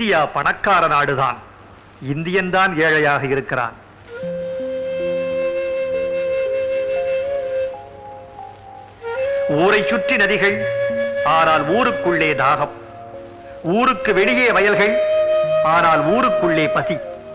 India பணக்கார நாடுதான் Indian தான் ஏழையாக இருக்கிறான் ஊரை சுற்றி நதிகள் ஆனால் ஊருக்குள்ளே தாகம் ஊருக்கு வெளியே வயல்கள் ஆனால் ஊருக்குள்ளே பசி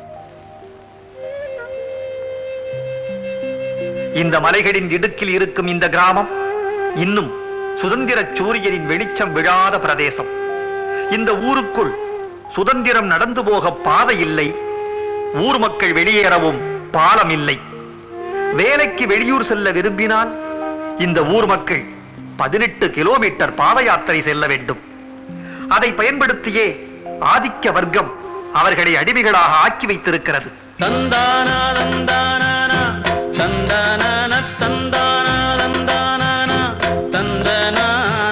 இந்த மலைகளின் இடுக்கில் இருக்கும் இந்த கிராமம் இன்னும் சுதந்திர சூரியனின் வெளிச்சம் விழாத பிரதேசம் இந்த ஊருக்குள் சுதந்திரம் நடந்து போக பாதை இல்லை ஊர் மக்கள் வெளியேறவும் பாலம் இல்லை வேலைக்கு வெளியூர் செல்ல விரும்பினால் இந்த ஊர் மக்கள் பதினெட்டு கிலோமீட்டர் பாத யாத்திரை செல்ல வேண்டும் அதை பயன்படுத்தியே ஆதிக்க வர்க்கம் அவர்களை அடிமைகளாக ஆக்கி வைத்திருக்கிறது தந்தானா தந்தானா தந்தான தந்தானா தந்தானா தந்தனா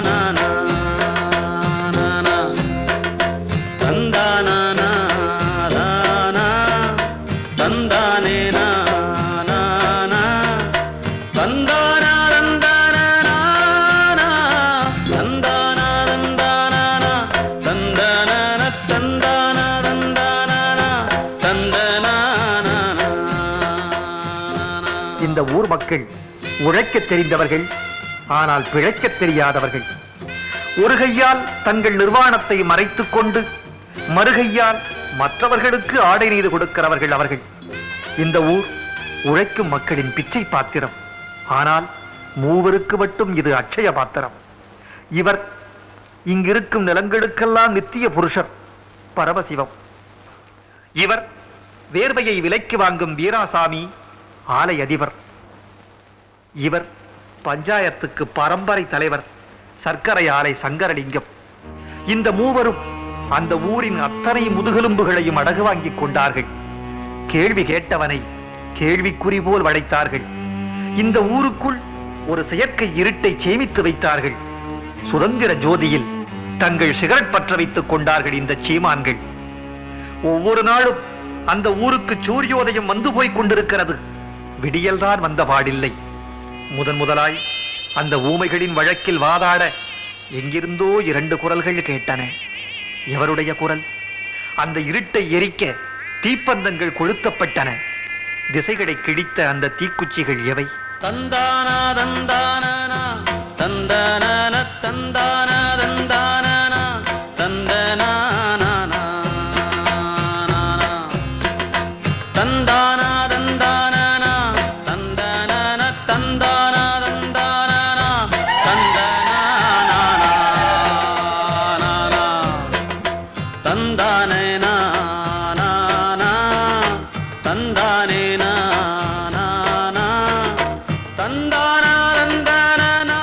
தந்தானா தந்தானே நானா தந்தானா தந்தானா தந்தானா தந்தானா தந்தானா தந்தானா தந்தானா தந்தானா இந்த ஊர் மக்கள் உழைக்கத் தெரிந்தவர்கள் ஆனால் பிழைக்கத் தெரியாதவர்கள் ஒரு கையால் தங்கள் நிர்வாணத்தை மறைத்துக் கொண்டு மறுகையால் மற்றவர்களுக்கு ஆடை நெய்து கொடுக்கிறவர்கள் அவர்கள் இந்த ஊர் உழைக்கும் மக்களின் பிச்சை பாத்திரம் ஆனால் மூவருக்கு மட்டும் இது அட்சய பாத்திரம் இவர் இங்கிருக்கும் நிலங்களுக்கெல்லாம் நித்திய புருஷர் பரமசிவம் இவர் வேர்வையை விலைக்கு வாங்கும் வீராசாமி ஆலை அதிபர் இவர் பஞ்சாயத்துக்கு பரம்பரை தலைவர் சர்க்கரை ஆலை சங்கரலிங்கம் இந்த மூவரும் அந்த ஊரின் அத்தனை முதுகெலும்புகளையும் அடகு வாங்கிக் கொண்டார்கள் கேள்வி கேட்டவனை கேள்விக்குறி போல் வளைத்தார்கள் இந்த ஊருக்குள் ஒரு செயற்கை இருட்டை சேமித்து வைத்தார்கள் சுதந்திர ஜோதியில் தங்கள் சிகரெட் பற்ற வைத்துக் கொண்டார்கள் இந்த சீமான்கள் ஒவ்வொரு நாளும் அந்த ஊருக்கு சூரியோதயம் வந்து போய் கொண்டிருக்கிறது விடியல்தான் வந்த பாடில்லை முதன் முதலாய் அந்த ஊமைகளின் வழக்கில் வாதாட எங்கிருந்தோ இரண்டு குரல்கள் கேட்டன எவருடைய குரல் அந்த இருட்டை எரிக்க தீப்பந்தங்கள் கொளுத்தப்பட்டன திசைகளை கிழித்த அந்த தீக்குச்சிகள் எவை தந்தானா தந்தானா தந்தானா தந்தானா தந்தானா தந்தனா தந்தானா தந்தானா தந்தானா தந்தானா தந்தானா தந்தனா தந்தானே நானா தந்தானே நானா தந்தானா தந்தானா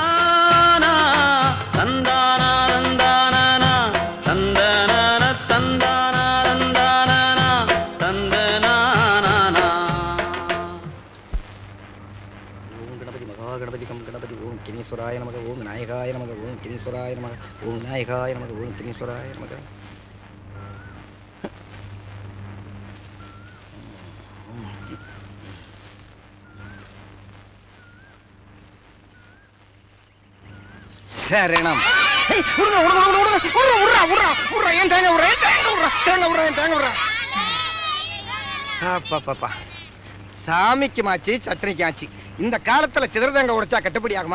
தந்தானா தந்தானா தந்தனா தந்தானா தந்தானா தந்தனா ஓம் கணபதி மகா கணபதி கம் கணபதி ஓம் கினீஸ்வராய நமக ஓம் விநாயகாய நமக ஓம் கினீஸ்வராய நமக ஓம் விநாயகாய நமக ஓம் கினீஸ்வராய நமக சரணம் ஏய், விடுங்க, விடுங்க, விடுங்க, விடுங்க, விடுறா, விடுறா, விடுறா, விடுறா, ஏன் தேங்க விடுறா, ஏன் தேங்க விடுறா, தேங்க விடுறா, ஏன் தேங்க விடுறா. அப்பாப்பாப்பா. சாமிக்கு மாச்சு சட்னிக்கு ஆச்சு இந்த காலத்துல சிதறதங்க உடைச்சா கட்டுப்படி ஆகுமா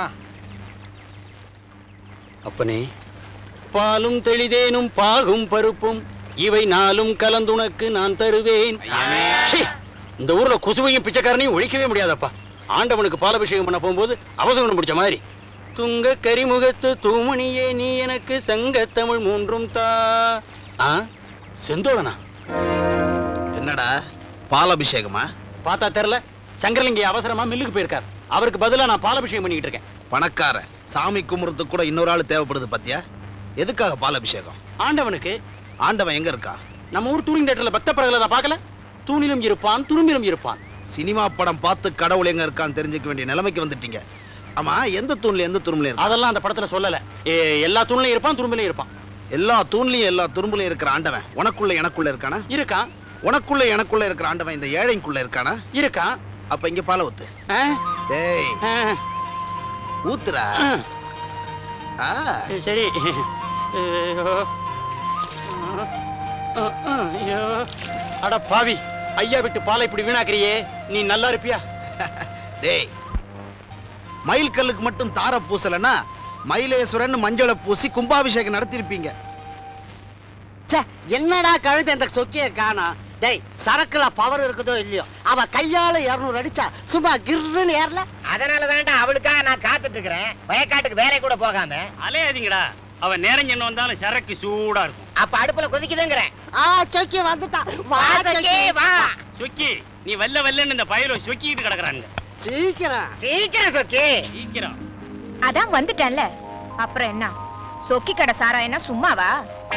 அப்பனே பாலும் தெளிதேனும் பாகும் பருப்பும் இவை நாளும் கலந்துனக்கு நான் தருவேன் சீ, இந்த ஊர்ல குசுவையும் பிச்சைக்காரனையும் ஒழிக்கவே முடியாதப்பா ஆண்டவனுக்கு பாலாபிஷேகம் பண்ண போகும்போது அவசரம் பிடிச்ச மாதிரி துங்க கரிமுகத்து தூமணியே நீ எனக்கு சங்க தமிழ் மூன்றும் தா ஆ செந்தோழனா என்னடா பாலாபிஷேகமா பார்த்தா தெரியல சங்கரலிங்க அவசரமா மில்லுக்கு போயிருக்கார் அவருக்கு பதிலா நான் பாலாபிஷேகம் பண்ணிக்கிட்டு இருக்கேன் பணக்காரன் சாமி கும்பிட்றதுக்கு கூட இன்னொரு ஆள் தேவைப்படுது பாத்தியா எதுக்காக பாலாபிஷேகம் ஆண்டவனுக்கு ஆண்டவன் எங்க இருக்கா நம்ம ஊர் டூரிங் தேட்டர்ல பக்த பிரகலதா பார்க்கல தூணிலும் இருப்பான் துரும்பிலும் இருப்பான் சினிமா படம் பார்த்து கடவுள் எங்க இருக்கான்னு தெரிஞ்சுக்க வேண்டிய நிலைமைக்கு வந்துட்டீங்க ஆமா எந்த தூண்ல எந்த துரும்புல இருக்கா அதெல்லாம் அந்த படத்துல சொல்லல ஏ, எல்லா தூண்லையும் இருப்பான் துரும்பிலையும் இருப்பான் எல்லா தூண்லயும் எல்லா துரும்புலயும் இருக்கிற ஆண்டவன் உனக்குள்ள எனக்குள்ள இருக்கானா இருக்கான் உனக்குள்ள எனக்குள்ள இருக்கிற ஆண்டவன் இந்த ஏழைக்குள்ள இருக்கானா இருக்கான் அப்ப இங்க பால ஊத்து ஆ, டேய் ஆ, ஊத்துறா ஆ. ஆ, சரி ஐயோ. அஹ், அஹ், ஐயோ அட பாவி ஐயா விட்டு பாலை இப்படி வீணாக்குறியே நீ நல்லா இருப்பியா டேய் மயில் கல்லுக்கு மட்டும் தார பூசலன்னா மயிலேஸ்வரன் மஞ்சளை பூசி கும்பாபிஷேகம் நடத்திருப்பீங்க ச்சே, என்னடா கழுது இந்த சொக்கிய காணோம் டேய் சரக்குல பவர் இருக்குதோ இல்லையோ அவ கையால இருநூறு அடிச்சா சும்மா கிர்ன்னு ஏறல அதனால தான்டா அவளுக்காக நான் காத்துட்டு இருக்கிறேன் வயக்காட்டுக்கு வேற கூட போகாம அலையாதீங்கடா அவன் நேரம் என்ன வந்தாலும் சரக்கு சூடா இருக்கும் அப்ப அடுப்புல கொதிக்குதுங்கிறேன் ஆ சொக்கி வந்துட்டான் வா வா சொக்கி சக்கி, வா சொக்கி நீ வெள்ள வெள்ளன்னு இந்த பயிரை சொக்கிட்டு கிடக்குறாங்க சீக்கிரம் சீக்கிரம் சொக்கி சீக்கிரம் அதான் வந்துட்டேன்ல அப்புறம் என்ன சொக்கி கடை சாரா என்ன சும்மாவா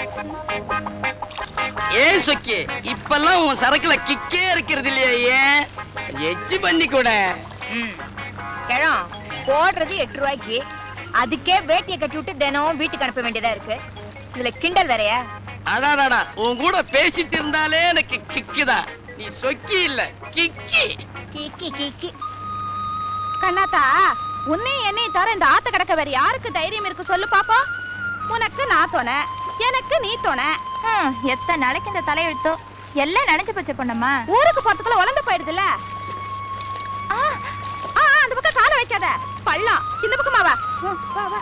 ஏன் சொக்கி இப்பெல்லாம் உன் சரக்குல கிக்கே இருக்கிறது இல்லையா ஏன் எச்சி பண்ணி கூட ம். கிழம் போடுறது எட்டு ரூபாய்க்கு அதுக்கே வேட்டியை கட்டி விட்டு தினம் வீட்டுக்கு அனுப்ப வேண்டியதா இருக்கு இதுல கிண்டல் வேறயா அடாடாடா உன் கூட பேசிட்டு இருந்தாலே எனக்கு கிக்குதான் நீ சொக்கி இல்ல கிக்கி கிக்கி கிக்கி கண்ணாத்தா உன்னையும் என்னையும் தவிர இந்த ஆத்த கிடக்க வேற யாருக்கு தைரியம் இருக்கு சொல்லு பாப்பா உனக்கு நான் துணை எனக்கு நீ துணை எத்தனை நாளைக்கு இந்த தலையெழுத்தோ எல்லாம் நினைச்சு பச்சை பொண்ணம்மா ஊருக்கு போறதுக்குள்ள உழந்து போயிடுதுல ஆ, ஆ, அந்த பக்கம் காலை வைக்காத பள்ளம் இந்த பக்கமா வா ம், வா வா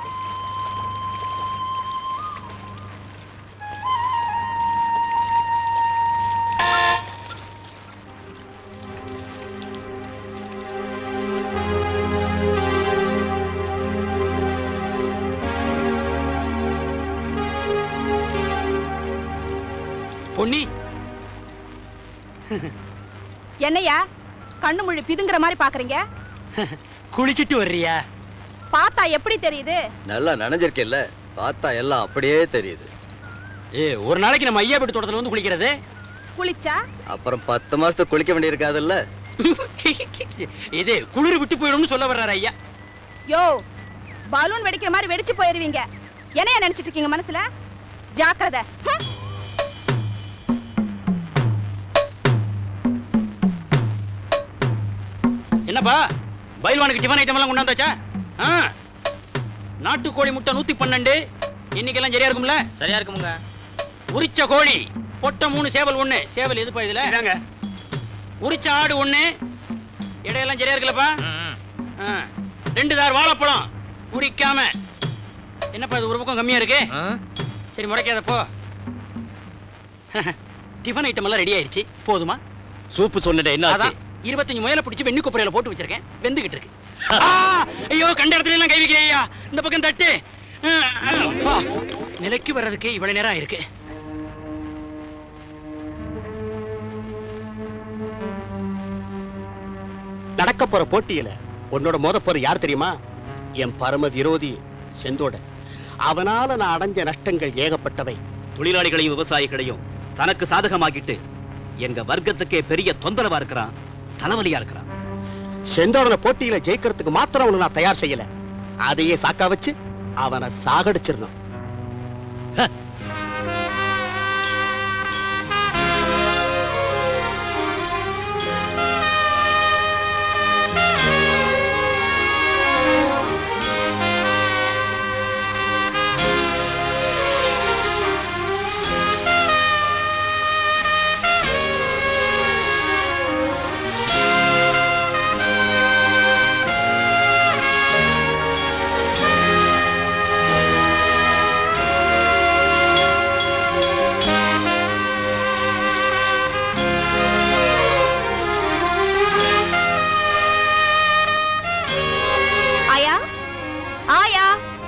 பொன்னி என்னையா கண்ணு முழி பிதுங்குற மாதிரி பாக்குறீங்க குளிச்சிட்டு வர்றியா பார்த்தா எப்படி தெரியுது நல்லா நனைஞ்சிருக்கேல்ல பார்த்தா எல்லாம் அப்படியே தெரியுது ஏ ஒரு நாளைக்கு நம்ம ஐயா வீட்டு தோட்டத்துல வந்து குளிக்கிறது குளிச்சா அப்புறம் பத்து மாசத்துக்கு குளிக்க வேண்டியிருக்காதுல்ல இது குளிர் விட்டு போயிடும்னு சொல்ல வர்றாரு ஐயா யோ பலூன் வெடிக்கிற மாதிரி வெடிச்சு போயிருவீங்க என்னைய நினைச்சிட்டு இருக்கீங்க மனசுல ஜாக்கிரதை ஹம். என்னப்பா பயில்வானுக்கு டிஃபன் ஐட்டம் எல்லாம் கொண்டாந்தாச்சா ஆ நாட்டுக்கோழி முட்டை நூத்தி பன்னெண்டு இன்னைக்கெல்லாம் சரியா இருக்கும்ல சரியா இருக்குமுங்க உரிச்ச கோழி பொட்டை மூணு சேவல் ஒண்ணு சேவல் எதுப்பா இதுல இதாங்க உரிச்ச ஆடு ஒண்ணு இடையெல்லாம் சரியா இருக்குல்லப்பா ஆ. ரெண்டு தார் வாழைப்பழம் உரிக்காம என்னப்பா இது ஒரு பக்கம் கம்மியா இருக்கு சரி முறைக்காத போ டிஃபன் ஐட்டம் எல்லாம் ரெடி ஆயிடுச்சு போதுமா சூப்பு சொன்னதே என்ன அதான் இருபத்தஞ்சு முயலை பிடிச்சு வெண்ணி கொப்பரையில போட்டு வச்சிருக்கேன் வெந்துகிட்டு இருக்கு ஆ! ஐயோ கண்ட இடத்துல எல்லாம் கை வைக்கிறேன் ஐயா இந்த பக்கம் தட்டு ஆ, ஆ, அப்பா. நிலைக்கு வர்றதுக்கு இவ்வளவு நேரம் இருக்கு நடக்க போற போட்டியில உன்னோட மோத போற யார் தெரியுமா என் பரம விரோதி செந்தோட அவனால நான் அடைஞ்ச நஷ்டங்கள் ஏகப்பட்டவை தொழிலாளிகளையும் விவசாயிகளையும் தனக்கு சாதகமாக்கிட்டு எங்க வர்க்கத்துக்கே பெரிய தொந்தரவா இருக்கிறான் தலைவலியா இருக்கிறான் செந்தோடன போட்டியில ஜெயிக்கிறதுக்கு மாத்திரம் அவனை நான் தயார் செய்யல அதையே சாக்கா வச்சு அவனை சாகடிச்சிடணும் ஆயா ஆயா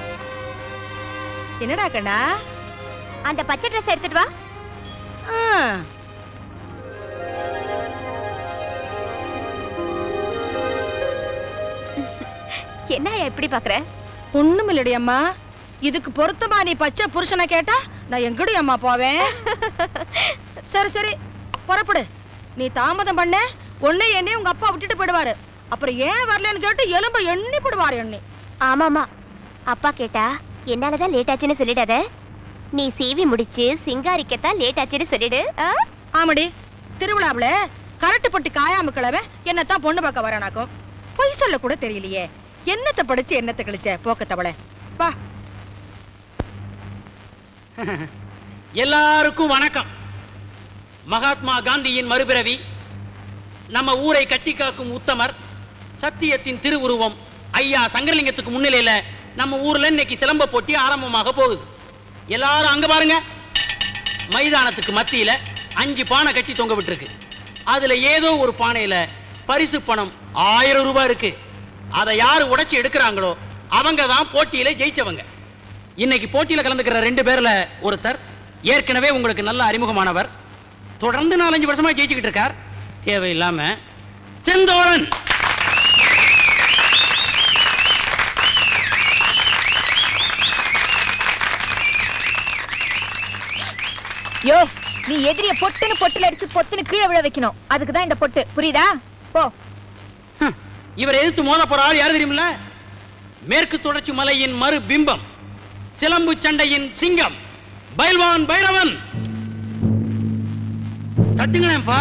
என்னடா கண்ணா அந்த பச்சை ட்ரெஸ் எடுத்துட்டு வா என்ன எப்படி பாக்குற ஒண்ணும் இல்லடி அம்மா இதுக்கு பொருத்தமா நீ பச்சை புருஷனை கேட்டா நான் எங்கடி அம்மா போவேன் சரி சரி புறப்படு நீ தாமதம் பண்ண ஒன்னே என்னையும் உங்க அப்பா விட்டுட்டு போயிடுவாரு அப்புறம் ஏன் வரலன்னு கேட்டு எலும்ப எண்ணி போடுவாரு எண்ணி ஆமாமா அப்பா கேட்டா என்னாலதான் லேட் ஆச்சுன்னு சொல்லிடாத நீ சீவி முடிச்சு சிங்காரிக்கத்தான் லேட் ஆச்சுன்னு சொல்லிடு ஆ? ஆமாடி திருவிழாவுல கரட்டு பட்டு காயாம கிழமை என்னத்தான் பொண்ணு பார்க்க வரானாக்கும் பொய் சொல்ல கூட தெரியலையே என்னத்தை படிச்சு என்னத்தை கழிச்ச போக்க தவளை வா எல்லாருக்கும் வணக்கம் மகாத்மா காந்தியின் மறுபிறவி நம்ம ஊரை கட்டி காக்கும் உத்தமர் சத்தியத்தின் திருவுருவம் ஐயா சங்கரலிங்கத்துக்கு முன்னிலையில நம்ம ஊர்ல இன்னைக்கு சிலம்ப போட்டி ஆரம்பமாக போகுது எல்லாரும் அங்க பாருங்க மைதானத்துக்கு மத்தியில அஞ்சு பானை கட்டி தொங்க விட்டுருக்கு அதுல ஏதோ ஒரு பானையில பரிசு பணம் ஆயிரம் ரூபாய் இருக்கு அதை யாரு உடைச்சு எடுக்கிறாங்களோ அவங்க தான் போட்டியில ஜெயிச்சவங்க இன்னைக்கு போட்டியில கலந்துக்கிற ரெண்டு பேர்ல ஒருத்தர் ஏற்கனவே உங்களுக்கு நல்ல அறிமுகமானவர் தொடர்ந்து நாலஞ்சு வருஷமா ஜெயிச்சுக்கிட்டு இருக்கார் தேவையில்லாம செந்தோரன் யோ நீ எதிரிய பொட்டுன்னு பொட்டுல அடிச்சு பொத்துன்னு கீழே விழ வைக்கணும் அதுக்கு தான் இந்த பொட்டு புரியுதா போ இவர் எதிர்த்து மோத போற ஆள் யாரு தெரியுமில்ல மேற்கு தொடர்ச்சி மலையின் மறு பிம்பம் சிலம்பு சண்டையின் சிங்கம் பைல்வான் பைரவன் தட்டுங்களேன்ப்பா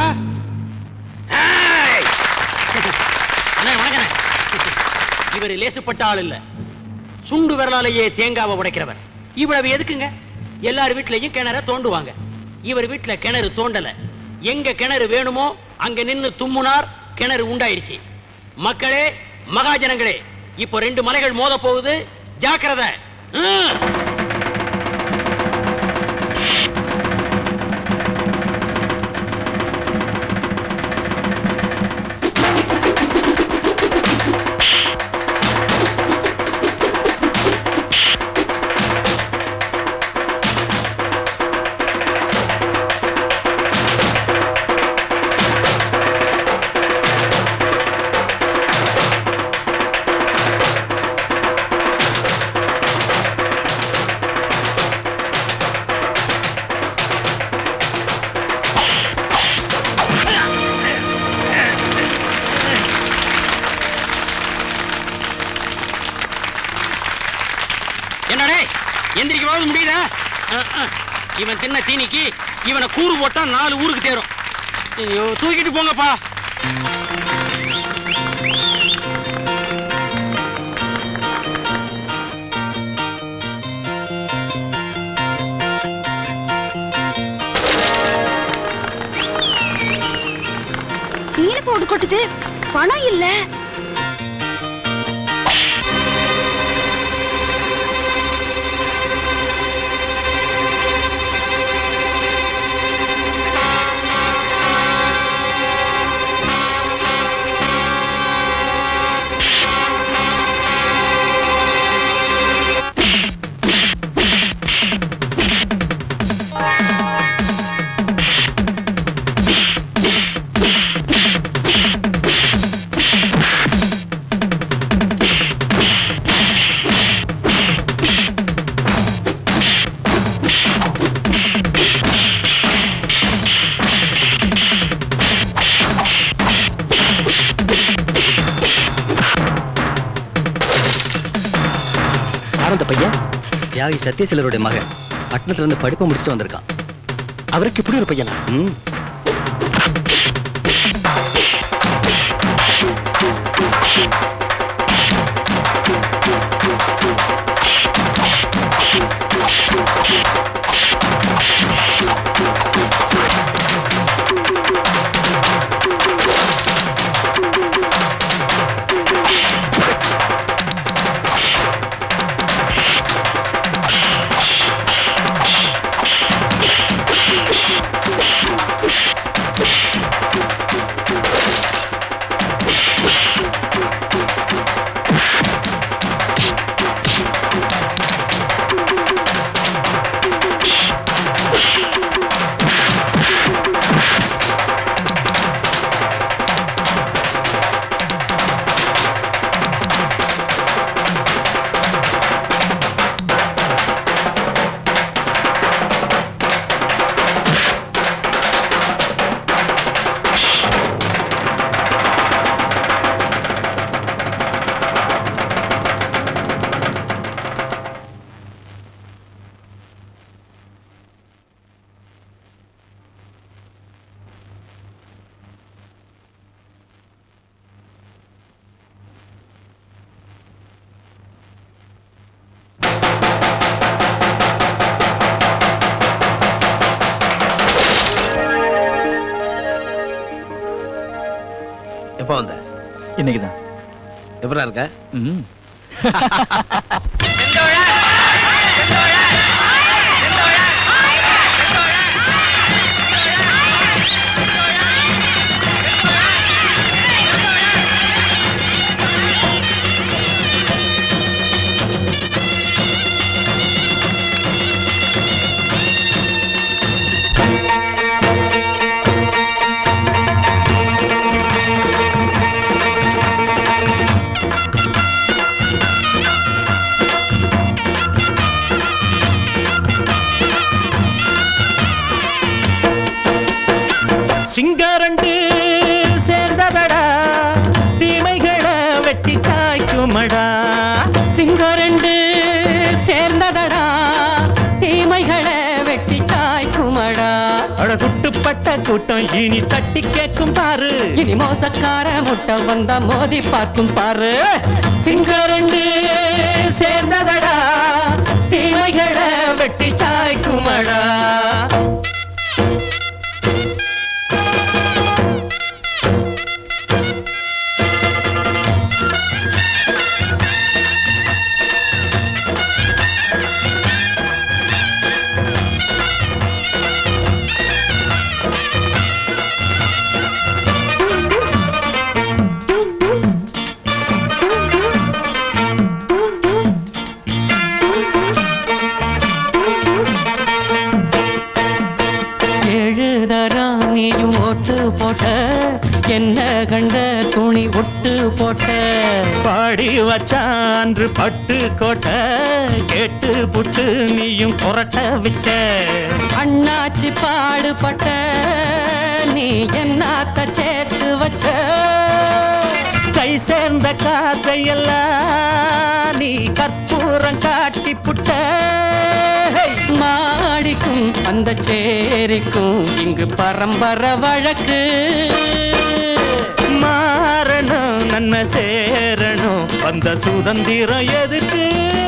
ஏய்! அண்ணே, வணக்கண்ணே. இவர் லேசுப்பட்ட ஆள் இல்ல சுண்டு விரலாலேயே தேங்காவை உடைக்கிறவர் இவ்வளவு எதுக்குங்க எல்லார் வீட்லயும் கிணற தோண்டுவாங்க இவர் வீட்டுல கிணறு தோண்டல எங்க கிணறு வேணுமோ அங்க நின்னு தும்முனார் கிணறு உண்டாயிருச்சு மக்களே மகாஜனங்களே இப்போ ரெண்டு மலைகள் மோத போகுது ஜாக்கிரதை ம். என்னடே எந்திரிக்கவாவது முடியுதா அஹ், அஹ். இவன் தின்ன தீனிக்கு இவனை கூறு போட்டா நாலு ஊருக்கு தேரும் ஐயோ தூக்கிட்டு போங்கப்பா நீல போடு கொட்டுது பணம் இல்ல யார் அந்த பையன் தியாகி சத்யசீலருடைய மகன் பட்டணத்துல இருந்து படிப்பு முடிச்சுட்டு வந்திருக்கான் அவருக்கு இப்படி ஒரு பையனா ம் ஆ எப்போ வந்த இன்னைக்கு தான் எப்படா இருக்க ம் சிங்கரண்டு சேர்ந்ததடா தீமைகளை வெட்டி காய்க்குமடா சிங்கரண்டு சேர்ந்ததடா தீமைகளை வெட்டி சாய்க்குமடா அழகுட்டுப்பட்ட கூட்டம் இனி தட்டி கேட்கும் பாரு இனி மோசக்கார முட்டை வந்தா மோதி பார்க்கும் பாரு சிங்கரண்டு சேர்ந்ததடா தீமைகளை வெட்டி சாய்க்குமடா எழுதரா நீயும் ஓட்டு போட்ட என்ன கண்ட துணி ஒட்டு போட்ட பாடி வச்சான்று பட்டு கோட்டை கேட்டு புட்டு நீயும் புரட்ட விட்ட அண்ணாச்சி பாடுபட்ட நீ என்னத்த சேர்த்து வச்ச கை சேர்ந்த காசையெல்லாம் நீ கற்பூரம் காட்டி புட்ட மாடிக்கும் அந்த சேரிக்கும் இங்கு பரம்பரை வழக்கு மாறணும் நன்மை சேரணும் வந்த சுதந்திரம் எதுக்கு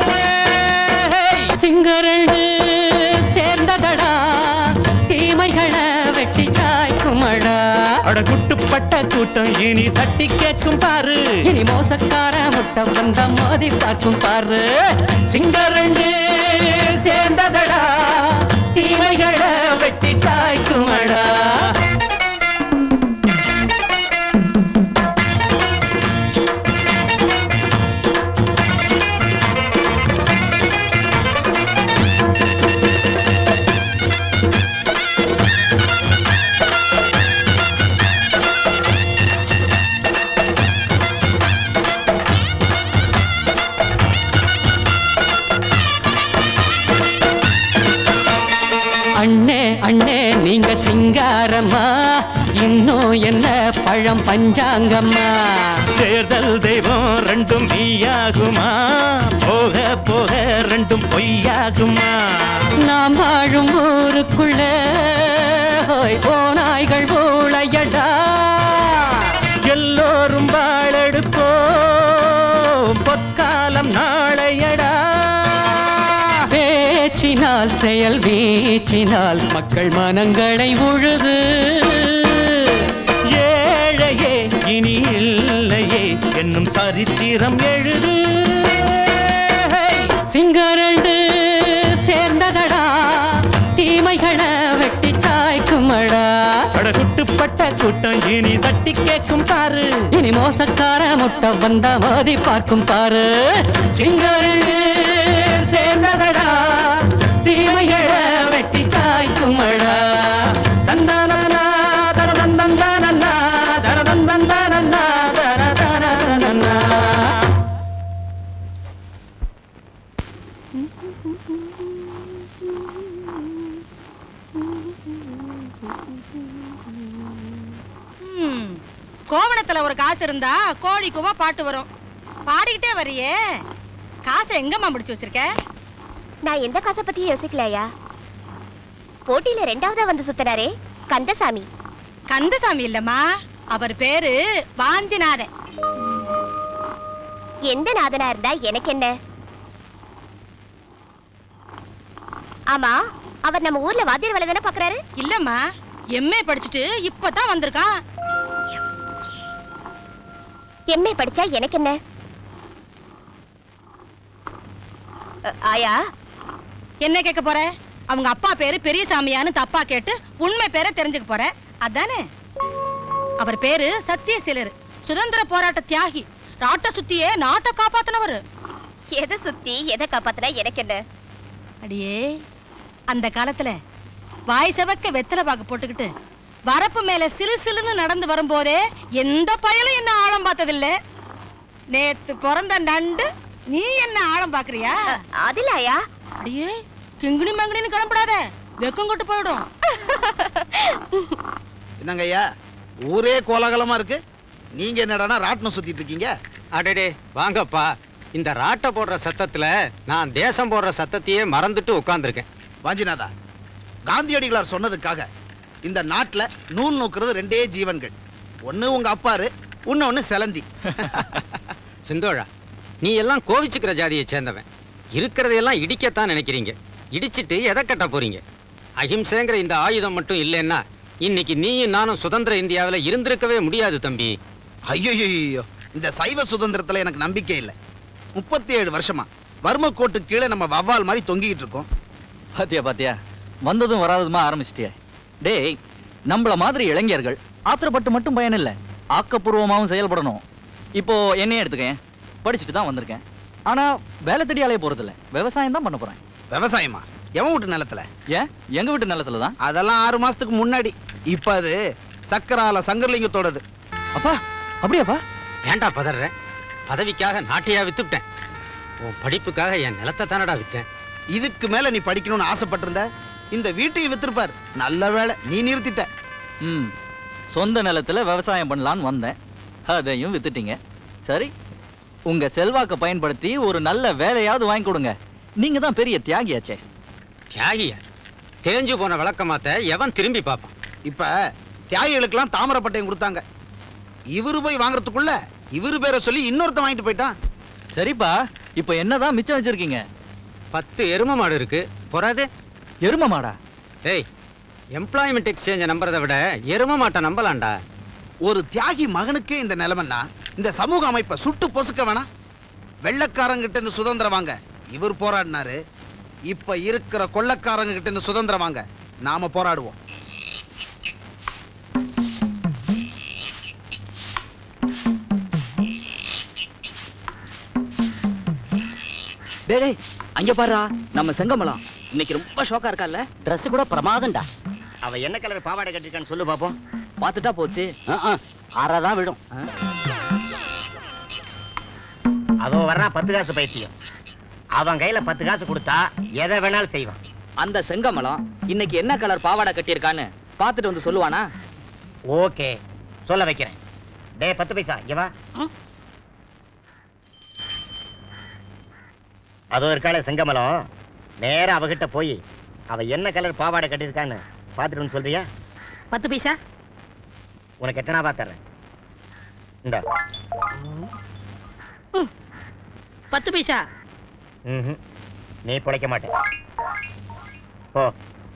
சிங்கரண்டு சேர்ந்ததடா தீமைகளை வெட்டி காய்க்குமடா அடகுட்டுப்பட்ட கூட்டம் இனி தட்டி கேட்கும் பாரு இனி மோசக்கார முட்டை வந்த மோதி பார்க்கும் பாரு சிங்கரண்டு சேர்ந்ததடா தீமைகளை வெட்டி சாய்க்குமடா அண்ணே அண்ணே நீங்க சிங்காரம்மா இன்னும் என்ன பழம் பஞ்சாங்கம்மா தேர்தல் தெய்வம் ரெண்டும் மெய்யாகுமா போக போக ரெண்டும் பொய்யாகுமா நாம் வாழும் ஊருக்குள்ள ஹோய் ஓநாய்கள் ஊழையடா எல்லோரும் வாழெடுப்போம் பொற்காலம் நாளையடா பேச்சினால் செயல் வீச்சினால் மக்கள் மனங்களை உழுது ஏழையே இனி இல்லையே என்னும் சரித்திரம் எழுது சிங்கரண்டு சேர்ந்ததடா தீமைகளை வெட்டி சாய்க்குமடா அடகுட்டுப்பட்ட கூட்டம் இனி தட்டி கேட்கும் பாரு இனி மோசக்கார முட்டை வந்த மோதி பார்க்கும் பாரு சிங்கரண்டு சேர்ந்ததடா தீமைகளை வெட்டி சாய்க்குமடா தந்தானா தரதந்தந்தானா தரதந்தந்தானா தரதனா ம், கோவணத்துல ஒரு காசு இருந்தா கோழி கூவா பாட்டு வரும் பாடிக்கிட்டே வரியே காசை எங்கம்மா முடிச்சு வச்சிருக்க நான் எந்த காசை பத்தியும் யோசிக்கலையா போட்டியில ரெண்டாவதா வந்து சுத்தினாரே கந்தசாமி கந்தசாமி இல்லம்மா அவர் பேரு வாஞ்சிநாதன் எந்த நாதனா இருந்தா எனக்கு என்ன ஆமா அவர் நம்ம ஊர்ல வாத்தியார் வேலை தானே பாக்குறாரு இல்லம்மா எம்ஏ படிச்சுட்டு இப்பதான் வந்திருக்கான் எம்ஏ படிச்சா எனக்கு என்ன அ, ஆயா என்ன கேட்க போற அவங்க அப்பா பேரு பெரியசாமியான்னு தப்பா கேட்டு உண்மை பேரை தெரிஞ்சுக்க போற அதானே அவர் பேரு சத்தியசீலர் சுதந்திர போராட்ட தியாகி நாட்டை சுத்தியே நாட்டை காப்பாத்தினவர் எதை சுத்தி எதை காப்பாத்தினா எனக்கு என்ன அடியே அந்த காலத்துல வாய் செவக்க வெத்தலை பாக்கு போட்டுக்கிட்டு வரப்பு மேல சிலு சிலுன்னு நடந்து வரும்போதே எந்த பயலும் என்ன ஆழம் பார்த்ததில்ல நேத்து பிறந்த நண்டு நீ என்ன ஆழம் பாக்குறியா அதுல ஆயா அடியே கிங்குனி மங்குனின்னு கிளம்பிடாத வெக்கம் கொட்டு போயிடும் என்னங்க ஐயா ஊரே கோலாகலமா இருக்கு நீங்க என்னடானா ராட்டினம் சுத்திட்டு இருக்கீங்க அடடே வாங்கப்பா இந்த ராட்டை போடுற சத்தத்துல நான் தேசம் போடுற சத்தத்தையே மறந்துட்டு உட்கார்ந்திருக்கேன் வாஞ்சிநாதா காந்தியடிகளார் சொன்னதுக்காக இந்த நாட்டுல நூல் நூக்குறது ரெண்டே ஜீவன்கள் ஒண்ணு உங்க அப்பாரு இன்னொன்னு செலந்தி சிந்தோழா நீ எல்லாம் கோவிச்சுக்கிற ஜாதியை சேர்ந்தவன் இருக்கிறதையெல்லாம் இடிக்கத்தான் நினைக்கிறீங்க இடிச்சிட்டு எதை கட்ட போறீங்க அஹிம்சைங்கிற இந்த ஆயுதம் மட்டும் இல்லைன்னா இன்னைக்கு நீயும் நானும் சுதந்திர இந்தியாவுல இருந்திருக்கவே முடியாது தம்பி ஐயோ இந்த சைவ சுதந்திரத்துல எனக்கு நம்பிக்கை இல்லை முப்பத்தி ஏழு வருஷமா வறுமை கோட்டு கீழே நம்ம வவ்வால் மாதிரி தொங்கிக்கிட்டு இருக்கோம் பாத்தியா பாத்தியா வந்ததும் வராததுமா ஆரம்பிச்சிட்டியே டேய் நம்மள மாதிரி இளைஞர்கள் ஆத்திரப்பட்டு மட்டும் பயன் இல்லை ஆக்கப்பூர்வமாகவும் செயல்படணும் இப்போ என்னையே எடுத்துக்கேன் படிச்சுட்டு தான் வந்திருக்கேன் ஆனா வேலை தேடி அலைய போறதில்ல விவசாயம் தான் பண்ண போறேன் விவசாயமா எவன் வீட்டு நிலத்துல ஏன் எங்க வீட்டு நிலத்துல தான் அதெல்லாம் ஆறு மாசத்துக்கு முன்னாடி இப்ப அது சக்கரால சங்கர்லிங்கத்தோடது அப்பா அப்படியாப்பா ஏன்டா பதற பதவிக்காக நாட்டையா வித்துட்டேன் உன் படிப்புக்காக என் நிலத்தை தானடா வித்தேன் இதுக்கு மேல நீ படிக்கணும்னு ஆசைப்பட்டிருந்த இந்த வீட்டையும் வித்திருப்பார் நல்ல வேளை நீ நிறுத்திட்ட ம் சொந்த நிலத்துல விவசாயம் பண்ணலான்னு வந்தேன் அதையும் வித்துட்டீங்க சரி உங்க செல்வாக்கை பயன்படுத்தி ஒரு நல்ல வேலையாவது வாங்கி கொடுங்க நீங்க தான் பெரிய தியாகியாச்சே தியாகியா தேஞ்சு போன விளக்கமாத்த எவன் திரும்பி பார்ப்பான் இப்ப தியாகிகளுக்கெல்லாம் தாமரப்பட்டையும் கொடுத்தாங்க இவரு போய் வாங்குறதுக்குள்ள இவரு பேரை சொல்லி இன்னொருத்தன் வாங்கிட்டு போயிட்டான் சரிப்பா இப்போ என்னதான் மிச்சம் வச்சிருக்கீங்க பத்து எரும மாடு இருக்கு பொறாது எரும மாடா ஏய் எம்ப்ளாய்மெண்ட் எக்ஸ்சேஞ்சை நம்புறதை விட எரும மாட்டை நம்பலாம்டா ஒரு தியாகி மகனுக்கே இந்த நிலைமைன்னா இந்த சமூக அமைப்பை சுட்டு பொசுக்க வேணாம் வெள்ளக்காரங்கிட்ட இருந்து சுதந்திரம் வாங்க இவர் போராடினாரு இப்ப இருக்கிற கொள்ளக்காரங்க கிட்ட இருந்து சுதந்திரம் வாங்க நாம போராடுவோம் டேய் டேய் அங்க பாருடா நம்ம செங்கமலம் இன்னைக்கு ரொம்ப ஷோக்கா இருக்கால Dress கூட பிரமாதம்டா அவ என்ன கலர் பாவாடை கட்டிருக்கான்னு சொல்லு பாப்போம் பார்த்துட்டா போச்சு ஆறாதான் விடும் அதோ வர்றான் பத்து காசு பைத்தியம் அவன் கையில பத்து காசு கொடுத்தா எதை வேணாலும் செய்வான் அந்த செங்கமலம் இன்னைக்கு என்ன கலர் பாவாடை கட்டியிருக்கான்னு பார்த்துட்டு வந்து சொல்லுவானா ஓகே சொல்ல வைக்கிறேன் டேய் பத்து பைசா இங்க வா அதோ இருக்காளே செங்கமலம் நேரா அவகிட்ட போய் அவ என்ன கலர் பாவாடை கட்டியிருக்கான்னு பார்த்துட்டு வந்து சொல்றியா பத்து பைசா உனக்கு எட்டனா பாத்துறேன் இந்த பத்து பைசா ம்ஹும். நீ பிழைக்க மாட்டே போ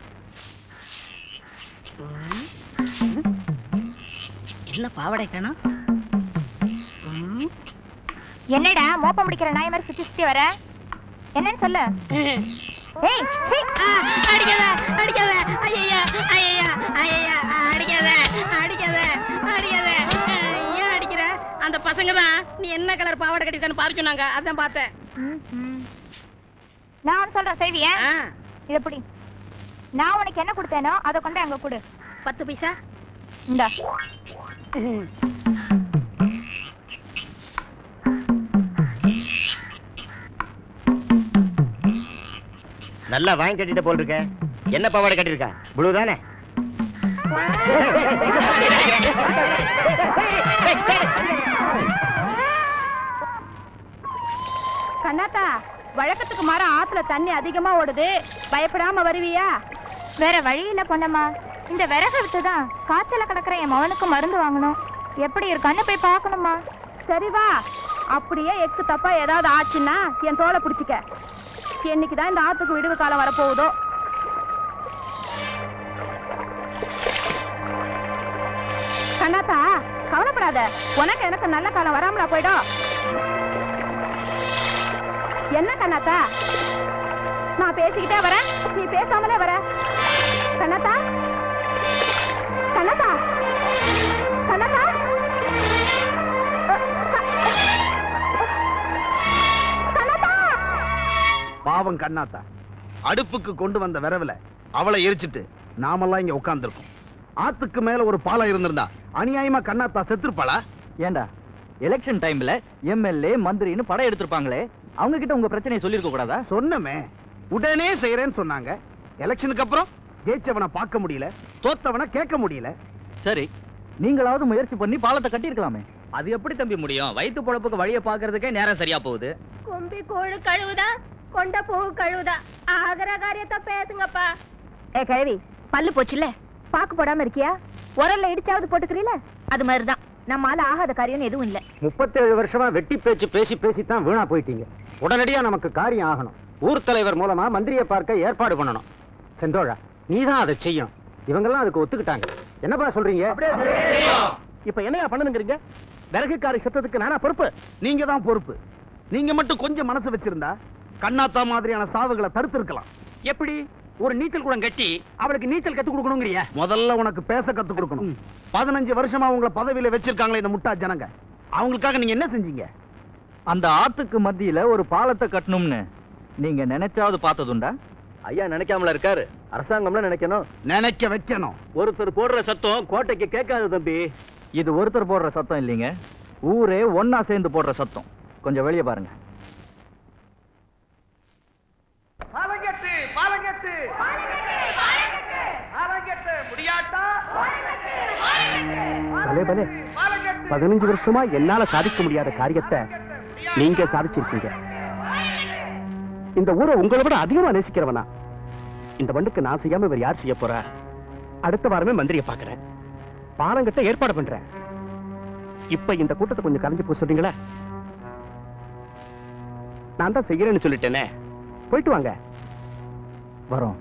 என்ன பாவாடை காணோம் என்னடா மோப்பம் முடிக்கிற நாய் மாதிரி சுத்தி சுத்தி வர என்னன்னு சொல்லு ஏய் சீ. அடிக்காத அடிக்காத ஐயா ஐயா ஐயா அடிக்காத அடிக்காத அடிக்காத ஏன் அடிக்கிற அந்த பசங்க தான் நீ என்ன கலர் பாவாடை கட்டிருக்கான்னு பாரு சொன்னாங்க அதான் பார்த்தேன் ம்ஹும். நான் ஒண்ணு சொல்றேன் செய்வியா இத புடி நான் உனக்கு என்ன கொடுத்தேனோ அதை கொண்டு அங்க கொடு பத்து பைசா இந்தா நல்லா வாங்கி கட்டிட்டு போல் இருக்க என்ன பாவாடை கட்டிருக்கா ப்ளூ தானே கண்ணாத்தா வழக்கத்துக்கு மாற ஆத்துல தண்ணி அதிகமா ஓடுது பயப்படாம வருவியா வேற வழி இல்ல பொண்ணம்மா இந்த விறகு வித்துதான் காய்ச்சல கிடக்குற என் மகனுக்கு மருந்து வாங்கணும் எப்படி இருக்கான்னு போய் பார்க்கணுமா சரி வா அப்படியே எக்கு தப்பா ஏதாவது ஆச்சுன்னா என் தோலை பிடிச்சிக்க என்னைக்கு தான் இந்த ஆத்துக்கு விடுவு காலம் வரப்போகுதோ கண்ணாத்தா கவலைப்படாத உனக்கு எனக்கு நல்ல காலம் வராமலா போயிடும் என்ன கண்ணாத்தா நான் பேசிக்கிட்டே வரேன் நீ பேசாமலே வர கண்ணாத்தா கண்ணாத்தா கண்ணாத்தா பாவம் கண்ணாத்தா அடுப்புக்கு கொண்டு வந்த விரவுல அவளை எரிச்சிட்டு நாமெல்லாம் இங்க உட்கார்ந்துருக்கோம் ஆத்துக்கு மேல ஒரு பாலம் இருந்திருந்தா அநியாயமா கண்ணாத்தா செத்துருப்பாளா ஏண்டா எலெக்ஷன் டைம்ல எம்எல்ஏ மந்திரின்னு படம் எடுத்திருப்பாங்களே அவங்க கிட்ட உங்க பிரச்சனையை சொல்லிருக்க கூடாதா சொன்னமே உடனே செய்யறேன்னு சொன்னாங்க எலெக்ஷனுக்கு அப்புறம் ஜெயிச்சவனை பார்க்க முடியல தோத்தவனை கேட்க முடியல சரி நீங்களாவது முயற்சி பண்ணி பாலத்தை கட்டியிருக்கலாமே அது எப்படி தம்பி முடியும் வயிற்று பொழப்புக்கு வழியை பாக்குறதுக்கே நேரம் சரியா போகுது கும்பி கோழு கழுவுதா கொண்ட பூ கழுவுதா ஆகிற காரியத்தை பேசுங்கப்பா ஏ கழுவி பல்லு போச்சுல பாக்கு போடாம இருக்கியா உரல்ல இடிச்சாவது போட்டுக்கிறீல அது மாதிரிதான் நம்மால ஆகாத காரியம் எதுவும் இல்ல முப்பத்தேழு வருஷமா வெட்டி பேச்சு பேசி பேசி தான் வீணா போயிட்டீங்க உடனடியா நமக்கு காரியம் ஆகணும் ஊர் தலைவர் மூலமா மந்திரியை பார்க்க ஏற்பாடு பண்ணணும் செந்தோழா நீ தான் அதை செய்யணும் இவங்கெல்லாம் அதுக்கு ஒத்துக்கிட்டாங்க என்னப்பா சொல்றீங்க இப்ப என்னையா பண்ணுங்கிறீங்க விறகுக்காரி செத்ததுக்கு நானா பொறுப்பு நீங்க தான் பொறுப்பு நீங்க மட்டும் கொஞ்சம் மனசு வச்சிருந்தா கண்ணாத்தா மாதிரியான சாவுகளை தடுத்திருக்கலாம் எப்படி ஒரு நீச்சல் குளம் கட்டி அவளுக்கு நீச்சல் கத்து கொடுக்கணுங்கிறியா முதல்ல உனக்கு பேச கத்து கொடுக்கணும் பதினஞ்சு வருஷமா உங்களை பதவியில வச்சிருக்காங்களே இந்த முட்டா ஜனங்க அவங்களுக்காக நீங்க என்ன செஞ்சீங்க அந்த ஆத்துக்கு மத்தியில ஒரு பாலத்தை கட்டணும்னு நீங்க நினைச்சாவது பார்த்ததுண்டா ஐயா நினைக்காமல இருக்காரு அரசாங்கம்ல நினைக்கணும் நினைக்க வைக்கணும் ஒருத்தர் போடுற சத்தம் கோட்டைக்கு கேட்காது தம்பி இது ஒருத்தர் போடுற சத்தம் இல்லைங்க ஊரே ஒன்னா சேர்ந்து போடுற சத்தம் கொஞ்சம் வெளியே பாருங்க பாலங்கெட்டு பாலங்கெட்டு பாலங்கெட்டு முடியாட்டா பலே பலே பதினஞ்சு வருஷமா என்னால சாதிக்க முடியாத காரியத்தை நீங்க சாதிச்சிருக்கீங்க இந்த ஊரை உங்களை விட அதிகமா நேசிக்கிறவனா இந்த மண்ணுக்கு நான் செய்யாம இவர் யார் செய்ய போறா அடுத்த வாரமே மந்திரியை பாக்குறேன் பாலங்கிட்ட ஏற்பாடு பண்றேன் இப்ப இந்த கூட்டத்தை கொஞ்சம் கலைஞ்சு போக சொல்றீங்களா நான் தான் செய்யறேன்னு சொல்லிட்டேனே போயிட்டு வாங்க வரோம்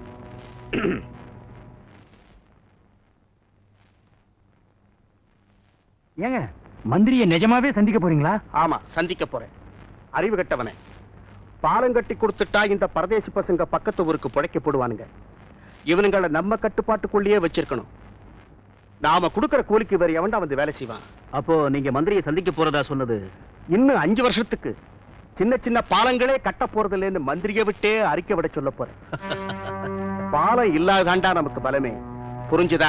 ஏங்க மந்திரியை நிஜமாவே சந்திக்க போறீங்களா ஆமா சந்திக்க போறேன் அறிவு கட்டவனே பாலம் கட்டி கொடுத்துட்டா இந்த பரதேசி பசங்க பக்கத்து ஊருக்கு புழைக்க போடுவானுங்க இவனுங்களை நம்ம கட்டுப்பாட்டுக்குள்ளேயே வச்சிருக்கணும் நாம கொடுக்கிற கூலிக்கு வேற எவன்டா வந்து வேலை செய்வான் அப்போ நீங்க மந்திரியை சந்திக்க போறதா சொன்னது இன்னும் அஞ்சு வருஷத்துக்கு சின்ன சின்ன பாலங்களே கட்ட போறது இல்லைன்னு மந்திரியை விட்டே அறிக்கை விட சொல்ல போறேன் பாலம் இல்லாதாண்டா நமக்கு பலமே புரிஞ்சுதா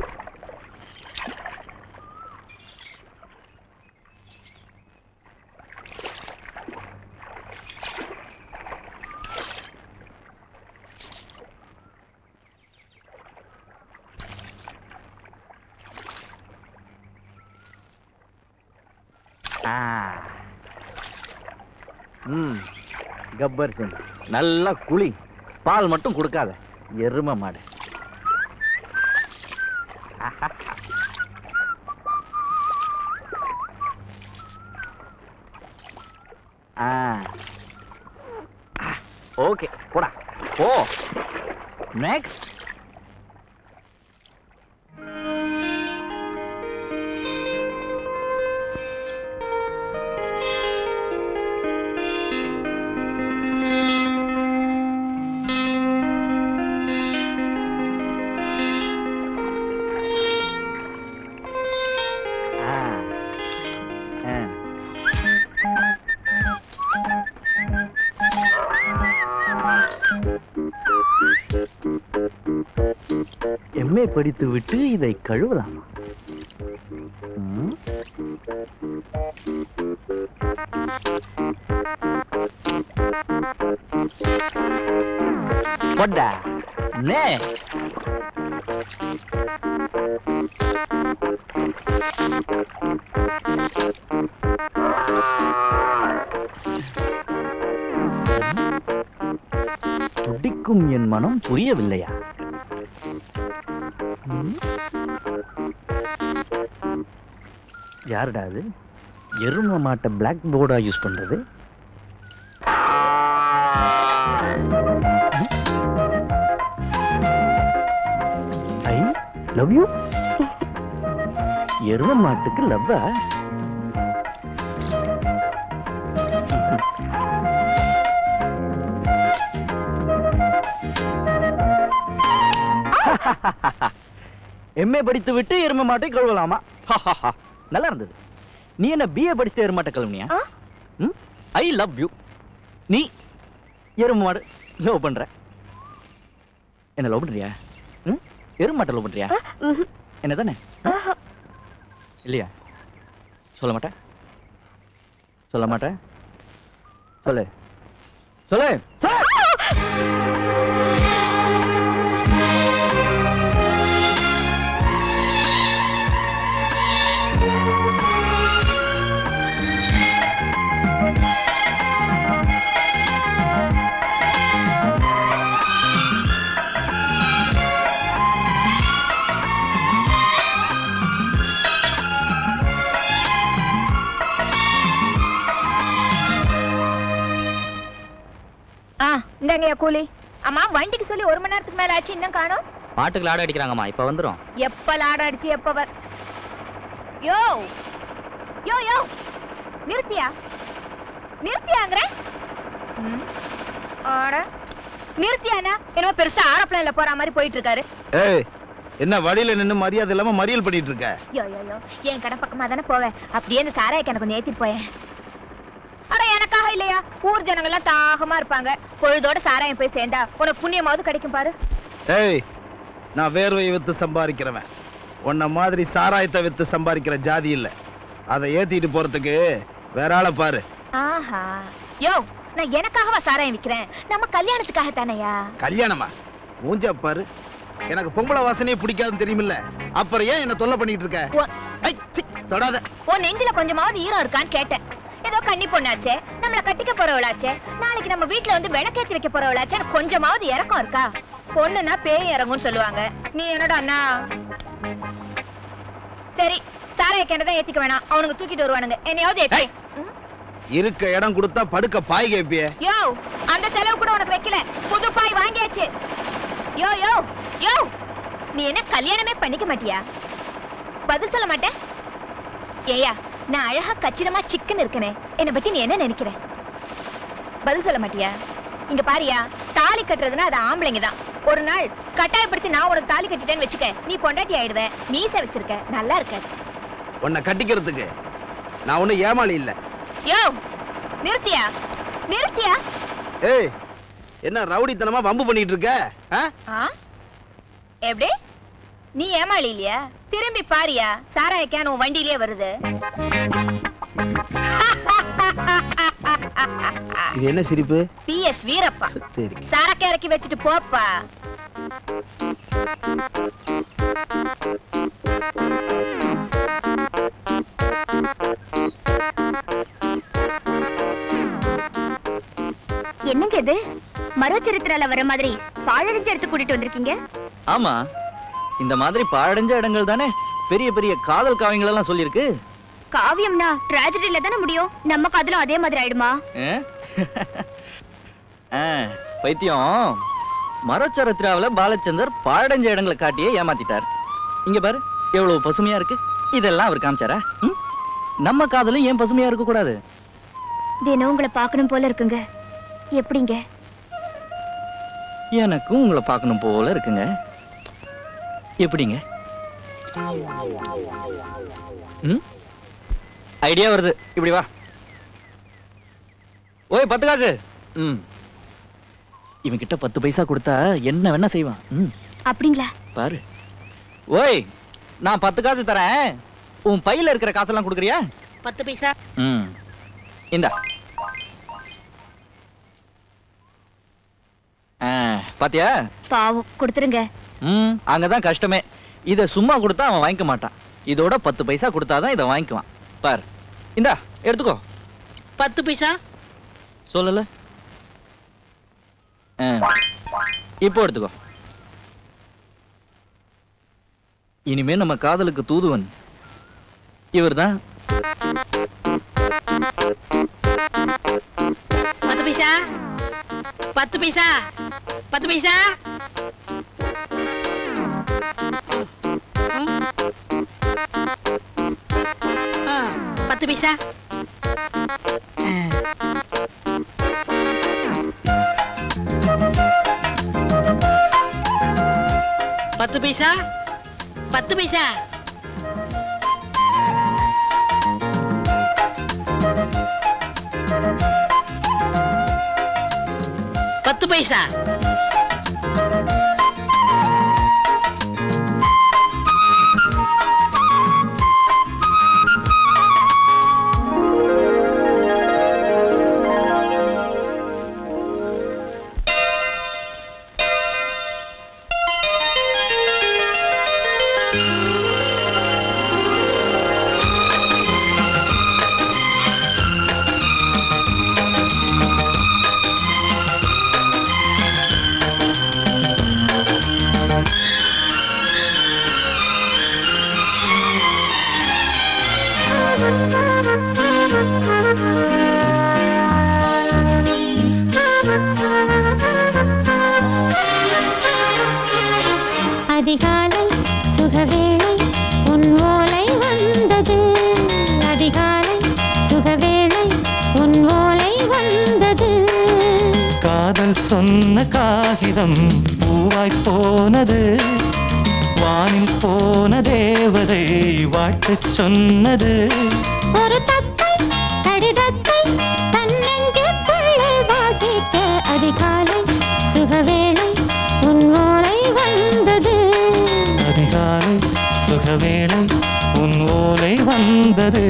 ம் கப்பர் சிங் நல்லா குளி பால் மட்டும் கொடுக்காத எரும மாடு ஆ ஓகே போடா போ நெக்ஸ்ட் எம்ஏ படித்து விட்டு இதை கழுவலாமா ம்? போடா நெக்ஸ்ட் துடிக்கும் என் மனம் புரியவில்லையா ம்? யாருடா அது எரும மாட்டை பிளாக் போர்டா யூஸ் பண்றது ஐ லவ் யூ எரும மாட்டுக்கு லவ்வ எம்ஏ படித்து விட்டு எரும மாட்டை கழுவலாமா நல்லா இருந்தது நீ என்ன பிஏ படிச்சுட்டு எரும மாட்டை கழுவுனியா ஐ லவ் யூ நீ எரும மாடு லவ் பண்ற என்ன லவ் பண்றியா ம்? எரும மாட்டை லவ் பண்றியா என்ன தானே இல்லையா சொல்ல மாட்டேன் சொல்ல மாட்டேன் சொல்லு சொல்லு சொல்லு ஆ இந்தாங்கய்யா கூலி அம்மா வண்டிக்கு சொல்லி ஒரு மணி நேரத்துக்கு மேல ஆச்சு இன்னும் காணோம் மாட்டுக்கு லாட அடிக்கிறாங்கம்மா இப்ப வந்துரும் எப்ப லாட அடிச்சு எப்ப வர் யோ யோ யோ நிறுத்தியா நிறுத்தியாங்கிற ம். ஆட நிறுத்தியானா என்னமோ பெருசா ஆரோப்ளேன்ல போற மாதிரி போயிட்டு இருக்காரு ஏய் என்ன வழியில நின்னு மரியாதை இல்லாம மறியல் பண்ணிட்டு இருக்க யோ யோ யோ என் கடை பக்கமா தானே போவேன் அப்படியே இந்த சாராய்க்கு எனக்கு கொஞ்சம் ஏத்திட்டு போயேன் அட எனக்காக இல்லையா ஊர் ஜனங்க எல்லாம் தாகமா இருப்பாங்க பொழுதோட சாராயம் போய் சேர்ந்தா உனக்கு புண்ணியமாவது கிடைக்கும் பாரு ஏய் நான் வேர்வையை வித்து சம்பாதிக்கிறவன் உன்ன மாதிரி சாராயத்தை வித்து சம்பாதிக்கிற ஜாதி இல்ல அதை ஏத்திட்டு போறதுக்கு வேற ஆளை பாரு ஆஹா யோ நான் எனக்காகவா சாராயம் விக்கிறேன் நம்ம கல்யாணத்துக்காக தானையா கல்யாணமா மூஞ்ச பாரு எனக்கு பொம்பளை வாசனையே பிடிக்காதுன்னு தெரியுமில்ல அப்புறம் ஏன் என்ன தொல்லை பண்ணிட்டு இருக்க உன்- ஐ, சீ, தொடாத உன் நெஞ்சில கொஞ்சமாவது ஈரம் இருக்கான்னு கேட்டேன் ஏதோ கன்னி பொண்ணாச்சே நம்மள கட்டிக்க போறவளாச்சே நாளைக்கு நம்ம வீட்ல வந்து விளக்கேத்தி வைக்க போறவளாச்சே கொஞ்சமாவது இறக்கம் இருக்கா பொண்ணுன்னா பேய் இறங்கும்னு சொல்லுவாங்க நீ என்னடா அண்ணா சரி சாராய கிணதான் ஏத்திக்க வேணாம் அவனுங்க தூக்கிட்டு வருவானுங்க என்னையாவது ஏத்தி இருக்க இடம் கொடுத்தா படுக்க பாய் கேப்பிய யோ அந்த செலவு கூட உனக்கு வைக்கல புது பாய் வாங்கியாச்சு யோ யோ யோ நீ என்ன கல்யாணமே பண்ணிக்க மாட்டியா பதில் சொல்ல மாட்டேன் ஏயா நான் அழகா கச்சிதமா சிக்கன் இருக்கனே என்னை பத்தி நீ என்ன நினைக்கிற பதில் சொல்ல மாட்டியா இங்க பாரியா தாலி கட்டுறதுன்னா அது ஆம்பளைங்க தான் ஒரு நாள் கட்டாயப்படுத்தி நான் உனக்கு தாலி கட்டிட்டேன்னு வச்சுக்க நீ பொண்டாட்டி ஆயிடுவ மீச வச்சிருக்க நல்லா இருக்க உன்னை கட்டிக்கிறதுக்கு நான் ஒன்னும் ஏமாளி இல்ல யோ நிறுத்தியா நிறுத்தியா ஏய் என்ன ரவுடித்தனமா வம்பு பண்ணிட்டு இருக்க ஆ? ஆ எப்படி நீ ஏமாளி இல்லையா திரும்பி பாரியா சாராய கேன் உன் வண்டியிலே வருது இது என்ன சிரிப்பு பிஎஸ் வீரப்பா சரி சரக்கு இறக்கி வச்சுட்டு போப்பா என்னங்க இது மரோச்சரித்திரால வர மாதிரி பாழடைஞ்ச எடுத்து கூட்டிட்டு வந்திருக்கீங்க ஆமா இந்த மாதிரி பாழடைஞ்ச இடங்கள் தானே பெரிய பெரிய காதல் காவியங்கள் எல்லாம் சொல்லியிருக்கு காவியம்னா ட்ராஜடில தானே முடியும் நம்ம காதலும் அதே மாதிரி ஆயிடுமா ஆ? ஆ, பைத்தியம் மரச்சரத்திராவில் பாலச்சந்தர் பாழடைஞ்ச இடங்களை காட்டியே ஏமாத்திட்டார் இங்க பாரு எவ்வளவு பசுமையா இருக்கு இதெல்லாம் அவர் காமிச்சாரா ம்? நம்ம காதலும் ஏன் பசுமையா இருக்க கூடாது தினம் உங்களை பார்க்கணும் போல இருக்குங்க எப்படிங்க எனக்கும் உங்களை பார்க்கணும் போல இருக்குங்க எப்படிங்க ம் ஐடியா வருது இப்படி வா ஓய் பத்து காசு ம் இவன் கிட்ட பத்து பைசா கொடுத்தா என்ன வேணா செய்வான் ம் அப்படிங்களா பாரு ஓய் நான் பத்து காசு தரேன் உன் பையில இருக்கிற காசெல்லாம் கொடுக்குறியா பத்து பைசா ம் இந்தா ஆ, பாத்தியா பாவம் கொடுத்துருங்க ம் அங்கதான் கஷ்டமே இத சும்மா கொடுத்தா அவன் வாங்கிக்க மாட்டான் இதோட பத்து பைசா கொடுத்தாதான் இதை வாங்கிக்குவான் பார் இந்தா எடுத்துக்கோ பத்து பைசா சொல்லல ஆ, இப்போ எடுத்துக்கோ இனிமே நம்ம காதலுக்கு தூதுவன் இவர்தான் பத்து பைசா பத்து பைசா பத்து பைசா ம். ஆ, பத்து பைசா ஆ. பத்து பைசா பத்து பைசா பத்து பைசா அதிகாலை சுகவேளை உன் ஓலை வந்தது அதிகாலை சுகவேளை உன் ஓலை வந்தது காதல் சொன்ன காகிதம் பூவாய் போனது வானில் போன தேவதை வாழ்த்துச் சொன்னது ஒரு தத்தை கடிதத்தை தன்னெஞ்சுக்குள்ளே வாசிக்க அதிகாலை சுகவேளை உன் ஓலை வந்தது அதிகாலை சுகவேளை உன் ஓலை வந்தது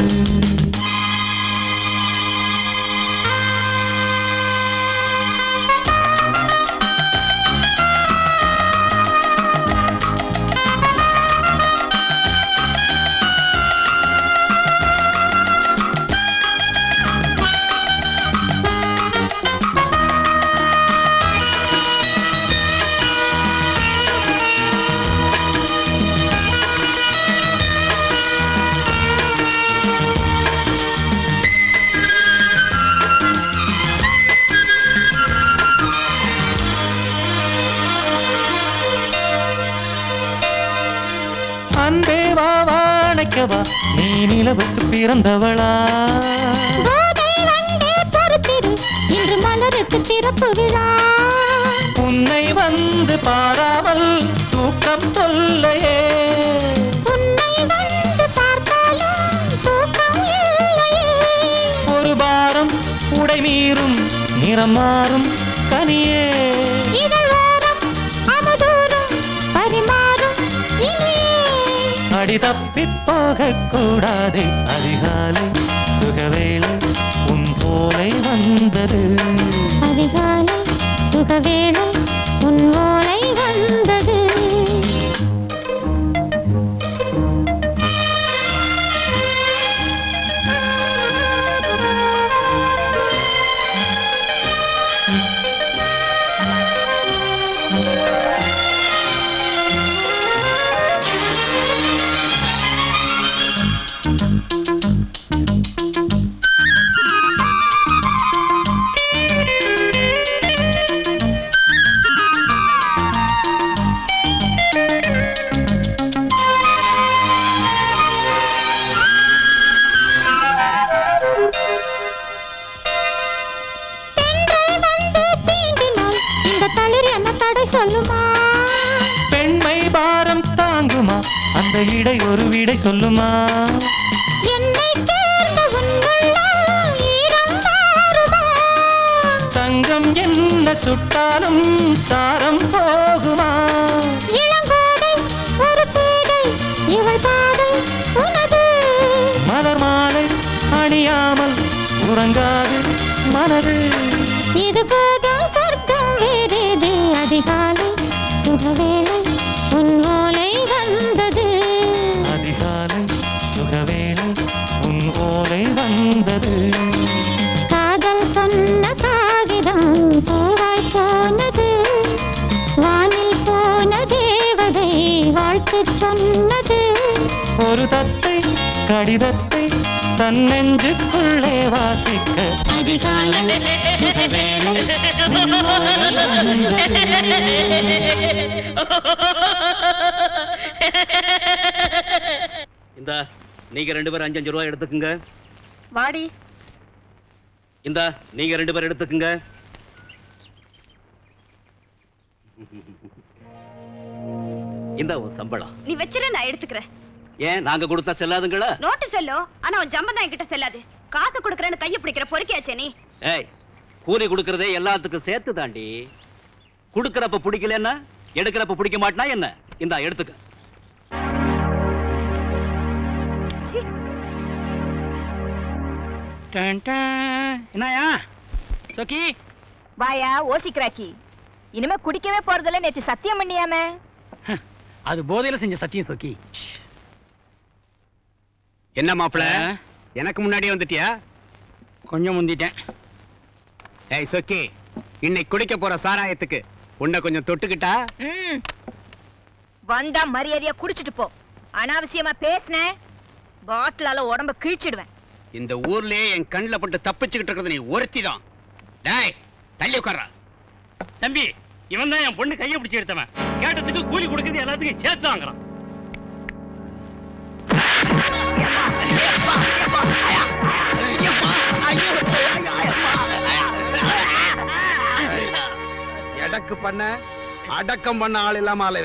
அன்பே வா வாழைக்கவா நீ நிலவுக்கு பிறந்தவளா கோதை வண்டே பொறுத்திரு இன்று மலருக்கு திறப்பு விழா உன்னை வந்து பாராமல் தூக்கம் தொல்லையே உன்னை வந்து பார்த்தாலும் தூக்கம் இல்லையே ஒரு பாரம் உடை மீறும் நிறம் மாறும் கனியே இதழ் ஓரம் அமுதூரம் பரிமாறும் இனியே அடி தப்பி போகக் கூடாதே அதிகாலை சுகவேளை உன் போலை வந்தது அதிகாலை சுகவேளை உன் ஓலை வந்தது தென்றல் வந்து தீண்டினால் இந்த தளிர் என்ன தடை சொல்லுமா பெண்மை பாரம் தாங்குமா அந்த இடை ஒரு விடை சொல்லுமா என்னை தேர்ந்த உன் உள்ளம் ஈரம் மாறுமா சங்கம் என்ன சுட்டாலும் சாரம் போகுமா இளங்கோதை ஒரு பேதை இவள் பாதை உனது மலர் மாலை அணியாமல் உறங்காது மனது இது போதும் சொர்க்கம் வேறேது அதிகாலை சுகவேளை உன் ஓலை வந்தது அதிகாலை சுகவேளை உன் ஓலை வந்தது காதல் சொன்ன காகிதம் பூவாய் போனது வானில் போன தேவதை வாழ்த்து சொன்னது ஒரு தத்தை கடிதத்தை தன் நெஞ்சுக்குள்ளே வாசிக்க அதிகாலை சுகவேளை உன் ஓலை வந்தது இந்த நீங்க ரெண்டு பேரும் அஞ்சு அஞ்சு ரூபாய் எடுத்துக்குங்க வாடி இந்தா நீங்க ரெண்டு பேரும் எடுத்துக்குங்க இந்த உன் சம்பளம் நீ வச்சிரு நான் எடுத்துக்கிறேன் ஏன் நாங்க கொடுத்தா செல்லாதுங்களா நோட்டு செல்லும் ஆனா உன் ஜம்பம் தான் என்கிட்ட செல்லாது காசு கொடுக்கறேன்னு கையை பிடிக்கிற பொறுக்கியாச்சே நீ ஏய் கூலி கொடுக்கறதே எல்லாத்துக்கும் சேர்த்து தாண்டி கொடுக்கறப்ப பிடிக்கலன்னா எடுக்கிறப்ப பிடிக்க மாட்டினா என்ன இந்தா எடுத்துக்க என்னயா சொக்கி வாயா ஓசிக்கிறாக்கி இனிமே குடிக்கவே போறதில்ல நேத்து சத்தியம் பண்ணியாமே அது போதையில செஞ்ச சத்தியம் சொக்கி என்ன மாப்பிள எனக்கு முன்னாடியே வந்துட்டியா கொஞ்சம் முந்திட்டேன் ஏய் சொக்கி இன்னைக்கு குடிக்க போற சாராயத்துக்கு உன்னை கொஞ்சம் தொட்டுக்கிட்டா ம். வந்தா மரியாதையா குடிச்சிட்டு போ அனாவசியமா பேசுன பாட்டிலால உடம்ப கிழிச்சிடுவேன் இந்த ஊர்லயே என் கண்ணுல பட்டு தப்பிச்சுக்கிட்டு இருக்கிறது நீ ஒருத்தி தான் டேய் தள்ளி உட்கார்றா தம்பி இவன் தான் என் பொண்ணு கையை பிடிச்சி எடுத்தவன் கேட்டதுக்கு கூலி கொடுக்கறது எல்லாத்துக்கும் சேர்த்து வாங்குறான் எடக்கு பண்ண அடக்கம் பண்ண ஆள் இல்லாம ஆளுவ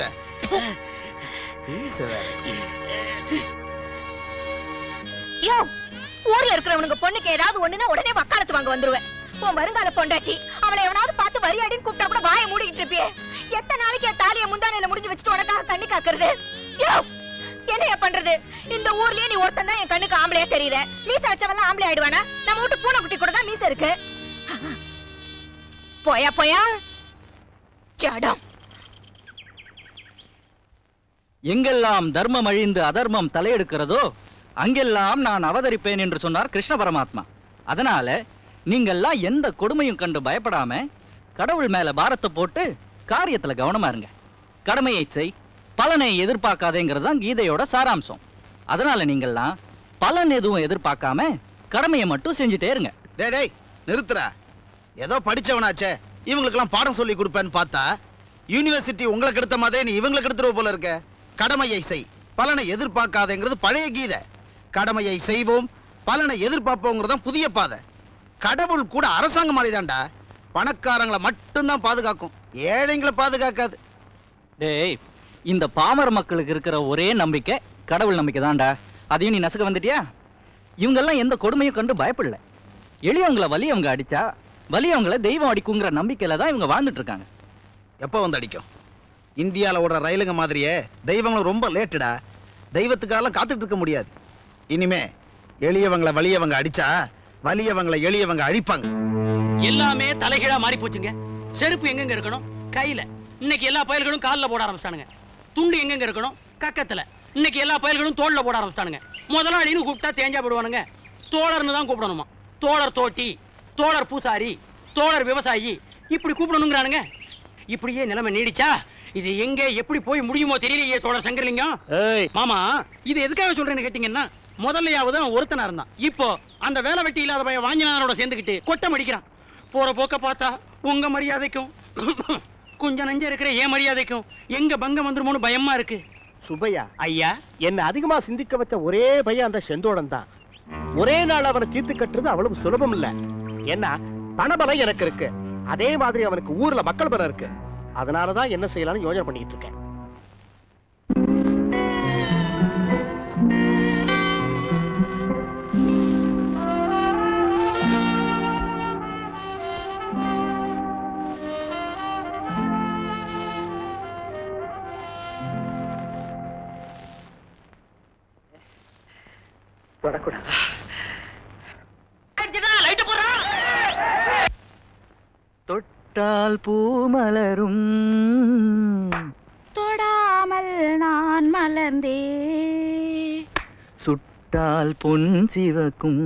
யோ ஊர்ல இருக்கிறவனுங்க பொண்ணுக்கு ஏதாவது ஒண்ணுனா உடனே வக்காலத்து வாங்க வந்துருவேன் உன் வருங்கால பொண்டாட்டி அவளை எவனாவது பார்த்து வரியாடின்னு கூப்பிட்டா கூட வாயை மூடிக்கிட்டு இருப்பியே எத்தனை நாளைக்கு என் தாலியை முந்தானையில முடிஞ்சு வச்சுட்டு உனக்காக கண்ணு காக்குறது யோ என்னையா பண்றது இந்த ஊர்லயே நீ ஒருத்தன் தான் என் கண்ணுக்கு ஆம்பளையா தெரியற மீச வச்சவெல்லாம் ஆம்பளை ஆயிடுவானா நம்ம வீட்டு பூனை குட்டி கூட தான் மீச இருக்கு போயா போயா ஜடம் எங்கெல்லாம் தர்மம் அழிந்து அதர்மம் தலையெடுக்கிறதோ அங்கெல்லாம் நான் அவதரிப்பேன் என்று சொன்னார் கிருஷ்ண பரமாத்மா அதனால நீங்கெல்லாம் எந்த கொடுமையும் கண்டு பயப்படாம கடவுள் மேல பாரத்தை போட்டு காரியத்துல கவனமா இருங்க கடமையை செய் பலனை எதிர்பார்க்காதேங்கிறது தான் கீதையோட சாராம்சம் அதனால நீங்கெல்லாம் பலன் எதுவும் எதிர்பார்க்காம கடமையை மட்டும் செஞ்சுட்டே இருங்க டேய் டேய் நிறுத்துறா ஏதோ படிச்சவனாச்சே இவங்களுக்கெல்லாம் பாடம் சொல்லி கொடுப்பேன்னு பார்த்தா யூனிவர்சிட்டி உங்களுக்கு எடுத்த மாதிரி நீ இவங்களுக்கு எடுத்துருவ போல இருக்க கடமையை செய் பலனை எதிர்பார்க்காதேங்கிறது பழைய கீதை கடமையை செய்வோம் பலனை எதிர்பார்ப்போங்கிறது தான் புதிய பாதை கடவுள் கூட அரசாங்கம் மாதிரிதான்டா பணக்காரங்களை மட்டும்தான் பாதுகாக்கும் ஏழைங்களை பாதுகாக்காது டேய் இந்த பாமர மக்களுக்கு இருக்கிற ஒரே நம்பிக்கை கடவுள் நம்பிக்கை தான்டா அதையும் நீ நசுக்க வந்துட்டியா இவங்கெல்லாம் எந்த கொடுமையும் கண்டு பயப்படல எளியவங்களை வலியவங்க அடிச்சா வலியவங்களை தெய்வம் அடிக்குங்கிற நம்பிக்கையில தான் இவங்க வாழ்ந்துட்டு இருக்காங்க எப்போ வந்து அடிக்கும் இந்தியாவில் ஓடுற ரயிலுங்க மாதிரியே தெய்வங்களும் ரொம்ப லேட்டுடா தெய்வத்துக்காலாம் காத்துட்டு இருக்க முடியாது இனிமே எளியவங்களை வலியவங்க அடிச்சா வலியவங்களை எளியவங்க அழிப்பாங்க எல்லாமே தலைகீழா மாறி போச்சுங்க செருப்பு எங்கெங்க இருக்கணும் கையில இன்னைக்கு எல்லா பயல்களும் கால்ல போட ஆரம்பிச்சிட்டானுங்க துண்டு எங்கெங்க இருக்கணும் கக்கத்துல இன்னைக்கு எல்லா பயல்களும் தோல்ல போட ஆரம்பிச்சிட்டானுங்க முதலாளின்னு கூப்பிட்டா தேஞ்சா போடுவானுங்க தோழர்னு தான் கூப்பிடணுமா தோழர் தோட்டி தோழர் பூசாரி தோழர் விவசாயி இப்படி கூப்பிடணுங்கிறானுங்க இப்படியே நிலைமை நீடிச்சா இது எங்க எப்படி போய் முடியுமோ தெரியலையே தோழர் சங்கரலிங்கம் மாமா இது எதுக்காக சொல்றேன்னு கேட்டீங்கன்னா முதல்லையாவது அவன் ஒருத்தனா இருந்தான் இப்போ அந்த வேலை வெட்டி இல்லாத பையன் வாங்கினாரோட சேர்ந்துக்கிட்டு கொட்டம் அடிக்கிறான் போற போக்க பார்த்தா உங்க மரியாதைக்கும் கொஞ்சம் நஞ்சம் இருக்கிற என் மரியாதைக்கும் எங்க பங்கம் வந்துருமோன்னு பயமா இருக்கு சுபையா ஐயா என்ன அதிகமா சிந்திக்க வச்ச ஒரே பையன் அந்த செந்தோடன் தான் ஒரே நாள் அவனை தீர்த்து கட்டுறது அவ்வளவு சுலபம் இல்ல ஏன்னா பணபலம் எனக்கு இருக்கு அதே மாதிரி அவனுக்கு ஊர்ல மக்கள் பலம் இருக்கு அதனாலதான் என்ன செய்யலாம்னு யோசனை பண்ணிட்டு இருக்கேன் தொடக்கூடாது தொட்டால் பூ மலரும் தொடாமல் நான் மலர்ந்தே சுட்டால் பொன் சிவக்கும்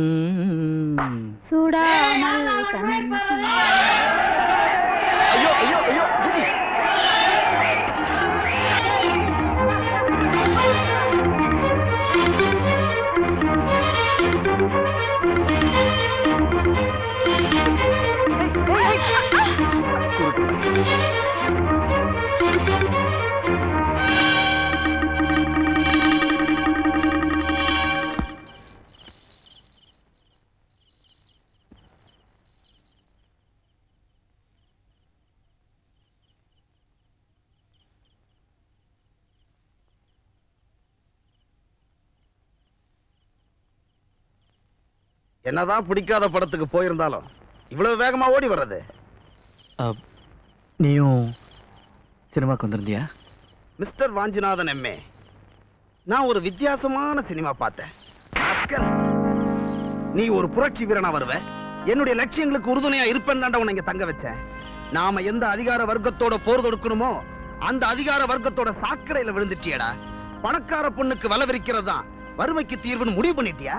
சுடாமல் கண் ஐயோ ஐயோ ஐயோ என்னதான் பிடிக்காத படத்துக்கு போயிருந்தாலும் இவ்வளவு வேகமா ஓடி வர்றது நீயும் சினிமாக்கு வந்திருந்தியா மிஸ்டர் வாஞ்சிநாதன் எம்ஏ நான் ஒரு வித்தியாசமான சினிமா பார்த்தேன் ராஸ்கல். நீ ஒரு புரட்சி வீரனா வருவ என்னுடைய லட்சியங்களுக்கு உறுதுணையா இருப்பேன் உன்னை இங்க தங்க வச்சேன் நாம எந்த அதிகார வர்க்கத்தோட போர் தொடுக்கணுமோ அந்த அதிகார வர்க்கத்தோட சாக்கடையில விழுந்துட்டியடா பணக்கார பொண்ணுக்கு வலை விரிக்கிறது தான் வறுமைக்கு தீர்வுன்னு முடிவு பண்ணிட்டியா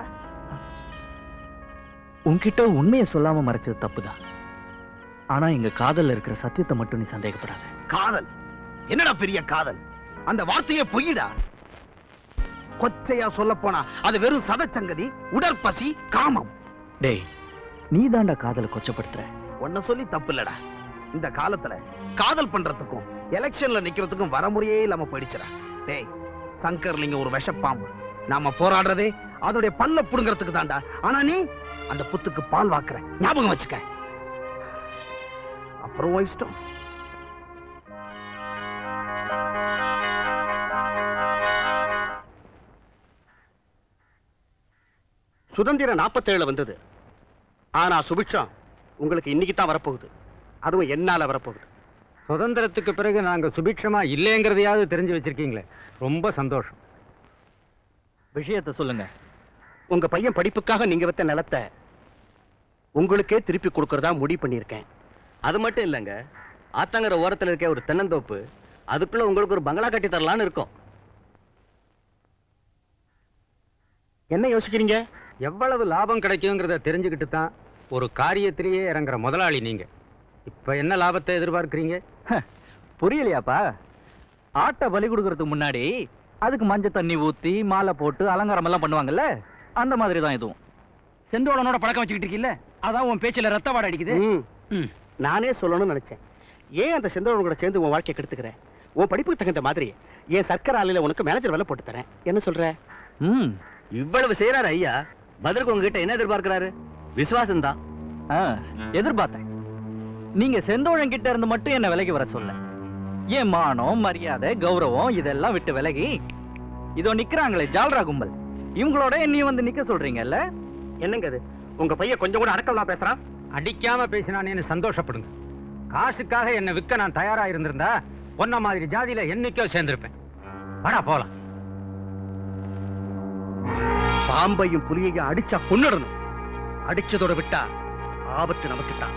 உன்கிட்ட உண்மையை சொல்லாம மறைச்சது தப்புதான் ஆனா எங்க காதல்ல இருக்கிற சத்தியத்தை மட்டும் நீ சந்தேகப்படாத காதல் என்னடா பெரிய காதல் அந்த வார்த்தையே பொய்யிடா கொச்சையா சொல்ல போனா அது வெறும் சதச்சங்கதி உடற்பசி காமம் டேய் நீ தாண்டா காதலை கொச்சப்படுத்துற உன்னை சொல்லி தப்பு இல்லடா இந்த காலத்துல காதல் பண்றதுக்கும் எலெக்ஷன்ல நிக்கிறதுக்கும் வரமுறையே இல்லாம போயிடுச்சுடா டேய் சங்கர்லிங்க ஒரு விஷப்பாம்பு நாம போராடுறதே அதோடைய பல்ல புடுங்கறதுக்கு தான்டா ஆனா நீ அந்த புத்துக்கு பால் வாக்குற ஞாபகம் வச்சுக்க அப்புறம் உன் இஷ்டம் சுதந்திரம் நாற்பத்தேழுல வந்தது ஆனா சுபிக்ஷம் உங்களுக்கு இன்னைக்கு தான் வரப்போகுது அதுவும் என்னால வரப்போகுது சுதந்திரத்துக்கு பிறகு நாங்க சுபிக்ஷமா இல்லைங்கிறதையாவது தெரிஞ்சு வச்சிருக்கீங்களே ரொம்ப சந்தோஷம் விஷயத்த சொல்லுங்க உங்க பையன் படிப்புக்காக நீங்க வித்த நிலத்தை உங்களுக்கே திருப்பி கொடுக்கறதா முடிவு பண்ணியிருக்கேன் அது மட்டும் இல்லைங்க ஆத்தங்கர ஓரத்துல இருக்க ஒரு தென்னந்தோப்பு அதுக்குள்ள உங்களுக்கு ஒரு பங்களா கட்டி தரலான்னு இருக்கோம் என்ன யோசிக்கிறீங்க எவ்வளவு லாபம் கிடைக்குங்கிறத தெரிஞ்சுக்கிட்டு தான் ஒரு காரியத்திலேயே இறங்குற முதலாளி நீங்க இப்ப என்ன லாபத்தை எதிர்பார்க்கறீங்க புரியலையாப்பா ஆட்டை பலி கொடுக்கறதுக்கு முன்னாடி அதுக்கு மஞ்சள் தண்ணி ஊத்தி மாலை போட்டு அலங்காரம் எல்லாம் பண்ணுவாங்கல்ல அந்த மாதிரி தான் இதுவும் செந்தோடனோட பழக்கம் வச்சுக்கிட்டு இருக்கீல்ல அதான் உன் பேச்சுல ரத்த வாடை அடிக்குது ம். நானே சொல்லணும்னு நினைச்சேன் ஏன் அந்த செந்தோழன் கூட சேர்ந்து உன் வாழ்க்கையை கெடுத்துக்கிற உன் படிப்புக்கு தகுந்த மாதிரி என் சர்க்கரை ஆலையில உனக்கு மேனேஜர் வேலை போட்டு தரேன் என்ன சொல்ற ம் இவ்வளவு செய்யறாரு ஐயா பதிலுக்கு உங்ககிட்ட என்ன எதிர்பார்க்கிறாரு விசுவாசம் தான் ஆ, எதிர்பார்த்தேன் நீங்க செந்தோழன் கிட்ட இருந்து மட்டும் என்ன விலகி வர சொல்ல ஏன் மானம் மரியாதை கௌரவம் இதெல்லாம் விட்டு விலகி இதோ நிக்கிறாங்களே ஜால்ரா கும்பல் இவங்களோட என்னையும் வந்து நிக்க சொல்றீங்கல்ல என்னங்க அது உங்க பையன் கொஞ்சம் கூட அடக்கலாம் பேசுறான் அடிக்காம பேசினானேன்னு சந்தோஷப்படுங்க காசுக்காக என்ன விற்க நான் தயாரா இருந்திருந்தா பொன்ன மாதிரி ஜாதியில என்னைக்கோ சேர்ந்திருப்பேன் வாடா போலாம் பாம்பையும் புலியையும் அடிச்சா கொன்னுடணும் அடிச்சதோட விட்டா ஆபத்து நமக்கு தான்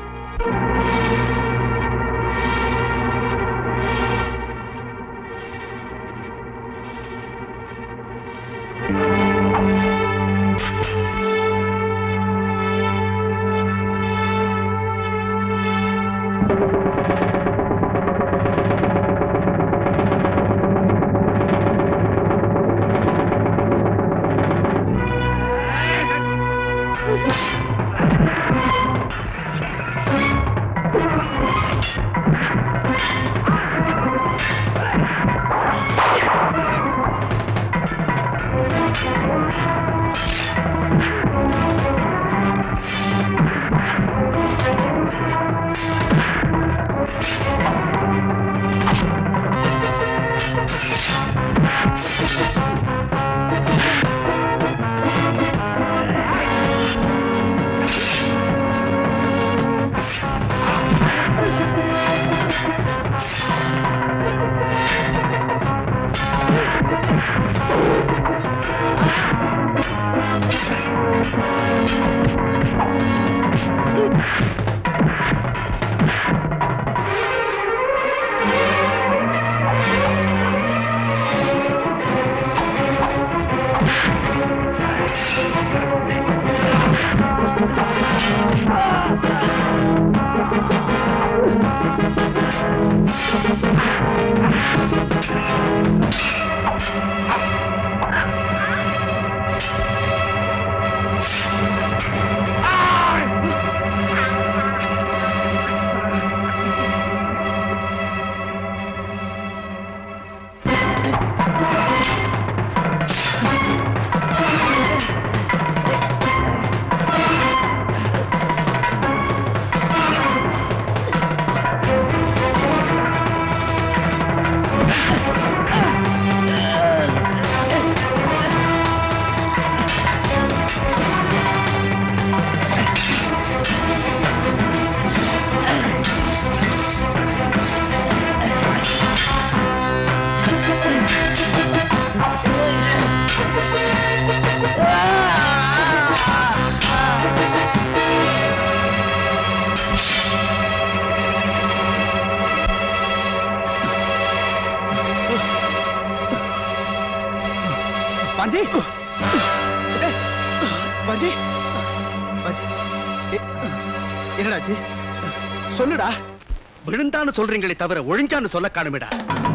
அப்பாச்சி எ- என்னடாச்சு சொல்லுடா விழுந்தான்னு சொல்றீங்களே தவிர ஒழிஞ்சான்னு சொல்ல காணுமேடா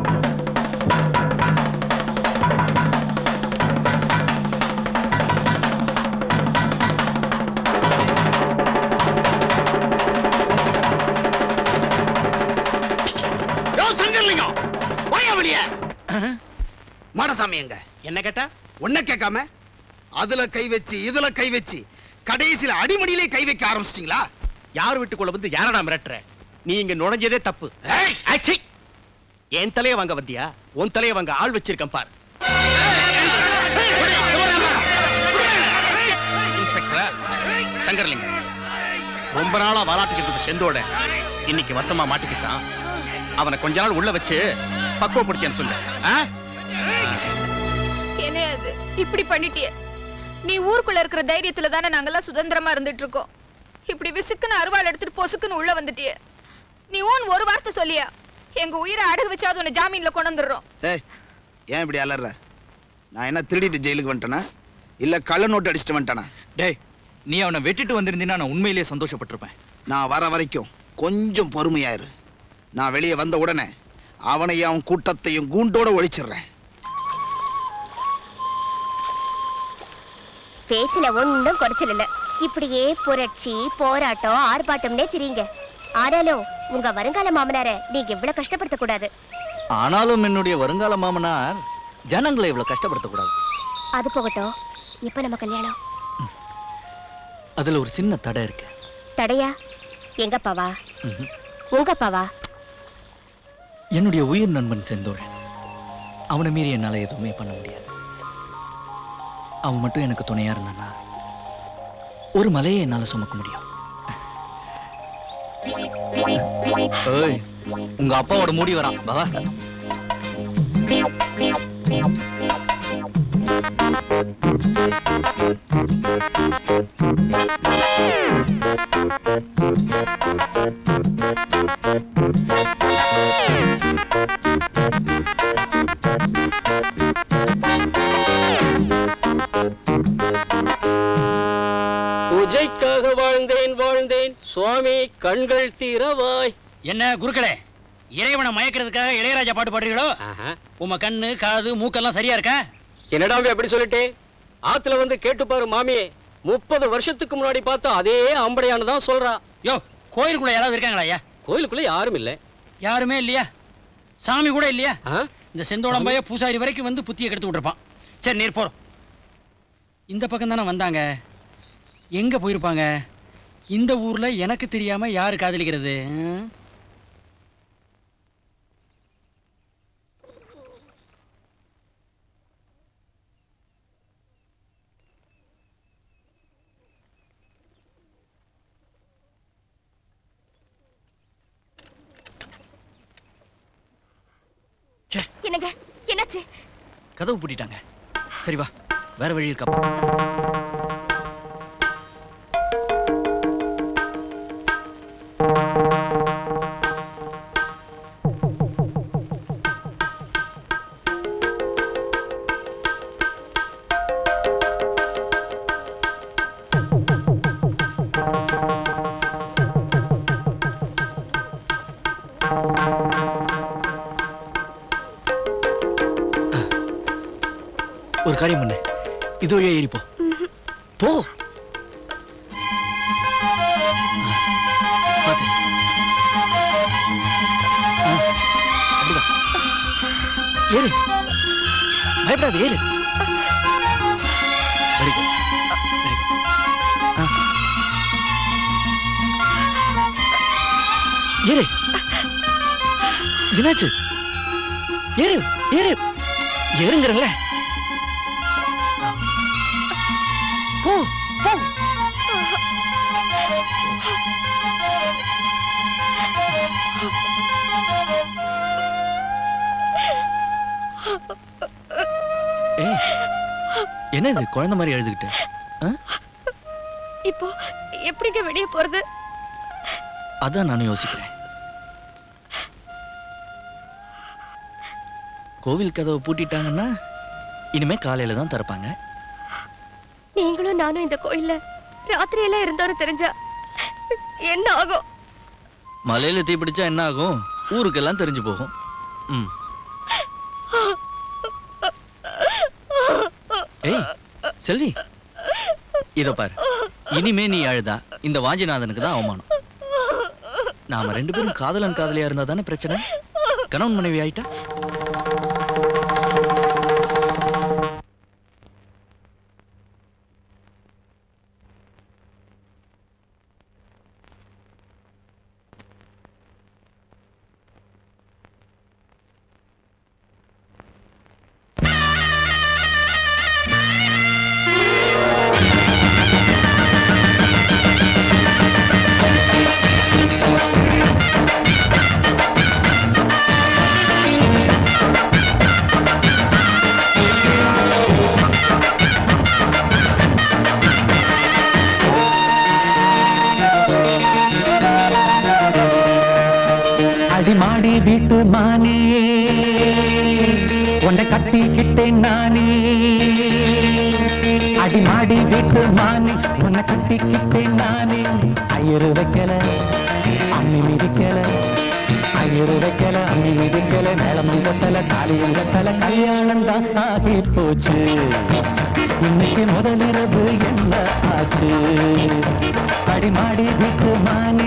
யோ சங்கர்லிங்கம் வாயா வெளிய மாடசாமி எங்க என்ன கேட்டா உன்ன கேட்காம அதுல கை வச்சு இதுல கை வச்சு கடைசியில அடிமடியிலே கை வைக்க ஆரம்பிச்சிட்டீங்களா யார் வீட்டுக்குள்ள வந்து யாரடா மிரட்டுற நீ இங்க நுழைஞ்சதே தப்பு ஆச்சி! என் தலைய வாங்க வந்தியா உன் தலைய வாங்க ஆள் வச்சிருக்கேன் பார் இன்ஸ்பெக்டர் சங்கர்லிங்கம் ரொம்ப நாளா வாலாட்டிக்கிட்டு இருந்த செந்தோட இன்னைக்கு வசமா மாட்டிக்கிட்டான் அவனை கொஞ்ச நாள் உள்ள வச்சு பக்குவப்படுத்தி அனுப்புங்க ஆ? என்ன அது இப்படி பண்ணிட்டியே நீ ஊருக்குள்ள இருக்கிற தைரியத்துல தானே நாங்கெல்லாம் சுதந்திரமா இருந்துட்டு இருக்கோம் இப்படி விசுக்குன்னு அருவாள் எடுத்துட்டு பொசுக்குன்னு உள்ள வந்துட்டியே நீ ஊன் ஒரு வார்த்தை சொல்லியா எங்க உயிரை அடகு வச்சாவது உன்னை ஜாமீன்ல கொண்டு வந்துடுறோம் ஏய் ஏன் இப்படி அலற நான் என்ன திருடிட்டு ஜெயிலுக்கு வந்துட்டேனா இல்ல கள்ள நோட்டு அடிச்சுட்டு வந்துட்டானா டேய் நீ அவனை வெட்டிட்டு வந்திருந்தீன்னா நான் உண்மையிலேயே சந்தோஷப்பட்டிருப்பேன் நான் வர வரைக்கும் கொஞ்சம் பொறுமையாயிரு நான் வெளியே வந்த உடனே அவனையும் அவன் கூட்டத்தையும் கூண்டோட ஒழிச்சிடுறேன் பேச்சுல ஒண்ணும் குறைச்சல் இல்ல இப்படியே புரட்சி போராட்டம் ஆர்ப்பாட்டம்னே திரியுங்க ஆனாலும் உங்க வருங்கால மாமனார நீங்க இவ்வளவு கஷ்டப்படுத்த கூடாது ஆனாலும் என்னுடைய வருங்கால மாமனார் ஜனங்களை இவ்வளவு கஷ்டப்படுத்தக்கூடாது அது போகட்டும் இப்ப நம்ம கல்யாணம் அதுல ஒரு சின்ன தடை இருக்கு தடையா எங்கப்பாவா ம்ஹும். உங்கப்பாவா என்னுடைய உயிர் நண்பன் செந்தோழன் அவனை மீறி என்னால எதுவுமே பண்ண முடியாது அவன் மட்டும் எனக்கு துணையா இருந்தானா ஒரு மலையை என்னால சுமக்க முடியும் ஏய் உங்க அப்பாவோட மூடி வரான் பாவா பூஜைக்காக வாழ்ந்தேன் வாழ்ந்தேன் சுவாமி கண்கள் திறவாய் என்ன குருக்களே இறைவனை மயக்கிறதுக்காக இளையராஜா பாட்டு பாடுறீங்களோ உம கண்ணு காது மூக்கெல்லாம் சரியா இருக்கா என்னடா எப்படி சொல்லிட்டே ஆத்துல வந்து கேட்டு பாரு மாமியே முப்பது வருஷத்துக்கு முன்னாடி பார்த்தா அதே அம்படையானு தான் சொல்றா யோ கோயிலுக்குள்ள யாராவது இருக்காங்களா ஐயா கோயிலுக்குள்ள யாரும் இல்ல யாருமே இல்லையா சாமி கூட இல்லையா இந்த செந்தோளம்பைய பூசாரி வரைக்கும் வந்து புத்தியை கெடுத்து விட்டுருப்பான் சரி நீர் போறோம் இந்த பக்கம் தானே வந்தாங்க எங்க போயிருப்பாங்க இந்த ஊர்ல எனக்கு தெரியாம யாரு காதலிக்கிறது ஆ? என்னங்க என்னாச்சு கதவு பூட்டிட்டாங்க சரி வா வேற வழி இருக்கா ஒரு காரியம் பண்ணு இது வழியா ஏறி போ போ பாத்து ஆ, அப்படிதான் ஏறு பயப்படாத ஏறு வெரி குட் வெரி குட் ஏறு என்னாச்சு ஏறு ஏறு ஏறுங்கிறல்ல போ போ ஏய் என்ன இது குழந்தை மாதிரி எழுதுகிட்டு இப்போ எப்படிங்க வெளியே போறது அதான் நானும் யோசிக்கிறேன் கோவில் கதவை பூட்டிட்டாங்கன்னா இனிமே காலையில தான் திறப்பாங்க நீங்களும் நானும் இந்த கோயில்ல ராத்திரியெல்லாம் இருந்தோன்னு தெரிஞ்சா என்ன ஆகும் மலையில தீ பிடிச்சா என்ன ஆகும் ஊருக்கெல்லாம் தெரிஞ்சு போகும் ம் ஏய் செல்வி இத பாரு இனிமே நீ அழுதா இந்த வாஞ்சிநாதனுக்கு தான் அவமானம் நாம ரெண்டு பேரும் காதலன் காதலியா இருந்தா தானே பிரச்சனை கணவன் மனைவி ஆயிட்டா அடிமாடி வீட்டு மானே உன்னை கட்டிக்கிட்டேன் நானே அடிமாடி வீட்டு மானே உன்னை கட்டிக்கிட்டேன் நானே ஐயரு வைக்கல அம்மி மிதிக்கல ஐயரு வைக்கல அம்மி மிதிக்கல மேளம் கத்தல தாலியம் கத்தல கல்யாணம் தான் ஆகி போச்சு இன்னைக்கு முதலிரவு என்ன ஆச்சு அடிமாடி வீட்டு மானே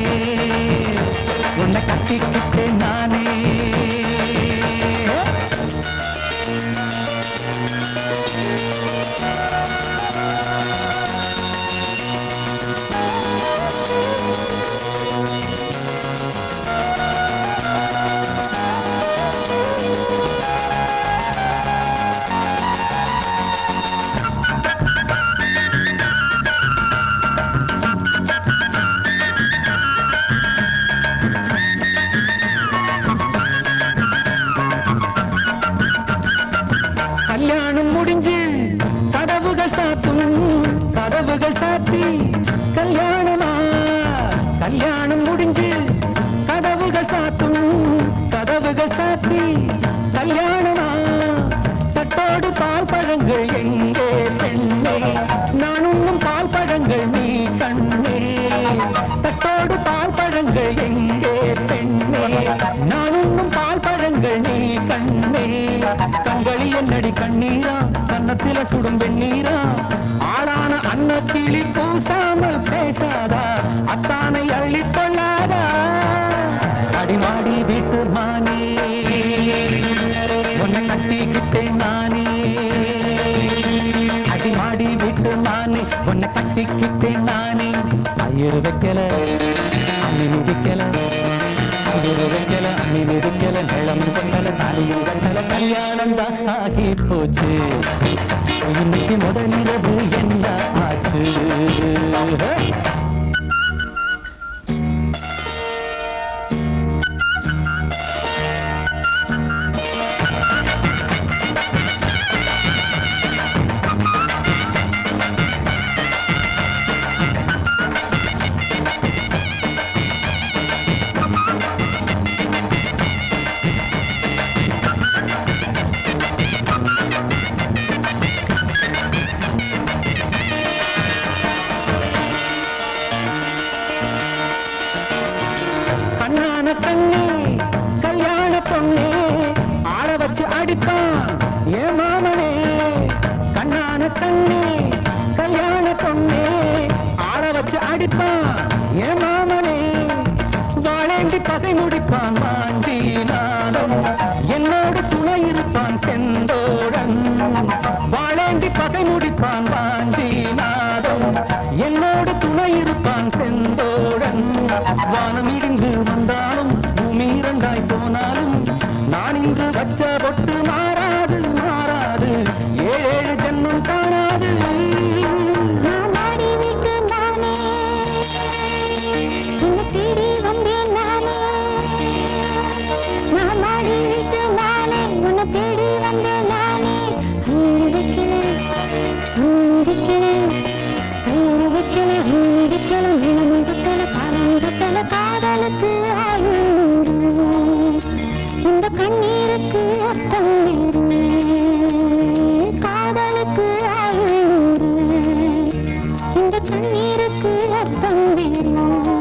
உன்னை கட்டிக்கிட்டேன் நானே கல்யாணம் முடிஞ்சு கதவுகள் சாத்தும் கதவுகள் சாத்தி கல்யாணமா கல்யாணம் முடிஞ்சு கதவுகள் சாத்தும் கதவுகள் சாத்தி கல்யாணமா தட்டோடு பால் பழங்கள் எங்கே பெண்ணே நான் உண்ணும் பால் பழங்கள் நீ கண்ணே தட்டோடு பால் பழங்கள் எங்கே பெண்ணே நான் உண்ணும் பால் பழங்கள் நீ கண்ணே கண்களி என்னடி கண்ணீரா கன்னத்தில சுடும் வெண்ணீரா ஆளான அன்னக்கிளி பூசாமல் பேசாதா அத்தானை அள்ளிக் கொள்ளாதா அடிமாடி வீட்டு மானே உன்னை கட்டிக்கிட்டேன் நானே அடிமாடி வீட்டு மானே உன்னை கட்டிக்கிட்டேன் நானே ஐயர் வைக்கல அம்மி மிதிக்கல ஐயர் வைக்கல அம்மி மிதிக்கல நிலம் கொண்டல தாலியும் கண்டல கல்யாணம் தான் ஆகி போச்சு இன்னைக்கு முதலிரவு என்ன ஆச்சு கண்ணான கண்ணே கல்யாண பொண்ணே ஆள வச்சு அடிப்பான் ஏ மாமனே கண்ணான கண்ணே கல்யாண பொண்ணே ஆள வச்சு அடிப்பான் ஏ மாமனே வாழேண்டி பகை முடிப்பான் மாஞ்சி நாதம் என்னோடு துணை இருப்பான் செந்தோழன் வாழேண்டி பகை முடிப்பான் வாஞ்சி நாதம் என்னோடு துணை இருப்பான் செந்தோழன் வானம் இடிந்து வந்தாலும் பூமி இரண்டாய் போனாலும் நான் இன்று வச்ச பொட்டு மாறாது மாறாது ஏழு ஜென்மம் காணாது நான் ஆடி விட்டு நானே உன்னை தேடி வந்தேன் நானே நான் ஆடி விட்டு நானே உன்னை தேடி வந்தேன் நானே அங்கிருக்கல அங்கிருக்கல அங்கிருக்கல நிலமுகத்தல காலமுகத்தல காதலுக்கு ஆயுள் இந்த கண்ணீருக்கு அர்த்தம் வேறு காதலுக்கு ஆயுள் இந்த கண்ணீருக்கு பேருக்கு அர்த்தம் வேறு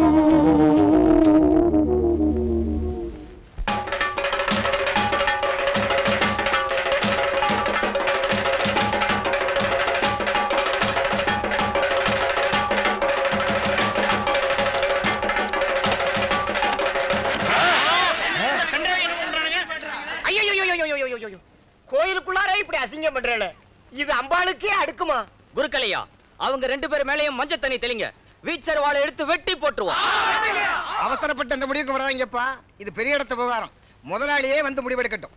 ஐயோ கோயிலுக்குள்ளார இப்படி அசிங்கம் பண்றேன் இது அம்பாளுக்கே அடுக்குமா குருக்கலையா அவங்க ரெண்டு பேர் மேலயும் மஞ்சள் தண்ணி தெளிங்க வீச்சர் வாழை எடுத்து வெட்டி போட்டுருவோம் அவசரப்பட்டு அந்த முடிவுக்கு வராங்கப்பா இது பெரிய இடத்த விவகாரம் முதலாளியே வந்து முடிவெடுக்கட்டும்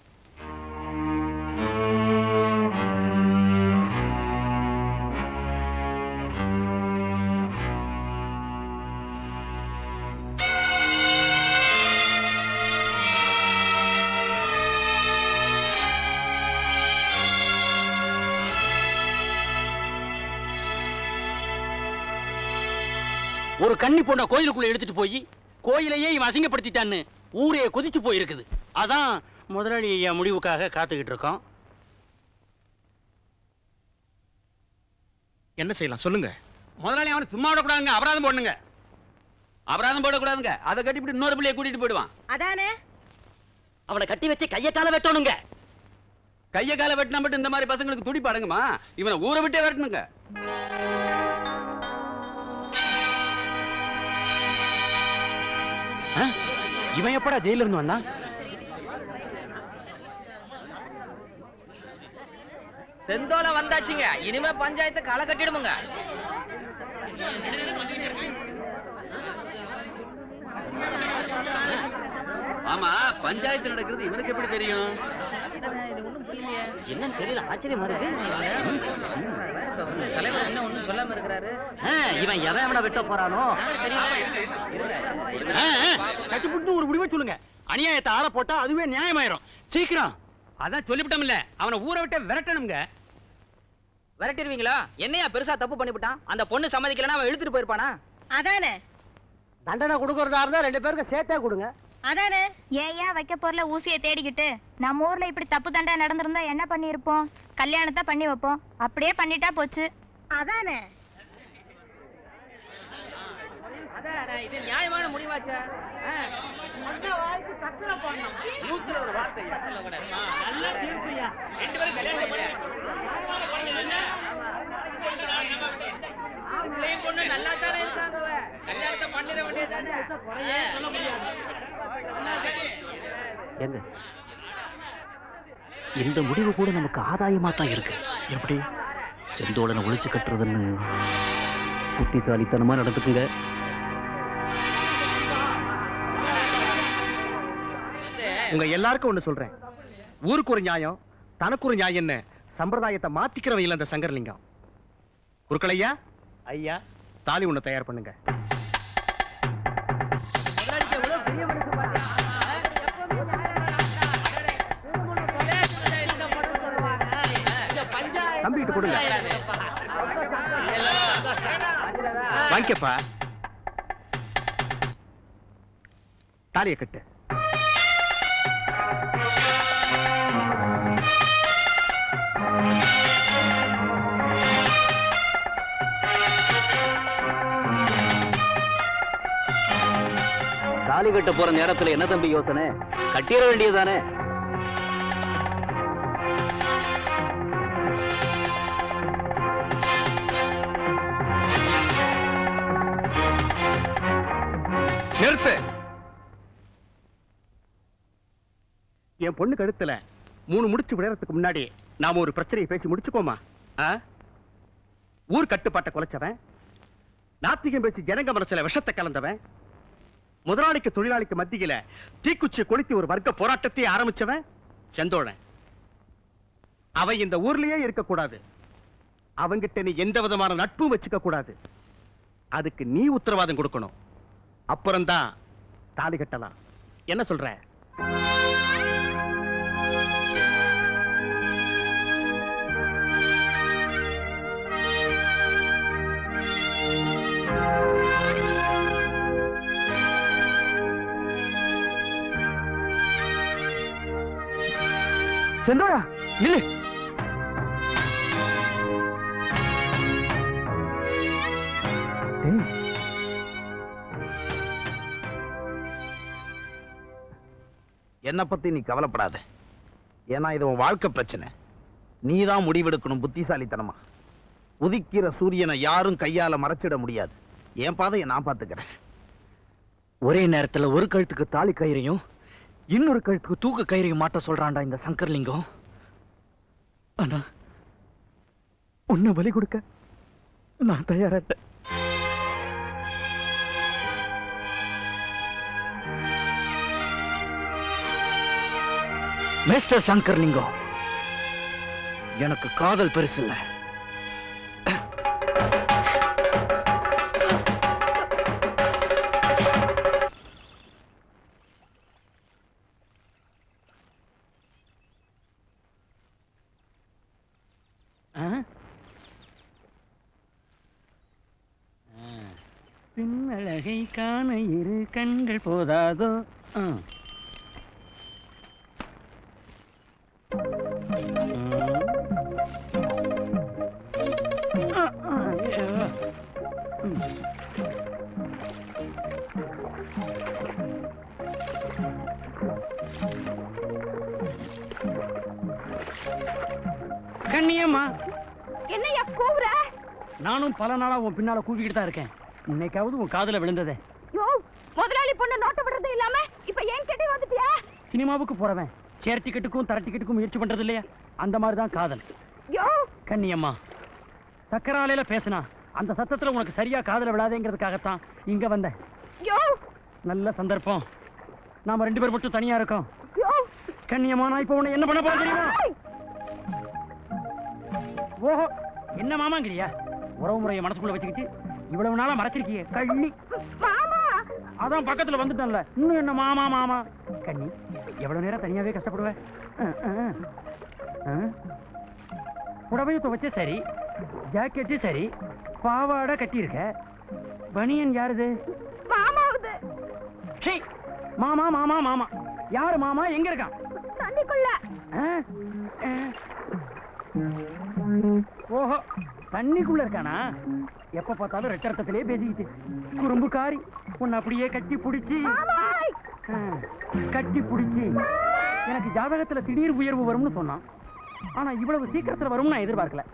ஒரு கன்னி பொண்ண கோயிலுக்குள்ள எடுத்துட்டு போய் கோயிலையே இவன் அசிங்கப்படுத்திட்டான்னு ஊரே கொதிச்சு போயிருக்குது அதான் முதலாளி ஐயா முடிவுக்காக காத்துக்கிட்டு இருக்கோம் என்ன செய்யலாம் சொல்லுங்க முதலாளி அவனை சும்மா விடக்கூடாதுங்க அபராதம் போடணுங்க அபராதம் போடக்கூடாதுங்க அதை கட்டிவிட்டு இன்னொரு பிள்ளைய கூட்டிட்டு போயிடுவான் அதானே அவனை கட்டி வச்சு கைய கால வெட்டணுங்க கைய கால வெட்டினா மட்டும் இந்த மாதிரி பசங்களுக்கு துடிப்பு அடங்குமா இவனை ஊரை விட்டே வெட்டணுங்க இவன் எப்படா ஜெயில இருந்து வந்தான் செந்தோல வந்தாச்சுங்க இனிமே பஞ்சாயத்து களை கட்டிடுமுங்க ஆமா பஞ்சாயத்து நடக்கிறது இவனுக்கு எப்படி தெரியும் என்னன்னு தெரியல ஆச்சரியமா இருக்கு தலைவர் என்ன ஒண்ணும் சொல்லாம இருக்கிறாரு இவன் எவன் எவனை வெட்ட போறானோ சட்டுப்புட்டு ஒரு முடிவை சொல்லுங்க அநியாயத்தை ஆற போட்டா அதுவே நியாயமாயிரும் சீக்கிரம் அதான் சொல்லிவிட்டோம்ல அவனை ஊரை விட்டு விரட்டணுங்க விரட்டிடுவீங்களா என்னையா பெருசா தப்பு பண்ணிவிட்டான் அந்த பொண்ணு சம்மதிக்கலன்னா அவன் இழுத்துட்டு போயிருப்பானா அதானே தண்டனை கொடுக்கறதா இருந்தா ரெண்டு பேருக்கு சேர்த்தே கொடுங்க அதானே ஏன் ஏன் வைக்க போறல ஊசியை தேடிக்கிட்டு நம்ம ஊர்ல இப்படி தப்பு தண்டா நடந்திருந்தா என்ன பண்ணிருப்போம் கல்யாணத்தை பண்ணி வைப்போம் அப்படியே பண்ணிட்டா போச்சு அதானே இது நியாயமான முடிவாச்சா நூத்துல ஒரு வார்த்தை நல்ல தீர்ப்புயா ரெண்டு பேரும் கல்யாணம் ஆம்பளையும் பொண்ணு நல்லா தானே இருக்காங்க அவ. கல்யாணத்தை பண்ணிட வேண்டியதானே சொல்ல முடியாது என்ன இந்த முடிவு கூட நமக்கு ஆதாயமா தான் இருக்கு எப்படி செந்தோடனை ஒழிச்சு கட்டுறதுன்னு புத்திசாலித்தனமா நடந்துக்குங்க உங்க எல்லாருக்கும் ஒண்ணு சொல்றேன் ஊருக்கு ஒரு நியாயம் தனக்கு ஒரு நியாயம்னு சம்பிரதாயத்தை மாத்திக்கிறவன் இல்ல அந்த சங்கரலிங்கம் குருக்களையா ஐயா தாலி ஒண்ணு தயார் பண்ணுங்க தம்பிட்டு கொடுங்க வாங்கிக்கப்பா தாலியை கட்டு தாலி கட்ட போற நேரத்துல என்ன தம்பி யோசனை கட்டிட வேண்டியதுதானே நிறுத்து என் பொண்ணு கழுத்துல மூணு முடிச்சு விடுறதுக்கு முன்னாடி நாம ஒரு பிரச்சனையை பேசி முடிச்சுக்கோமா ஆ? ஊர் கட்டுப்பாட்டை குலைச்சவன் நாத்திகம் பேசி ஜனங்க மனசுல விஷத்தை கலந்தவன் முதலாளிக்கு தொழிலாளிக்கு மத்தியில தீக்குச்சியை கொளுத்தி ஒரு வர்க்க போராட்டத்தை ஆரம்பிச்சவன் செந்தோழன் அவன் இந்த ஊர்லயே இருக்கக்கூடாது அவங்கிட்ட நீ எந்த விதமான நட்பும் வச்சுக்க கூடாது அதுக்கு நீ உத்தரவாதம் கொடுக்கணும் அப்புறம்தான் தாலி கட்டலாம் என்ன சொல்ற செந்தோழா நில்லு என்னை பத்தி நீ கவலைப்படாத ஏன்னா இது உன் வாழ்க்கை பிரச்சனை நீ தான் முடிவெடுக்கணும் புத்திசாலித்தனமா உதிக்கிற சூரியனை யாரும் கையால மறைச்சிட முடியாது என் பாதையை நான் பார்த்துக்கிறேன் ஒரே நேரத்துல ஒரு கழுத்துக்கு தாலி கயிறையும் இன்னொரு கழுத்துக்கு தூக்கு கயிறையும் மாட்ட சொல்றான்டா இந்த சங்கர்லிங்கம் ஆனா உன்னை பலி கொடுக்க நான் தயாராட்ட மிஸ்டர் சங்கர்லிங்கம் எனக்கு காதல் பெருசு இல்ல பின்னழகை காண இரு கண்கள் போதாதோ ஆ. ஆ, ஆ, ஐயோ. ம். கண்ணியம்மா என்னையா கூவுற நானும் பல நாளா உன் பின்னால கூவிக்கிட்டு தான் இருக்கேன் இன்னைக்காவது உன் காதுல விழுந்ததே யோ முதலாளி பொண்ணு நோட்ட விடுறது இல்லாம இப்ப ஏன் கிட்டே வந்துட்டியா சினிமாவுக்கு போறவன் சேர் டிக்கெட்டுக்கும் தர டிக்கெட்டுக்கும் முயற்சி பண்றது இல்லையா அந்த மாதிரி தான் காதல் யோ கண்ணியம்மா சக்கராலையில பேசினா அந்த சத்தத்துல உனக்கு சரியா காதுல விழாதேங்கிறதுக்காகத்தான் இங்க வந்தேன் யோ நல்ல சந்தர்ப்பம் நாம ரெண்டு பேர் மட்டும் தனியா இருக்கோம் யோ கண்ணியம்மா நான் இப்ப உன்னை என்ன பண்ண போறேன் தெரியுமா ஓஹோ என்ன மாமாங்கிறியா உறவு முறையை மனசுக்குள்ள வச்சுக்கிட்டு இவ்வளவு நாளா மறைச்சிருக்கியே கள்ளி அதான் பக்கத்துல வந்துட்டேன்ல இன்னும் என்ன மாமா மாமா கண்ணி எவ்வளவு நேரம் தனியாவே கஷ்டப்படுவேன் அஹ், அஹ், அஹ். புடவையை துவைச்ச சரி ஜாக்கெட்டு சரி பாவாடை கட்டியிருக்க பனியன் யாருது மாமாவுது சீ, மாமா மாமா மாமா யாரு மாமா எங்க இருக்கான் தண்ணிக்குள்ள அஹ், அஹ். ஓஹோ தண்ணிக்குள்ள இருக்கானா எப்ப பார்த்தாலும் ரெட்ட ரத்தத்திலே பேசிக்கிட்டு குறும்புக்காரி உன்னை அப்படியே கட்டி பிடிச்சி கட்டி பிடிச்சி எனக்கு ஜாதகத்துல திடீர் உயர்வு வரும்னு சொன்னான் ஆனா இவ்வளவு சீக்கிரத்துல வரும்னு நான் எதிர்பார்க்கல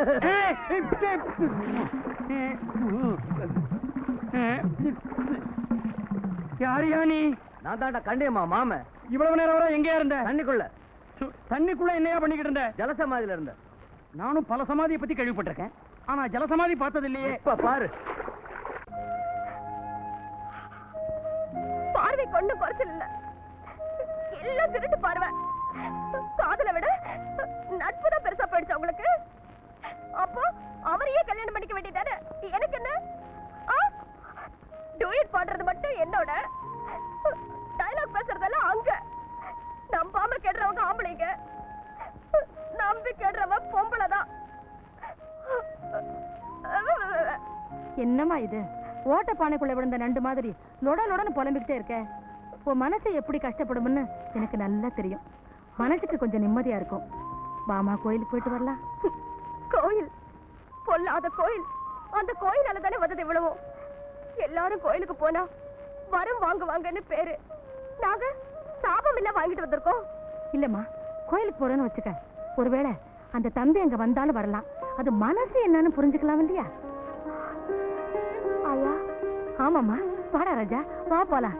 யாரியா நீ நான் தாண்டா கண்டியம்மா மாம இவ்வளவு நேரம் வரை எங்கேயா இருந்த தண்ணிக்குள்ள தண்ணிக்குள்ள என்னையா பண்ணிக்கிட்டு இருந்த ஜலசமாதியில இருந்த நானும் பல சமாதியை பத்தி கேள்விப்பட்டிருக்கேன் ஆனா ஜலசமாதி பார்த்தது இல்லையே இப்ப பாரு பார்வை கொண்டு குறைச்சல் இல்ல எல்லாம் திருட்டு பார்வை காதல விட நட்பு தான் பெருசா போயிடுச்சு உங்களுக்கு அப்போ அவரையே கல்யாணம் பண்ணிக்க வேண்டியதானே எனக்கு என்ன டூயட் பாடுறது மட்டும் என்னோட டயலாக் பேசுறதெல்லாம் அங்க நம்பாம கேடுறவங்க ஆம்பளைங்க நம்பி கேடுறவ பொம்பளை தான் என்னம்மா இது ஓட்ட பானைக்குள்ள விழுந்த நண்டு மாதிரி லொட லொடன்னு புலம்பிக்கிட்டே இருக்க உன் மனசு எப்படி கஷ்டப்படும்னு எனக்கு நல்லா தெரியும் மனசுக்கு கொஞ்சம் நிம்மதியா இருக்கும் வாமா கோயிலுக்கு போயிட்டு வரலாம் கோயில் பொல்லாத கோயில் அந்த கோயிலால தானே வந்தது இவ்வளவும் எல்லாரும் கோயிலுக்கு போனா வரம் வாங்குவாங்கன்னு பேரு நாங்க சாபம் இல்ல வாங்கிட்டு வந்திருக்கோம் இல்லம்மா கோயிலுக்கு போறேன்னு வச்சுக்க ஒருவேளை அந்த தம்பி அங்க வந்தாலும் வரலாம் அது மனசு என்னன்னு புரிஞ்சுக்கலாம் இல்லையா ஐயா ஆமாம்மா வாடா ராஜா வா போலாம்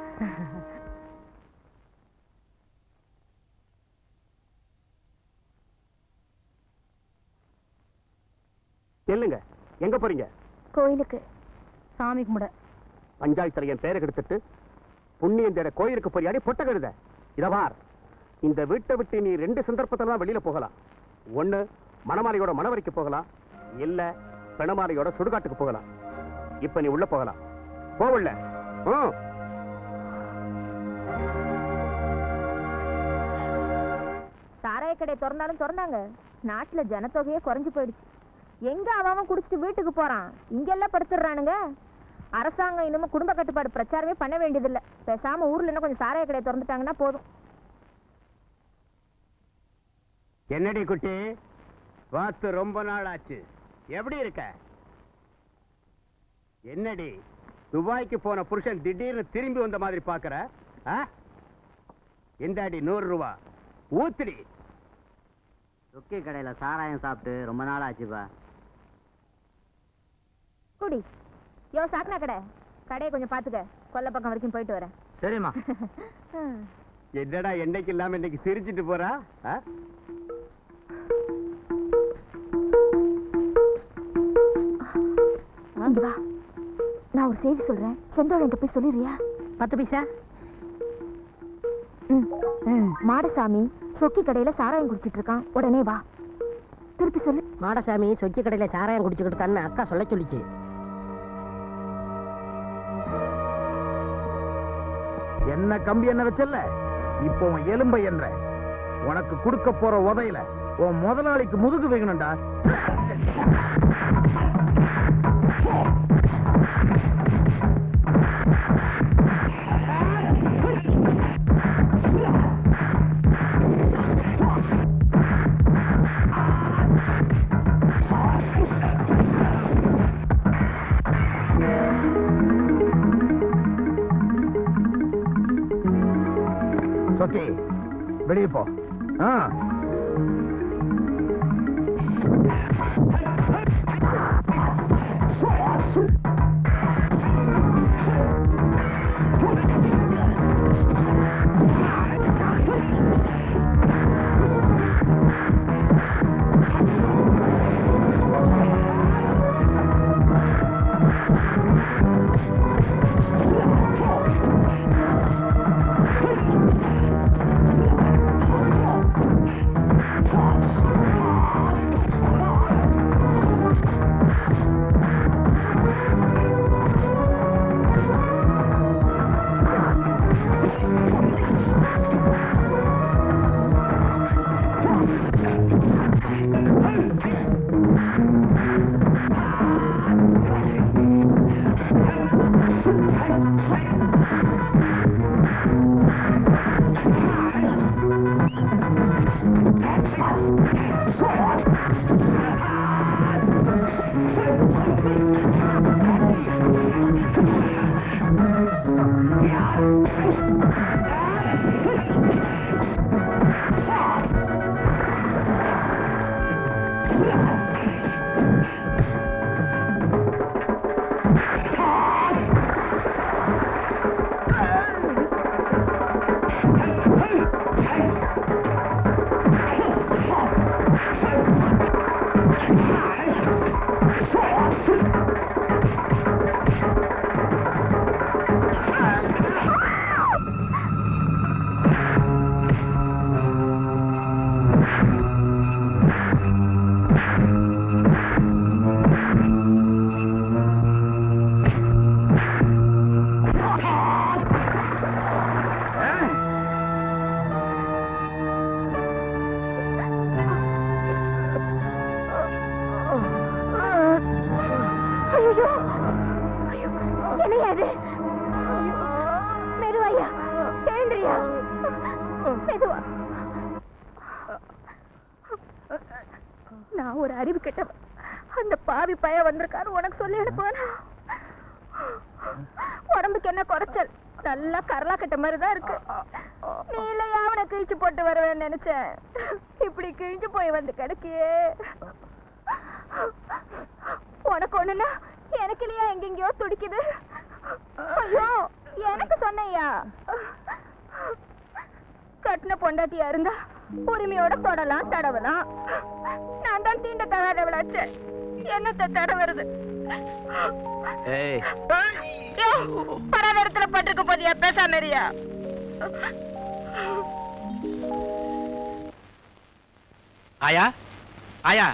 இல்லைங்க எங்க போறீங்க கோயிலுக்கு சாமி கும்பிட பஞ்சாயத்துல என் பேரை கெடுத்துட்டு புண்ணியம் தேட கோயிலுக்கு போறியாடி பொட்ட கழுத இத பார் இந்த வீட்டை விட்டு நீ ரெண்டு சந்தர்ப்பத்துல தான் வெளியில போகலாம் ஒண்ணு மணமாலையோட மணவரைக்கு போகலாம் இல்ல பிணமாலையோட சுடுகாட்டுக்கு போகலாம் இப்ப நீ உள்ள போகலாம் போவல்ல ம் சாராய கடை திறந்தாலும் திறந்தாங்க நாட்டுல ஜனத்தொகையே குறைஞ்சு போயிடுச்சு எங்க அவன் அவன் குடிச்சிட்டு வீட்டுக்கு போறான் இங்கெல்லாம் படுத்துடுறானுங்க அரசாங்கம் இனிமே குடும்ப கட்டுப்பாடு பிரச்சாரமே பண்ண வேண்டியதில்ல பேசாம ஊர்ல இன்னும் கொஞ்சம் சாராய கடையை திறந்துட்டாங்கன்னா போதும் என்னடி குட்டி பார்த்து ரொம்ப நாள் ஆச்சு எப்படி இருக்க என்னடி துபாய்க்கு போன புருஷன் திடீர்னு திரும்பி வந்த மாதிரி பாக்குற ஆ? இந்தாடி நூறு ரூபா ஊத்துடி ரொக்கி கடையில சாராயம் சாப்பிட்டு ரொம்ப நாள் ஆச்சுப்பா குடி யோ சாக்கனா கடை கடையை கொஞ்சம் பாத்துக்க கொல்ல பக்கம் வரைக்கும் போயிட்டு வரேன் சரிம்மா என்னடா என்னைக்கு இல்லாம இன்னைக்கு சிரிச்சிட்டு போறா ஆ? இங்க வா நான் ஒரு செய்தி சொல்றேன் செந்தோழன்ட்ட போய் சொல்லிடுறியா பத்து பைசா ம் மாடசாமி சொக்கி கடையில சாராயம் குடிச்சிட்டு இருக்கான் உடனே வா திருப்பி சொல்லு மாடசாமி சொக்கி கடையில சாராயம் குடிச்சுக்கிட்டு இருக்கான்னு அக்கா சொல்ல சொல்லிச்சு என்ன கம்பி என்ன வச்சல்ல இப்போ உன் எலும்பை என்ற உனக்கு கொடுக்க போற உதையில உன் முதலாளிக்கு முதுகு வைக்கணும்டா சொக்கி வெளியே போ ஆ ஐயோ ஐயோ என்னையா இது ஐயோ, மெதுவாயா எழுந்திரியா மெதுவா நான் ஒரு அறிவு கெட்டவ அந்த பாவி பய வந்திருக்காரு உனக்கு சொல்லி அனுப்புவானா உடம்புக்கு என்ன குறைச்சல் நல்லா கரலா கட்ட மாதிரி தான் இருக்கு நீ இல்லையா அவனை கிழிச்சு போட்டு வருவேன்னு நினைச்சேன் இப்படி கிழிஞ்சு போய் வந்து கிடக்கியே உனக்கு ஒண்ணுன்னா எனக்கு இல்லையா எங்கெங்கயோ துடிக்குது ஐயோ எனக்கு சொன்னையா கட்டின பொண்டாட்டியா இருந்தா உரிமையோட தொடலாம் தடவலாம் நான் தான் தீண்ட தகாதவளாச்சே என்னத்த தடவுறது ஏய் யோ, படாத இடத்துல பட்டிருக்க போதியா பேசாம இருயா ஆயா ஆயா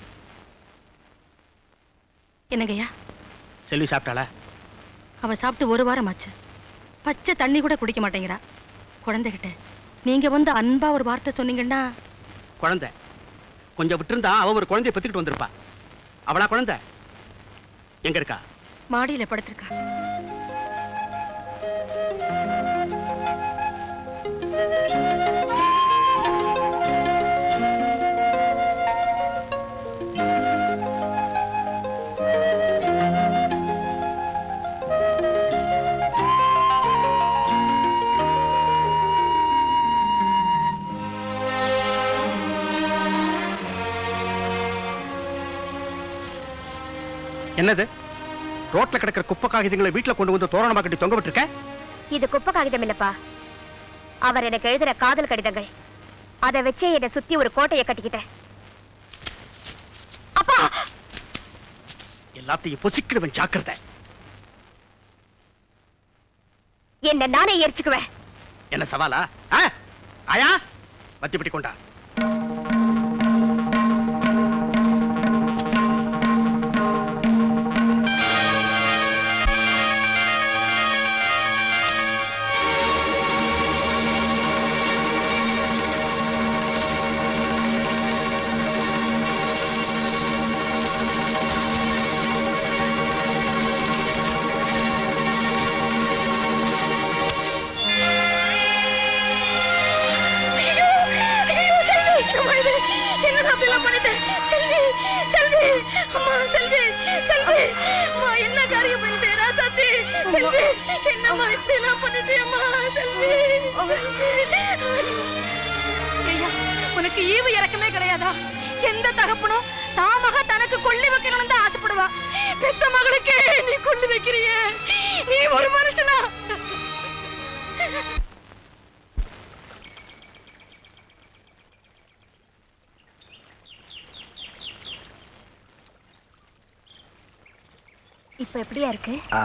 என்னங்கய்யா செல்வி சாப்பிட்டாளா அவ சாப்பிட்டு ஒரு வாரம் ஆச்சு பச்சை தண்ணி கூட குடிக்க மாட்டேங்கிறா குழந்தைகிட்ட நீங்க வந்து அன்பா ஒரு வார்த்தை சொன்னீங்கன்னா குழந்தை கொஞ்சம் விட்டுருந்தா அவ ஒரு குழந்தைய பெத்துக்கிட்டு வந்திருப்பா அவளா குழந்தை எங்க இருக்கா மாடியில படுத்திருக்கா என்னது ரோட்ல கிடக்கிற குப்பை காகிதங்களை வீட்டுல கொண்டு வந்து தோரணமா கட்டி தொங்க விட்டுருக்க இது குப்பை காகிதம் இல்லப்பா அவர் எனக்கு எழுதுற காதல் கடிதங்கள் அதை வச்சே என்னை சுத்தி ஒரு கோட்டையை கட்டிக்கிட்டேன் எல்லாத்தையும் பொசிக்கிடுவன் ஜாக்கிரதை என்ன நானே எரிச்சுக்குவேன் என்ன சவாலா ஆ? ஆயா மத்திப்படி கொண்டா என்னடா அப்படிலாம் பண்ணிட்ட செல்வி செல்வி அம்மா செல்வி செல்வி அம்மா என்ன காரியம் பண்ணிட்டே ராசாத்தி செல்வி என்னம்மா இப்படி எல்லாம் பண்ணிட்டியம்மா செல்வி ஐயா உனக்கு ஈவு இறக்கமே கிடையாதா எந்த தகப்பனும் தான் மக தனக்கு கொள்ளி வைக்கணும்னு தான் ஆசைப்படுவா பெத்த மகளுக்கே நீ கொள்ளி வைக்கிறியே நீ ஒரு மனுஷனா இப்ப எப்படியா இருக்கு ஆ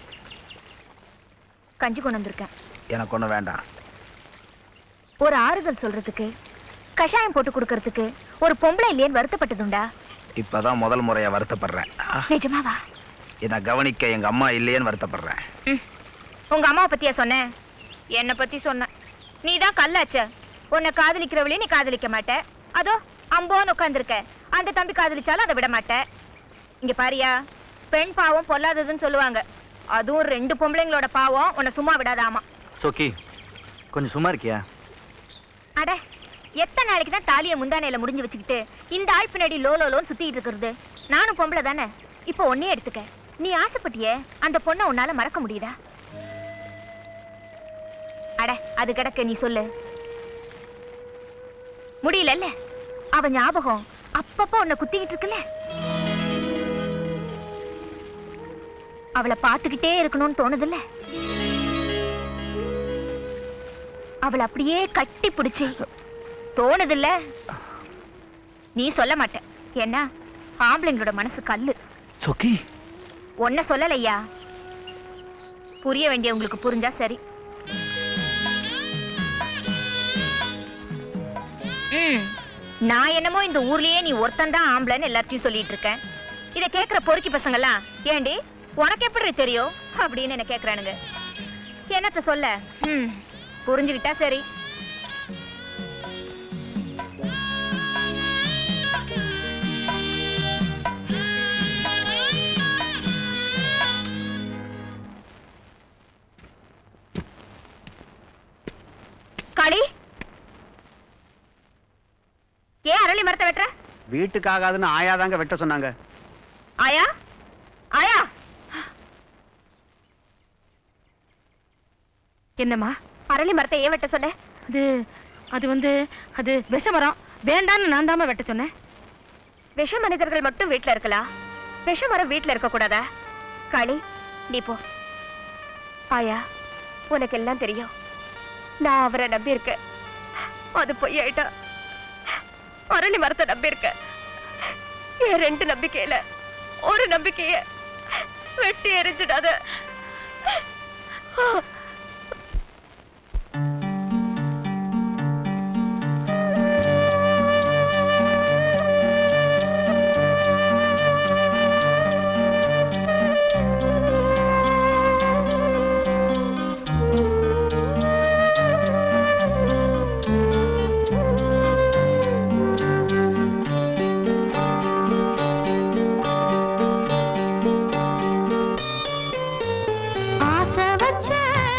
கஞ்சி கொண்டு வந்திருக்கேன் எனக்கு ஒன்றும் வேண்டாம் ஒரு ஆறுதல் சொல்றதுக்கு கஷாயம் போட்டு கொடுக்கறதுக்கு ஒரு பொம்பளை இல்லையேன்னு வருத்தப்பட்டதுண்டா இப்பதான் முதல் முறையா வருத்தப்படுறேன் நிஜமாவா என்னை கவனிக்க எங்க அம்மா இல்லையேன்னு வருத்தப்படுறேன் உங்க அம்மாவை பத்தியா சொன்னேன் என்ன பத்தி சொன்னேன் நீ தான் கல்லாச்ச உன்னை காதலிக்கிறவளையும் நீ காதலிக்க மாட்ட அதோ அம்போன்னு உட்காந்துருக்க அந்த தம்பி காதலிச்சாலும் அதை விட மாட்ட இங்க பாரியா பெண் பாவம் பொல்லாததுன்னு சொல்லுவாங்க அதுவும் ரெண்டு பொம்பளைங்களோட பாவம் உன்னை சும்மா விடாதாமா சோக்கி கொஞ்சம் சும்மா இருக்கியா அட எத்தனை நாளைக்கு தான் தாலியை முந்தானையில முடிஞ்சு வச்சுக்கிட்டு இந்த ஆள் பின்னாடி லோ லோ லோன்னு சுத்திட்டு இருக்கிறது நானும் பொம்பளை தானே இப்போ ஒன்னே எடுத்துக்க நீ ஆசைப்பட்டியே அந்த பொண்ணை உன்னால மறக்க முடியுதா அட அது கிடக்க நீ சொல்லு முடியலல்ல அவ ஞாபகம் அப்பப்ப உன்னை குத்திக்கிட்டு இருக்குல்ல அவளை பார்த்துக்கிட்டே இருக்கணும்னு தோணுதுல்ல அவளை அப்படியே கட்டி பிடிச்சி தோணுதில்ல நீ சொல்ல மாட்ட ஏன்னா ஆம்பளைங்களோட மனசு கல்லு சோக்கி ஒன்ன சொல்லலையா புரிய வேண்டிய உங்களுக்கு புரிஞ்சா சரி ம், நான் என்னமோ இந்த ஊர்லயே நீ ஒருத்தன் தான் ஆம்பளைன்னு எல்லாத்தையும் சொல்லிட்டு இருக்கேன் இத கேக்குற பொறுக்கி பசங்கெல்லாம் ஏண்டி உனக்கு எப்படி தெரியும் அப்படின்னு என்ன கேக்குறானுங்க என்னத்த சொல்ல ம், புரிஞ்சுக்கிட்டா சரி காளி ஏன் அரளி மரத்தை வெட்டுற வீட்டுக்கு ஆகாதுன்னு ஆயாதாங்க வெட்ட சொன்னாங்க ஆயா ஆயா என்னம்மா அரளி மரத்தை ஏன் வெட்ட சொன்ன அது அது வந்து அது விஷமரம் வேண்டான்னு நான் தாம்மா வெட்ட சொன்னேன் விஷ மனிதர்கள் மட்டும் வீட்ல இருக்கலாம் விஷ மரம் வீட்ல இருக்க கூடாதா காளி நீ போ ஆயா உனக்கு எல்லாம் தெரியும் நான் அவரை நம்பி இருக்கேன் அது பொய் ஆயிட்டா அரளி மரத்தை நம்பி இருக்கேன் என் ரெண்டு நம்பிக்கையில ஒரு நம்பிக்கைய வெட்டி எரிஞ்சிடாத ஆசை வச்ச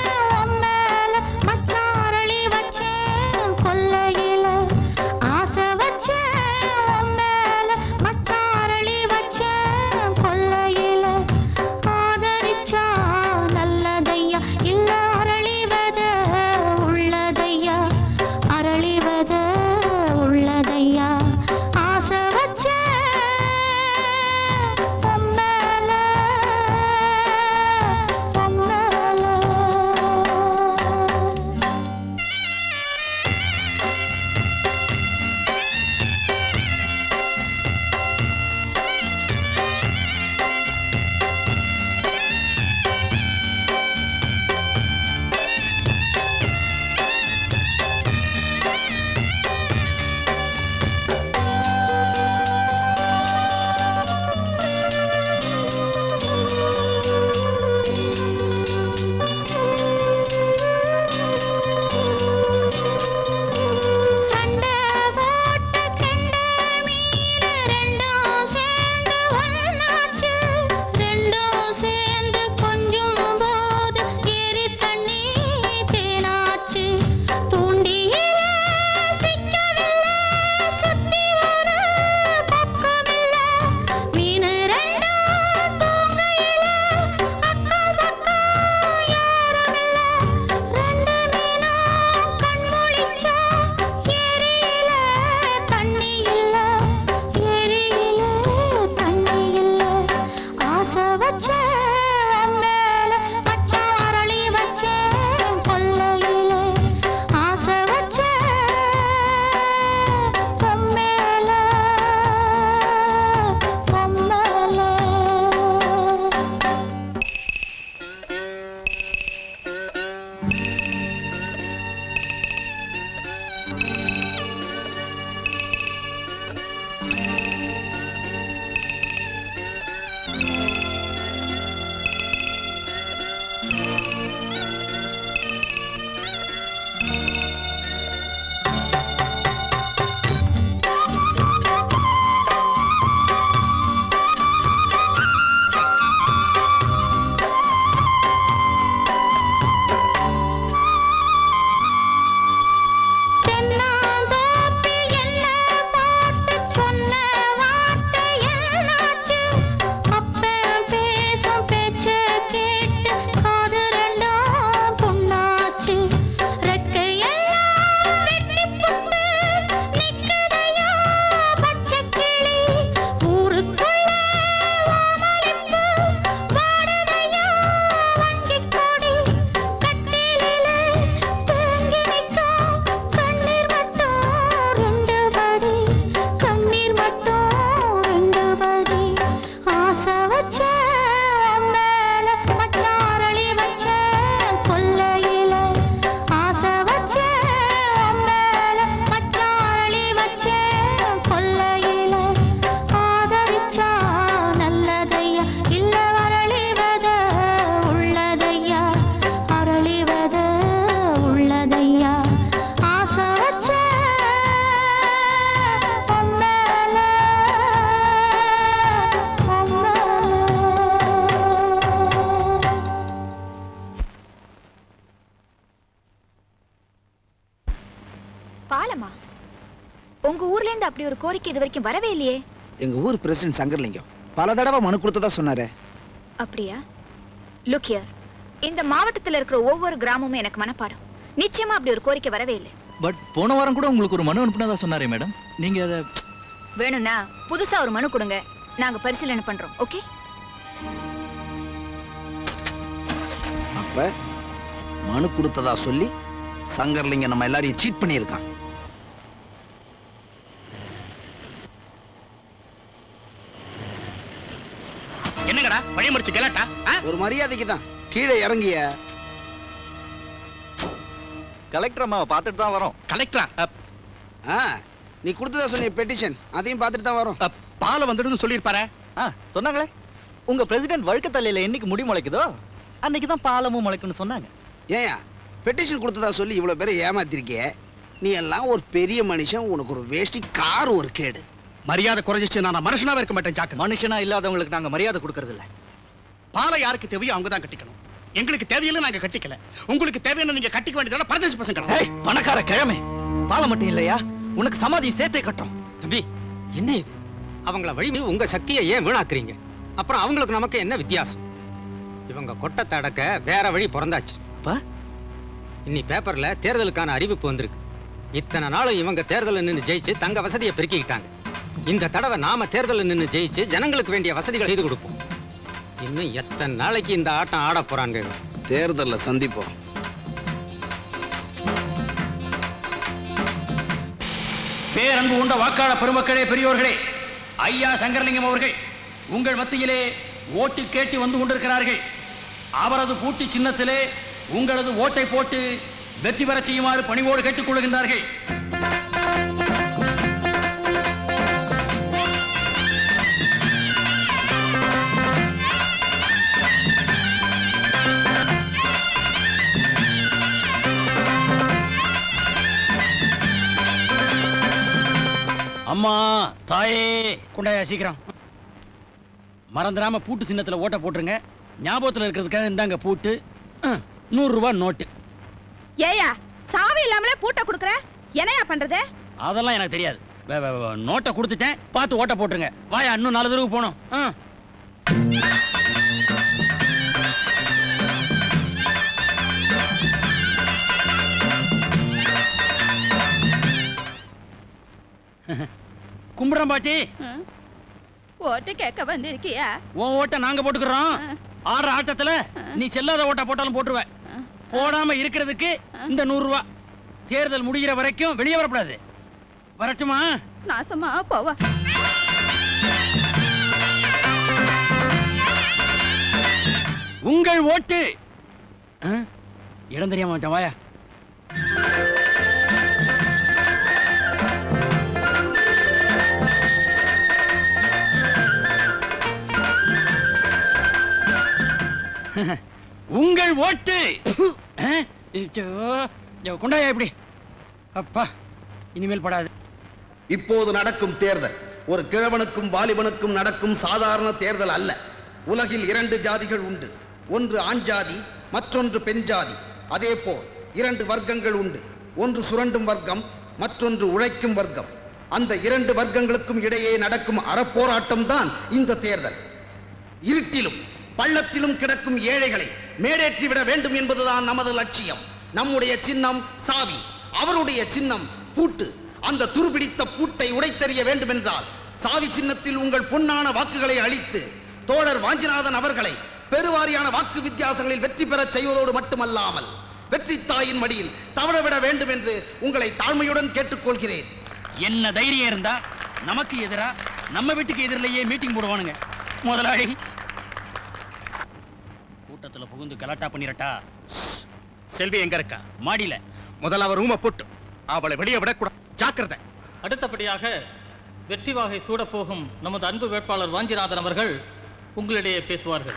பாலமா உங்க ஊர்ல இருந்து அப்படி ஒரு கோரிக்கை இது வரைக்கும் வரவே இல்லையே எங்க ஊர் பிரசிடென்ட் சங்கர்லிங்கம் பல தடவை மனு கொடுத்ததா சொன்னாரு அப்படியா லுக் ஹியர் இந்த மாவட்டத்துல இருக்கிற ஒவ்வொரு கிராமமும் எனக்கு மனப்பாடம் நிச்சயமா அப்படி ஒரு கோரிக்கை வரவே இல்லை பட் போன வாரம் கூட உங்களுக்கு ஒரு மனு அனுப்புனதா சொன்னாரே மேடம் நீங்க அதை வேணும்னா புதுசா ஒரு மனு கொடுங்க நாங்க பரிசீலனை பண்றோம் ஓகே அப்ப மனு கொடுத்ததா சொல்லி சங்கர்லிங்கம் நம்ம எல்லாரையும் சீட் பண்ணியிருக்கான் என்னங்கடா வழி மறிச்சு கலாட்டா ஒரு மரியாதைக்கு தான் கீழே இறங்கிய கலெக்டர் அம்மாவை பார்த்துட்டு தான் வரோம் கலெக்டரா ஆ நீ கொடுத்ததா சொன்னிய பெட்டிஷன் அதையும் பார்த்துட்டு தான் வரோம் பாலை வந்துடுன்னு சொல்லியிருப்பாரு ஆ சொன்னாங்களே உங்க பிரசிடென்ட் வழுக்க தலையில என்னைக்கு முடி முளைக்குதோ அன்னைக்கு தான் பாலமும் முளைக்கும்னு சொன்னாங்க ஏயா பெட்டிஷன் கொடுத்ததா சொல்லி இவ்வளவு பேரை ஏமாத்திருக்கிய நீ எல்லாம் ஒரு பெரிய மனுஷன் உனக்கு ஒரு வேஷ்டி கார் ஒரு கேடு மரியாதை குறைஞ்சிச்சு நான் மனுஷனாவே இருக்க மாட்டேன் ஜாக்கு மனுஷனா இல்லாதவங்களுக்கு நாங்க மரியாதை கொடுக்கறது இல்ல பாலை யாருக்கு தேவையோ அவங்க தான் கட்டிக்கணும் எங்களுக்கு தேவையில்லை நாங்க கட்டிக்கல உங்களுக்கு தேவையான நீங்க கட்டிக்க வேண்டியதால பரதேசி பசங்க பணக்கார கிழமை பாலம் மட்டும் இல்லையா உனக்கு சமாதியும் சேர்த்தே கட்டுறோம் தம்பி என்ன இது அவங்கள வழி உங்க சக்தியை ஏன் வீணாக்குறீங்க அப்புறம் அவங்களுக்கு நமக்கு என்ன வித்தியாசம் இவங்க கொட்டத்தை அடக்க வேற வழி பிறந்தாச்சு இன்னி பேப்பர்ல தேர்தலுக்கான அறிவிப்பு வந்திருக்கு இத்தனை நாளும் இவங்க தேர்தலில் நின்று ஜெயிச்சு தங்க வசதியை பெருக்கிக்கிட்டாங்க இந்த தடவை நாம தேர்தலில் நின்று ஜெயிச்சு ஜனங்களுக்கு வேண்டிய வசதிகள் செய்து கொடுப்போம் இன்னும் எத்தனை நாளைக்கு இந்த ஆட்டம் ஆட போறாங்க இவங்க? தேர்தலில் சந்திப்போம் பேரன்பு உண்ட வாக்காளர் பெருமக்களே பெரியோர்களே ஐயா சங்கரலிங்கம் அவர்கள் உங்கள் மத்தியிலே ஓட்டு கேட்டு வந்து கொண்டிருக்கிறார்கள் அவரது பூட்டி சின்னத்திலே உங்களது ஓட்டை போட்டு வெற்றி பெறச் செய்யுமாறு பணிவோடு கேட்டுக் கொள்கின்றார்கள் அம்மா தாயே கொண்டாயா சீக்கிரம் மறந்துடாம பூட்டு சின்னத்துல ஓட்ட போட்டுருங்க ஞாபகத்துல இருக்கிறதுக்காக இந்தாங்க பூட்டு அஹ், நூறு ரூபாய் நோட்டு ஏயா சாவி இல்லாமலே பூட்டை கொடுக்குற என்னையா பண்றது அதெல்லாம் எனக்கு தெரியாது வே- வே- வே- நோட்டை கொடுத்துட்டேன் பார்த்து ஓட்ட போட்டுருங்க வாயா இன்னும் நாலு தடவை போகணும் ஆ கும்பிடுறேன் பாட்டி ஓட்டு கேட்க வந்திருக்கியா உன் ஓட்டை நாங்க போட்டுக்கிறோம் ஆடுற ஆட்டத்துல நீ செல்லாத ஓட்டா போட்டாலும் போட்டுருவ போடாம இருக்கிறதுக்கு இந்த நூறு ரூபா தேர்தல் முடிகிற வரைக்கும் வெளியே வரக்கூடாது வரட்டுமா நாசமா போவா உங்கள் ஓட்டு ஆ? இடம் தெரியாம வந்துட்டேன் வாயா உங்கள் ஓட்டு ஆ? ஐயோ, ஐயோ, கொண்டாயா இப்படி அப்பா இனிமேல் படாது இப்போது நடக்கும் தேர்தல் ஒரு கிழவனுக்கும் வாலிபனுக்கும் நடக்கும் சாதாரண தேர்தல் அல்ல உலகில் இரண்டு ஜாதிகள் உண்டு ஒன்று ஆண் ஜாதி மற்றொன்று பெண் ஜாதி அதே போல் இரண்டு வர்க்கங்கள் உண்டு ஒன்று சுரண்டும் வர்க்கம் மற்றொன்று உழைக்கும் வர்க்கம் அந்த இரண்டு வர்க்கங்களுக்கும் இடையே நடக்கும் அறப்போராட்டம் தான் இந்த தேர்தல் இருட்டிலும் பள்ளத்திலும் கிடக்கும் ஏழைகளை மேடேற்றிவிட வேண்டும் என்பதுதான் நமது லட்சியம் நம்முடைய சின்னம் சாவி அவருடைய சின்னம் பூட்டு அந்த துருபிடித்த பூட்டை உடைத்தெறிய வேண்டும் என்றால் சாவி சின்னத்தில் உங்கள் பொன்னான வாக்குகளை அளித்து தோழர் வாஞ்சிநாதன் அவர்களை பெருவாரியான வாக்கு வித்தியாசங்களில் வெற்றி பெறச் செய்வதோடு மட்டுமல்லாமல் வெற்றி தாயின் மடியில் தவறவிட வேண்டும் என்று உங்களை தாழ்மையுடன் கேட்டுக்கொள்கிறேன் என்ன தைரியம் இருந்தா நமக்கு எதிரா நம்ம வீட்டுக்கு எதிரிலேயே மீட்டிங் போடுவானுங்க முதலாளி கூட்டத்துல புகுந்து கலாட்டா பண்ணிரட்டா செல்வி எங்க இருக்கா மாடியில முதல்ல அவ ரூம போட்டு அவளை வெளியே விடக்கூடாது ஜாக்கிரதை அடுத்தபடியாக வெற்றி வாகை சூடப்போகும் நமது அன்பு வேட்பாளர் வாஞ்சிநாதன் அவர்கள் உங்களிடையே பேசுவார்கள்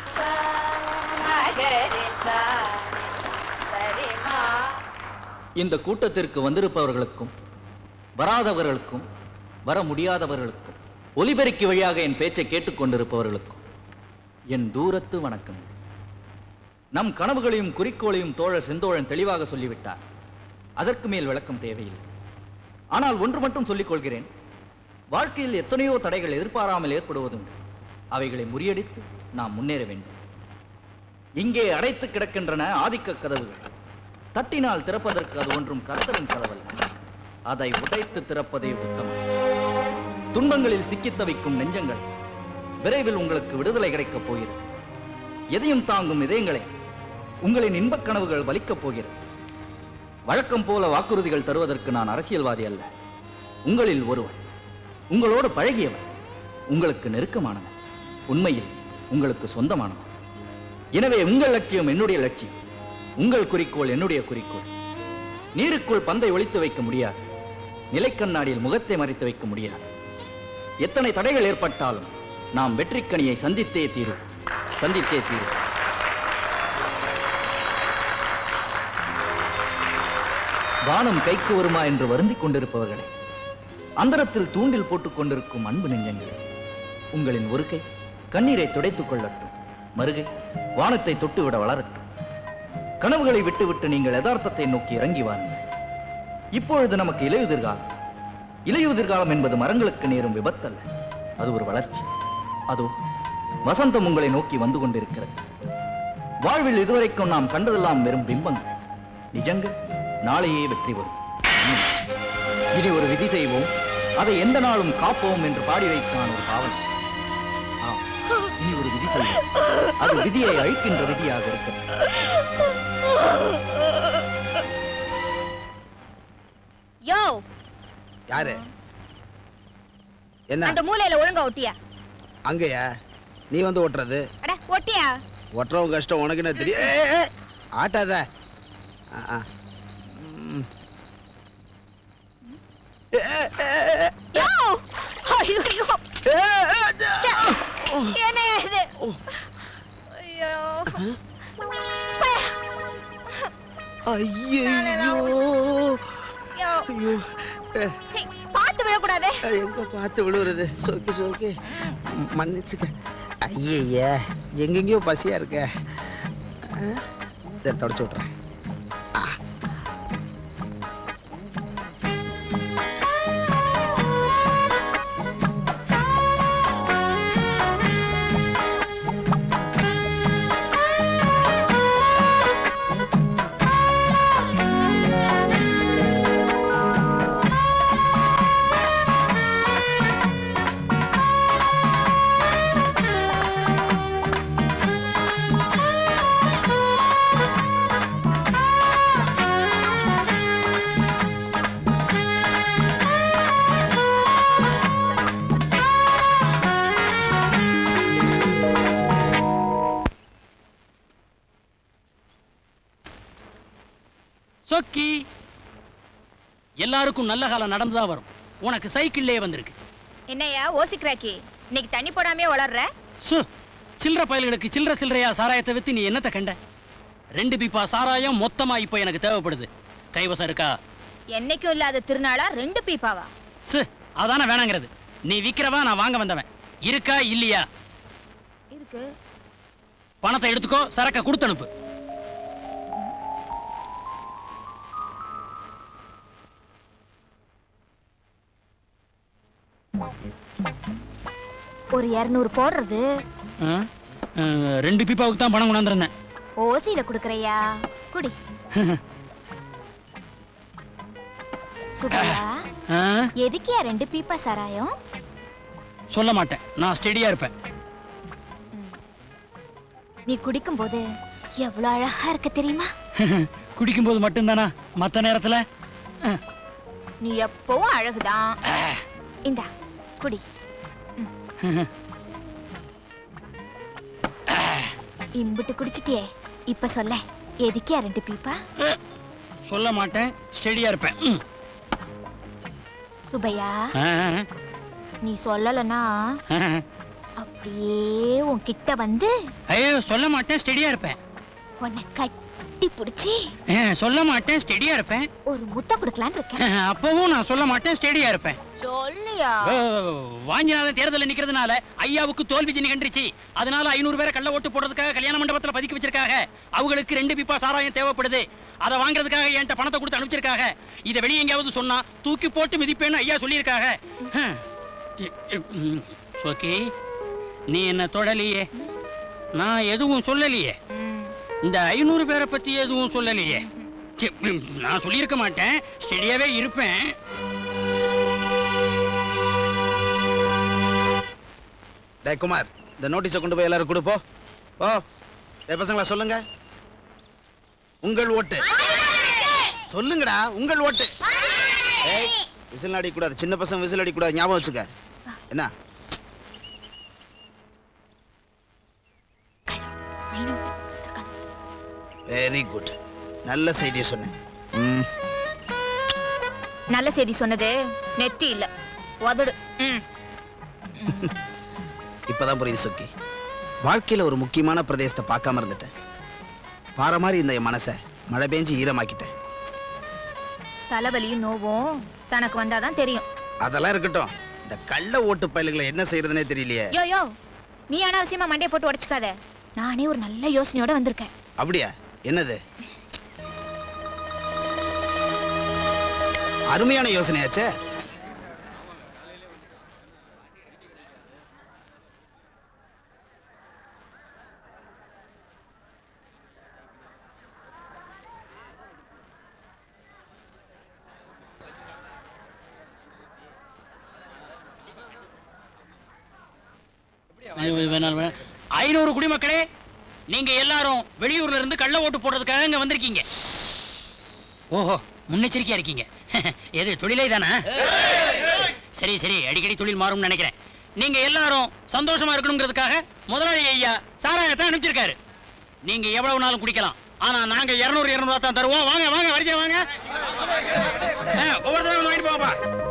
இந்த கூட்டத்திற்கு வந்திருப்பவர்களுக்கும் வராதவர்களுக்கும் வர முடியாதவர்களுக்கும் ஒலிபெருக்கி வழியாக என் பேச்சை கேட்டுக்கொண்டிருப்பவர்களுக்கும் என் தூரத்து வணக்கம் நம் கனவுகளையும் குறிக்கோளையும் தோழர் செந்தோழன் தெளிவாக சொல்லிவிட்டார் அதற்கு மேல் விளக்கம் தேவையில்லை ஆனால் ஒன்று மட்டும் சொல்லிக் கொள்கிறேன் வாழ்க்கையில் எத்தனையோ தடைகள் எதிர்பாராமல் ஏற்படுவதும் அவைகளை முறியடித்து நாம் முன்னேற வேண்டும் இங்கே அடைத்து கிடக்கின்றன ஆதிக்க கதவுகள் தட்டினால் திறப்பதற்கு அது ஒன்றும் கர்த்தரின் கதவல்ல அதை உடைத்து திறப்பதே உத்தமம் துன்பங்களில் சிக்கித் தவிக்கும் நெஞ்சங்கள் விரைவில் உங்களுக்கு விடுதலை கிடைக்கப் போகிறது எதையும் தாங்கும் இதயங்களை உங்களின் இன்பக் கனவுகள் வலிக்கப் போகிறது வழக்கம் போல வாக்குறுதிகள் தருவதற்கு நான் அரசியல்வாதி அல்ல உங்களில் ஒருவன் உங்களோடு பழகியவன் உங்களுக்கு நெருக்கமானவன் உண்மையில் உங்களுக்கு சொந்தமானவன் எனவே உங்கள் லட்சியம் என்னுடைய லட்சியம் உங்கள் குறிக்கோள் என்னுடைய குறிக்கோள் நீருக்குள் பந்தை ஒளித்து வைக்க முடியாது நிலைக்கண்ணாடியில் முகத்தை மறைத்து வைக்க முடியாது எத்தனை தடைகள் ஏற்பட்டாலும் நாம் வெற்றிக்கனியை சந்தித்தே தீரும் சந்தித்தே தீரும் வானம் கைக்கு வருமா என்று வருந்திக் கொண்டிருப்பவர்களே அந்தரத்தில் தூண்டில் போட்டுக் கொண்டிருக்கும் அன்பு நெஞ்சங்களே உங்களின் ஒரு கை கண்ணீரை துடைத்துக் கொள்ளட்டும் மறுகை வானத்தை தொட்டுவிட வளரட்டும் கனவுகளை விட்டுவிட்டு நீங்கள் யதார்த்தத்தை நோக்கி இறங்கி வாருங்கள் இப்பொழுது நமக்கு இலையுதிர்காலம் இலையுதிர்காலம் என்பது மரங்களுக்கு நேரும் விபத்தல்ல அது ஒரு வளர்ச்சி அதோ வசந்தம் உங்களை நோக்கி வந்து கொண்டிருக்கிறது வாழ்வில் இதுவரைக்கும் நாம் கண்டதெல்லாம் வெறும் பிம்பங்கள் நிஜங்கள் நாளையே வெற்றி வரும் இனி ஒரு விதி செய்வோம் அதை எந்த நாளும் காப்போம் என்று பாடி வைத்தான் ஒரு பாவன் ஆம், இனி ஒரு விதி செய்வோம் அது விதியை அழிக்கின்ற விதியாக இருக்கட்டும் யோ யாரு என்ன அந்த மூலையில ஒழுங்கா ஒட்டியா அங்கயா நீ வந்து ஓட்டுறது அட ஒட்டியா ஒட்டுறவங்க கஷ்டம் உனக்கு என்ன தெரியும் ஏய், ஏய், ஏய், ஆட்டாத ஆ, ஆ. ம். யோ ஐயோ ச்சே, என்னங்க இது ஐயோ ஐயையோ யோ ஐயோ ஏ, சீ, பார்த்து விழக்கூடாதே எங்க பார்த்து விழுவுறது சோக்கி சோக்கி மன்னிச்சுக்க ஐயய்ய எங்கெங்கயோ பசியா இருக்க ஆ, இதை தொடச்சு விட்றேன் ஆ. சொக்கி எல்லாருக்கும் நல்ல காலம் நடந்துதான் வரும் உனக்கு சைக்கிள்லயே வந்திருக்கு என்னையா ஓசிக்கிறாக்கி இன்னைக்கு தண்ணி போடாமே வளர்ற சு சில்லற பயல்களுக்கு சில்லற சில்லறையா சாராயத்தை வித்து நீ என்னத்த கண்ட ரெண்டு பீப்பா சாராயம் மொத்தமா இப்ப எனக்கு தேவைப்படுது கைவசம் இருக்கா என்னைக்கும் இல்லாத திருநாளா ரெண்டு பீப்பாவா சு அதானே வேணாங்கிறது நீ விக்கிறவா நான் வாங்க வந்தவன் இருக்கா இல்லையா இருக்கு பணத்தை எடுத்துக்கோ சரக்க கொடுத்து அனுப்பு ஒரு இருநூறு போடுறது ஆ? ஆ, ரெண்டு பீப்பாவுக்கு தான் பணம் கொண்டாந்துருந்தேன் ஓசியில குடுக்கறையா குடி சுபையா ஆ? எதுக்கியா ரெண்டு பீப்பா சாராயம் சொல்ல மாட்டேன் நான் ஸ்டெடியா இருப்பேன் நீ குடிக்கும் போது எவ்வளவு அழகா இருக்க தெரியுமா குடிக்கும்போது மட்டும்தானா மத்த நேரத்துல நீ எப்பவும் அழகுதான் இந்தா குடி இம்புட்டு குடிச்சிட்டியே இப்ப சொல்ல எதுக்கியா ரெண்டு பீப்பா சொல்ல மாட்டேன் ஸ்டெடியா இருப்பேன் ம். சுபையா ஆ, ஆ, நீ சொல்லலனா ஆ. அப்படியே உன் கிட்ட வந்து ஐயோ சொல்ல மாட்டேன் ஸ்டெடியா இருப்பேன் உன்னை கட்டி பிடிச்சி ஆ, சொல்ல மாட்டேன் ஸ்டெடியா இருப்பேன் ஒரு முத்தம் கொடுக்கலான்னு ஆ, இருக்கேன் அப்பவும் நான் சொல்ல மாட்டேன் ஸ்டெடியா இருப்பேன் சொல்லியா ஓ, வாஞ்சிநாதன் தேர்தலில் நிக்கிறதுனால ஐயாவுக்கு தோல்வி ஜெனி கண்டுருச்சு அதனால ஐநூறு பேரை கள்ள ஓட்டு போடுறதுக்காக கல்யாண மண்டபத்துல பதுக்கி வச்சிருக்காங்க அவங்களுக்கு ரெண்டு பிப்பா சாராயம் தேவைப்படுது அதை வாங்குறதுக்காக என்கிட்ட பணத்தை கொடுத்து அனுப்பிச்சிருக்காங்க இதை வெளியே எங்கேயாவது சொன்னா தூக்கி போட்டு மிதிப்பேன்னு ஐயா சொல்லியிருக்காங்க ஹம். இ- இ- ம், சோக்கி நீ என்ன தொடலையே நான் எதுவும் சொல்லலையே இந்த ஐநூறு பேரை பத்தி எதுவும் சொல்லலையே சி, ம், நான் சொல்லியிருக்க மாட்டேன் ஸ்டெடியாவே இருப்பேன் டேய் குமார் இந்த நோட்டீஸை கொண்டு போய் எல்லாரும் கொடுப்போ ஓ டேய் பசங்களா சொல்லுங்க உங்கள் ஓட்டு சொல்லுங்கடா உங்கள் ஓட்டு ஏய் விசில் அடிக்க கூடாது சின்ன பசங்க விசில் அடிக்க கூடாது ஞாபகம் வச்சுக்க என்ன வெரி குட் நல்ல செய்தியை சொன்னேன் ம், நல்ல செய்தி சொன்னது நெத்தி இல்ல உதடு ம். இப்பதான் புரியுது சொக்கி வாழ்க்கையில ஒரு முக்கியமான பிரதேசத்தை பார்க்காம இருந்துட்டேன் பாறை மாதிரி இந்த என் மனசை மழை பெஞ்சு ஈரமாக்கிட்டேன் தலைவலியும் நோவும் தனக்கு வந்தாதான் தெரியும் அதெல்லாம் இருக்கட்டும் இந்த கள்ள ஓட்டு பயல்களை என்ன செய்யறதுனே தெரியலையே யோ யோ நீ அனாவசியமா மண்டைய போட்டு உடைச்சுக்காத நானே ஒரு நல்ல யோசனையோட வந்திருக்கேன் அப்படியா என்னது அருமையான யோசனையாச்சே ஐநூறு குடிமக்களே நீங்க எல்லாரும் வெளியூர்ல இருந்து கள்ள ஓட்டு போடுறதுக்காக இங்க வந்திருக்கீங்க ஓஹோ முன்னெச்சரிக்கையா இருக்கீங்க எது தொழிலே தானே சரி சரி அடிக்கடி தொழில் மாறும்னு நினைக்கிறேன் நீங்க எல்லாரும் சந்தோஷமா இருக்கணுங்கிறதுக்காக முதலாளி ஐயா சாராயத்தை அனுப்பிச்சிருக்காரு நீங்க எவ்வளவு நாளும் குடிக்கலாம் ஆனா நாங்க இருநூறு இருநூறு தான் தருவோம் வாங்க வாங்க வரிசை வாங்க ஆ, ஒவ்வொருத்தரும் வாங்கிட்டு போப்பா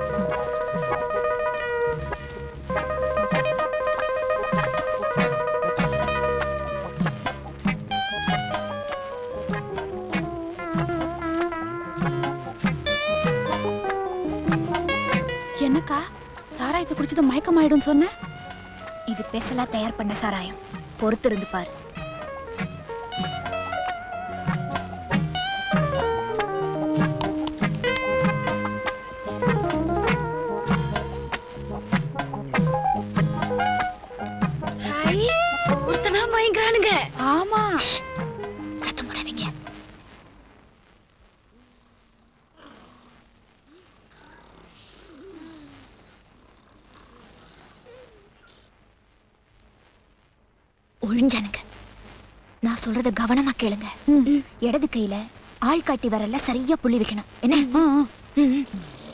என்னக்கா சாராயத்தை குடிச்சது மயக்கமாயிடும் சொன்ன இது பெசலா தயார் பண்ண சாராயம் பொறுத்திருந்து பாரு ஹாய் ஒருத்தனா பயங்கரானுங்க ஆமா சத்தம் போடாதீங்க ஒழிஞ்சானுங்க நான் சொல்றத கவனமா கேளுங்க இடது கையில ஆள் காட்டி வரல சரியா புள்ளி வைக்கணும் என்ன ம், ம்.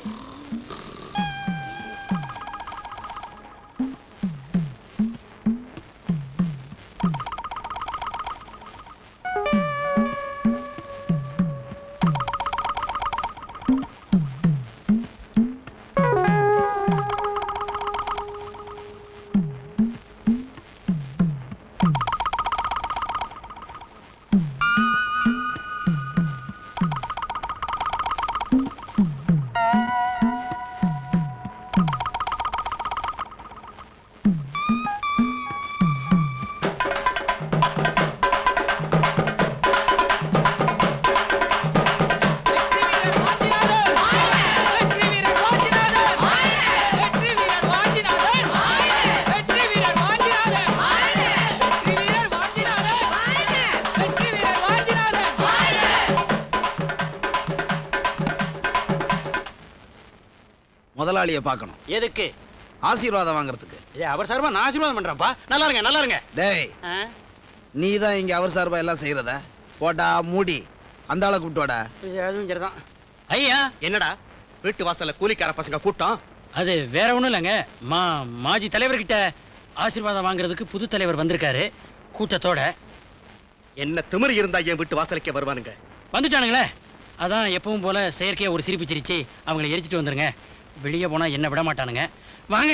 முதலாளியை பார்க்கணும் எதுக்கு ஆசீர்வாதம் வாங்குறதுக்கு ஏ அவர் சார்பா நான் ஆசீர்வாதம் பண்றேன்ப்பா நல்லா இருங்க நல்லா இருங்க டேய் நீ தான் இங்க அவர் சார்பா எல்லாம் செய்யறத போடா மூடி அந்த ஆளை கூப்பிட்டு வாடா அதுவும் சரிதான் ஐயா என்னடா வீட்டு வாசல்ல கூலிக்கார பசங்க கூட்டம் அது வேற ஒண்ணும் இல்லைங்க மா மாஜி தலைவர்கிட்ட ஆசீர்வாதம் வாங்குறதுக்கு புது தலைவர் வந்திருக்காரு கூட்டத்தோட என்ன திமிரு இருந்தா என் வீட்டு வாசலுக்கே வருவானுங்க வந்துட்டானுங்களே அதான் எப்பவும் போல செயற்கையா ஒரு சிரிப்பு சிரிச்சு அவங்களை எரிச்சிட்டு வந்துருங்க வெளியே போனா என்ன விட மாட்டானுங்க வாங்க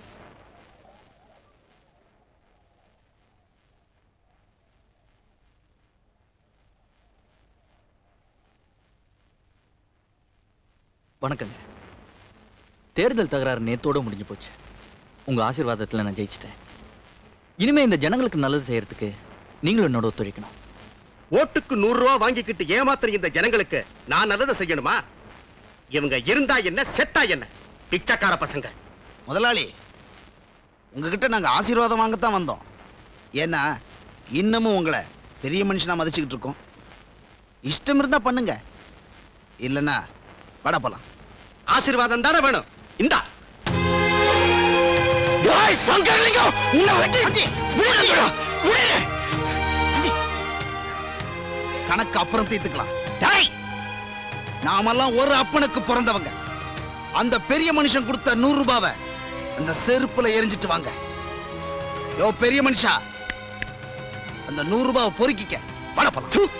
வணக்கங்க தேர்தல் தகராறு நேத்தோட முடிஞ்சு போச்சு உங்க ஆசீர்வாதத்துல நான் ஜெயிச்சிட்டேன் இனிமே இந்த ஜனங்களுக்கு நல்லது செய்யறதுக்கு நீங்களும் என்னோட ஒத்துழைக்கணும் ஓட்டுக்கு நூறு ரூபா வாங்கிக்கிட்டு ஏமாத்துற இந்த ஜனங்களுக்கு நான் நல்லதை செய்யணுமா இவங்க இருந்தா என்ன செத்தா என்ன பிச்சைக்கார பசங்க முதலாளி உங்ககிட்ட நாங்க ஆசீர்வாதம் வாங்கத்தான் வந்தோம் ஏன்னா இன்னமும் உங்களை பெரிய மனுஷனா மதிச்சுக்கிட்டு இருக்கோம் இஷ்டம் இருந்தா பண்ணுங்க இல்லைன்னா வட போலாம் ஆசீர்வாதம் தானே வேணும் இந்தா சங்கர்லிங்கம் உன்னை வெட்டி கணக்கு அப்புறம் தீர்த்துக்கலாம் டேய் நாமெல்லாம் ஒரு அப்பனுக்கு பிறந்தவங்க அந்த பெரிய மனுஷன் கொடுத்த நூறு ரூபாவை அந்த செருப்புல எரிஞ்சிட்டு வாங்க யோ பெரிய மனுஷா அந்த நூறு ரூபாவை பொறுக்கிக்க பட போலாம்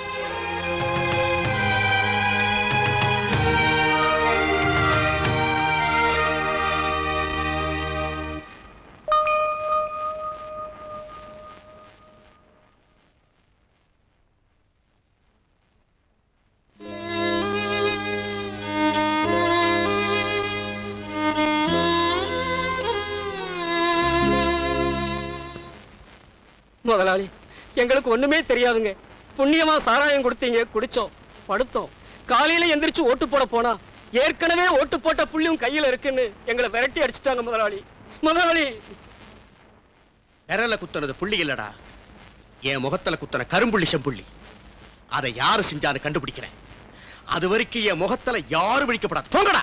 முதலாளி எங்களுக்கு ஒண்ணுமே தெரியாதுங்க புண்ணியமா சாராயம் கொடுத்தீங்க குடிச்சோம் படுத்தோம் காலையில எந்திரிச்சு ஓட்டு போட போனா ஏற்கனவே ஓட்டு போட்ட புள்ளியும் கையில இருக்குன்னு எங்களை விரட்டி அடிச்சிட்டாங்க முதலாளி முதலாளி விரல குத்துனது புள்ளி இல்லடா என் முகத்துல குத்துன கரும்புள்ளி செம்புள்ளி அதை யாரு செஞ்சான்னு கண்டுபிடிக்கிறேன் அது வரைக்கும் என் முகத்துல யாரும் விழிக்கப்படாது போங்கடா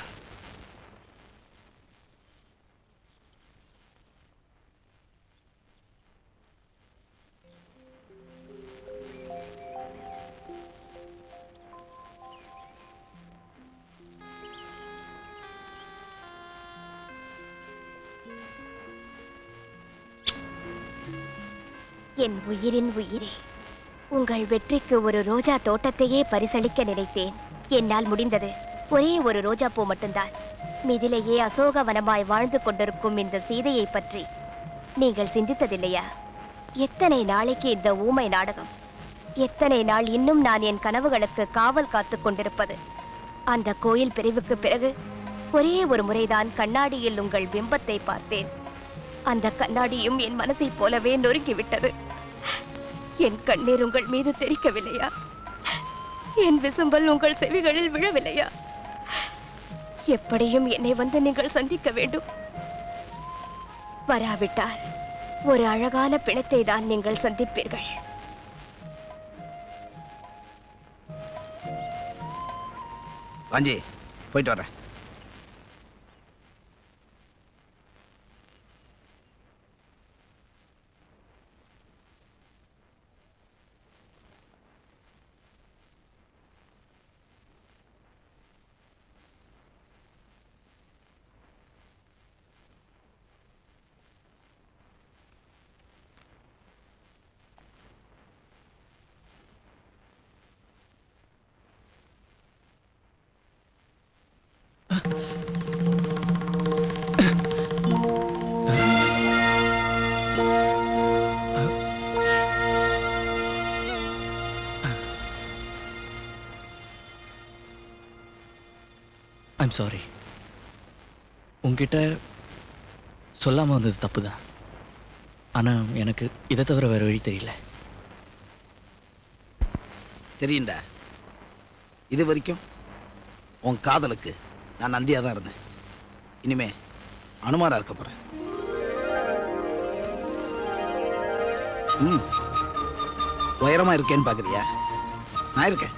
என் உயிரின் உயிரே உங்கள் வெற்றிக்கு ஒரு ரோஜா தோட்டத்தையே பரிசளிக்க நினைத்தேன் என்னால் முடிந்தது ஒரே ஒரு ரோஜா பூ மட்டும்தான் மிதிலேயே அசோக வனமாய் வாழ்ந்து கொண்டிருக்கும் இந்த சீதையை பற்றி நீங்கள் சிந்தித்ததில்லையா எத்தனை நாளைக்கு இந்த ஊமை நாடகம் எத்தனை நாள் இன்னும் நான் என் கனவுகளுக்கு காவல் காத்துக் கொண்டிருப்பது அந்த கோயில் பிரிவுக்கு பிறகு ஒரே ஒரு முறைதான் கண்ணாடியில் உங்கள் பிம்பத்தை பார்த்தேன் அந்த கண்ணாடியும் என் மனசைப் போலவே நொறுங்கிவிட்டது என் கண்ணீர் உங்கள் மீது தெரிக்கவில்லையா என் விசும்பல் உங்கள் செவிகளில் விழவில்லையா எப்படியும் என்னை வந்து நீங்கள் சந்திக்க வேண்டும் வராவிட்டால் ஒரு அழகான பிணத்தை தான் நீங்கள் சந்திப்பீர்கள் வாஞ்சி போயிட்டு வரேன் ஐம் சாரி உங்ககிட்ட சொல்லாமல் வந்தது தப்பு தான் ஆனால் எனக்கு இதை தவிர வேறு வழி தெரியல தெரியும்டா இது வரைக்கும் உன் காதலுக்கு நான் நந்தியா தான் இருந்தேன் இனிமே அனுமாரா இருக்க போறேன் ம் உயரமா இருக்கேன்னு பாக்குறியா நான் இருக்கேன்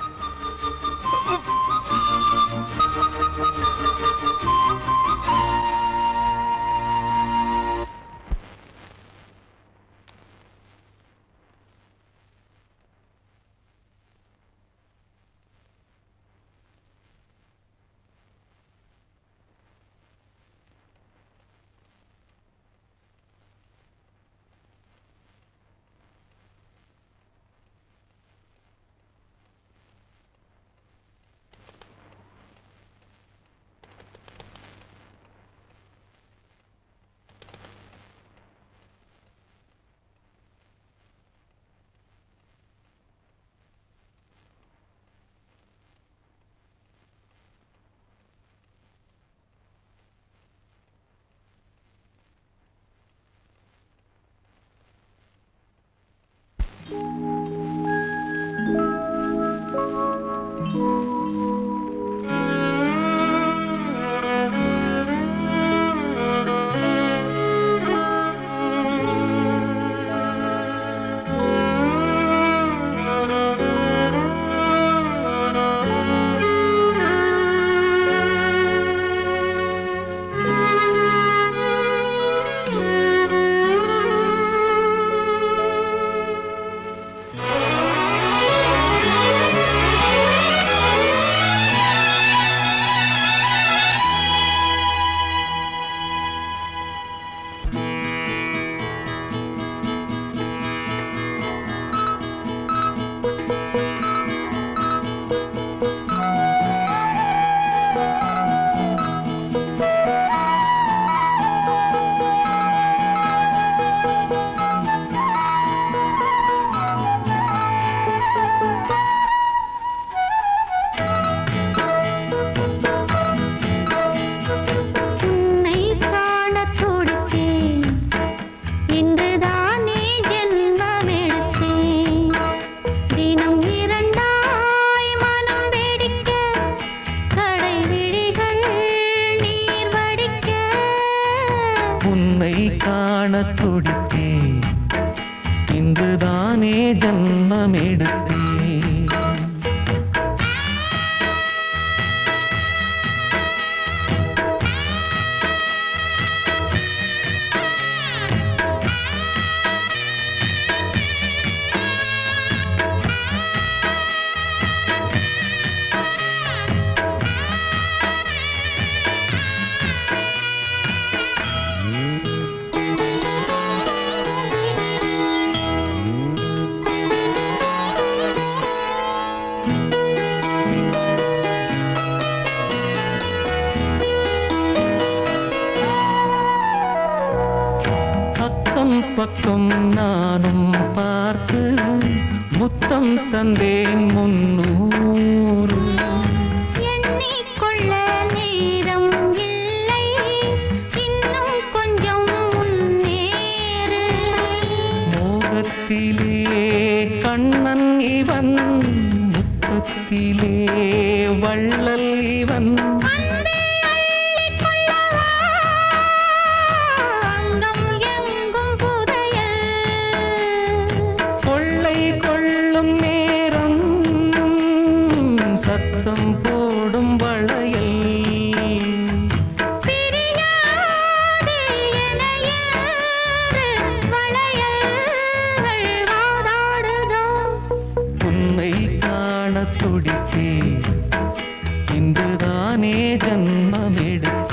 பக்கம் நானும் பார்த்து முத்தம் தந்தேன் முன்னூறு எண்ணிக்கொள்ள நேரம் இல்லை இன்னும் கொஞ்சம் முன்னேறு மோகத்திலே கண்ணன் இவன் முத்தத்திலே வள்ளல் இவன் அங்கம் எங்கும் புதையல் கொள்ளை கொள்ளும் நேரம் சத்தம் போடும் வளையல் பிரியாதே எனையாறு வளையல்கள் வாதாடுதோ உன்னை காண துடித்தே இன்றுதானே ஜன்மம் எடுத்தே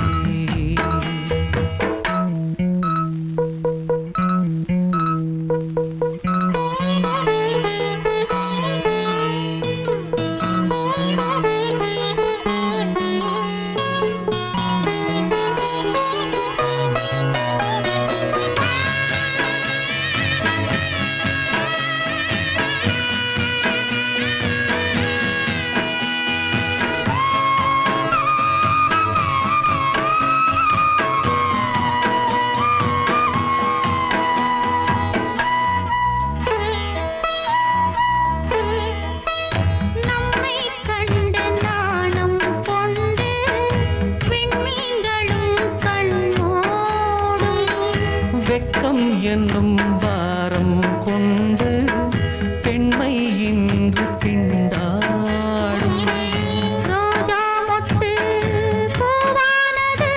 நம்மை கண்டு நாணம் கொண்டு விண்மீன்களும் கண்மூடும் வெக்கம் என்னும் பாரம் கொண்டு பெண்மை இன்று திண்டாடும் ரோஜா மொட்டு பூவானது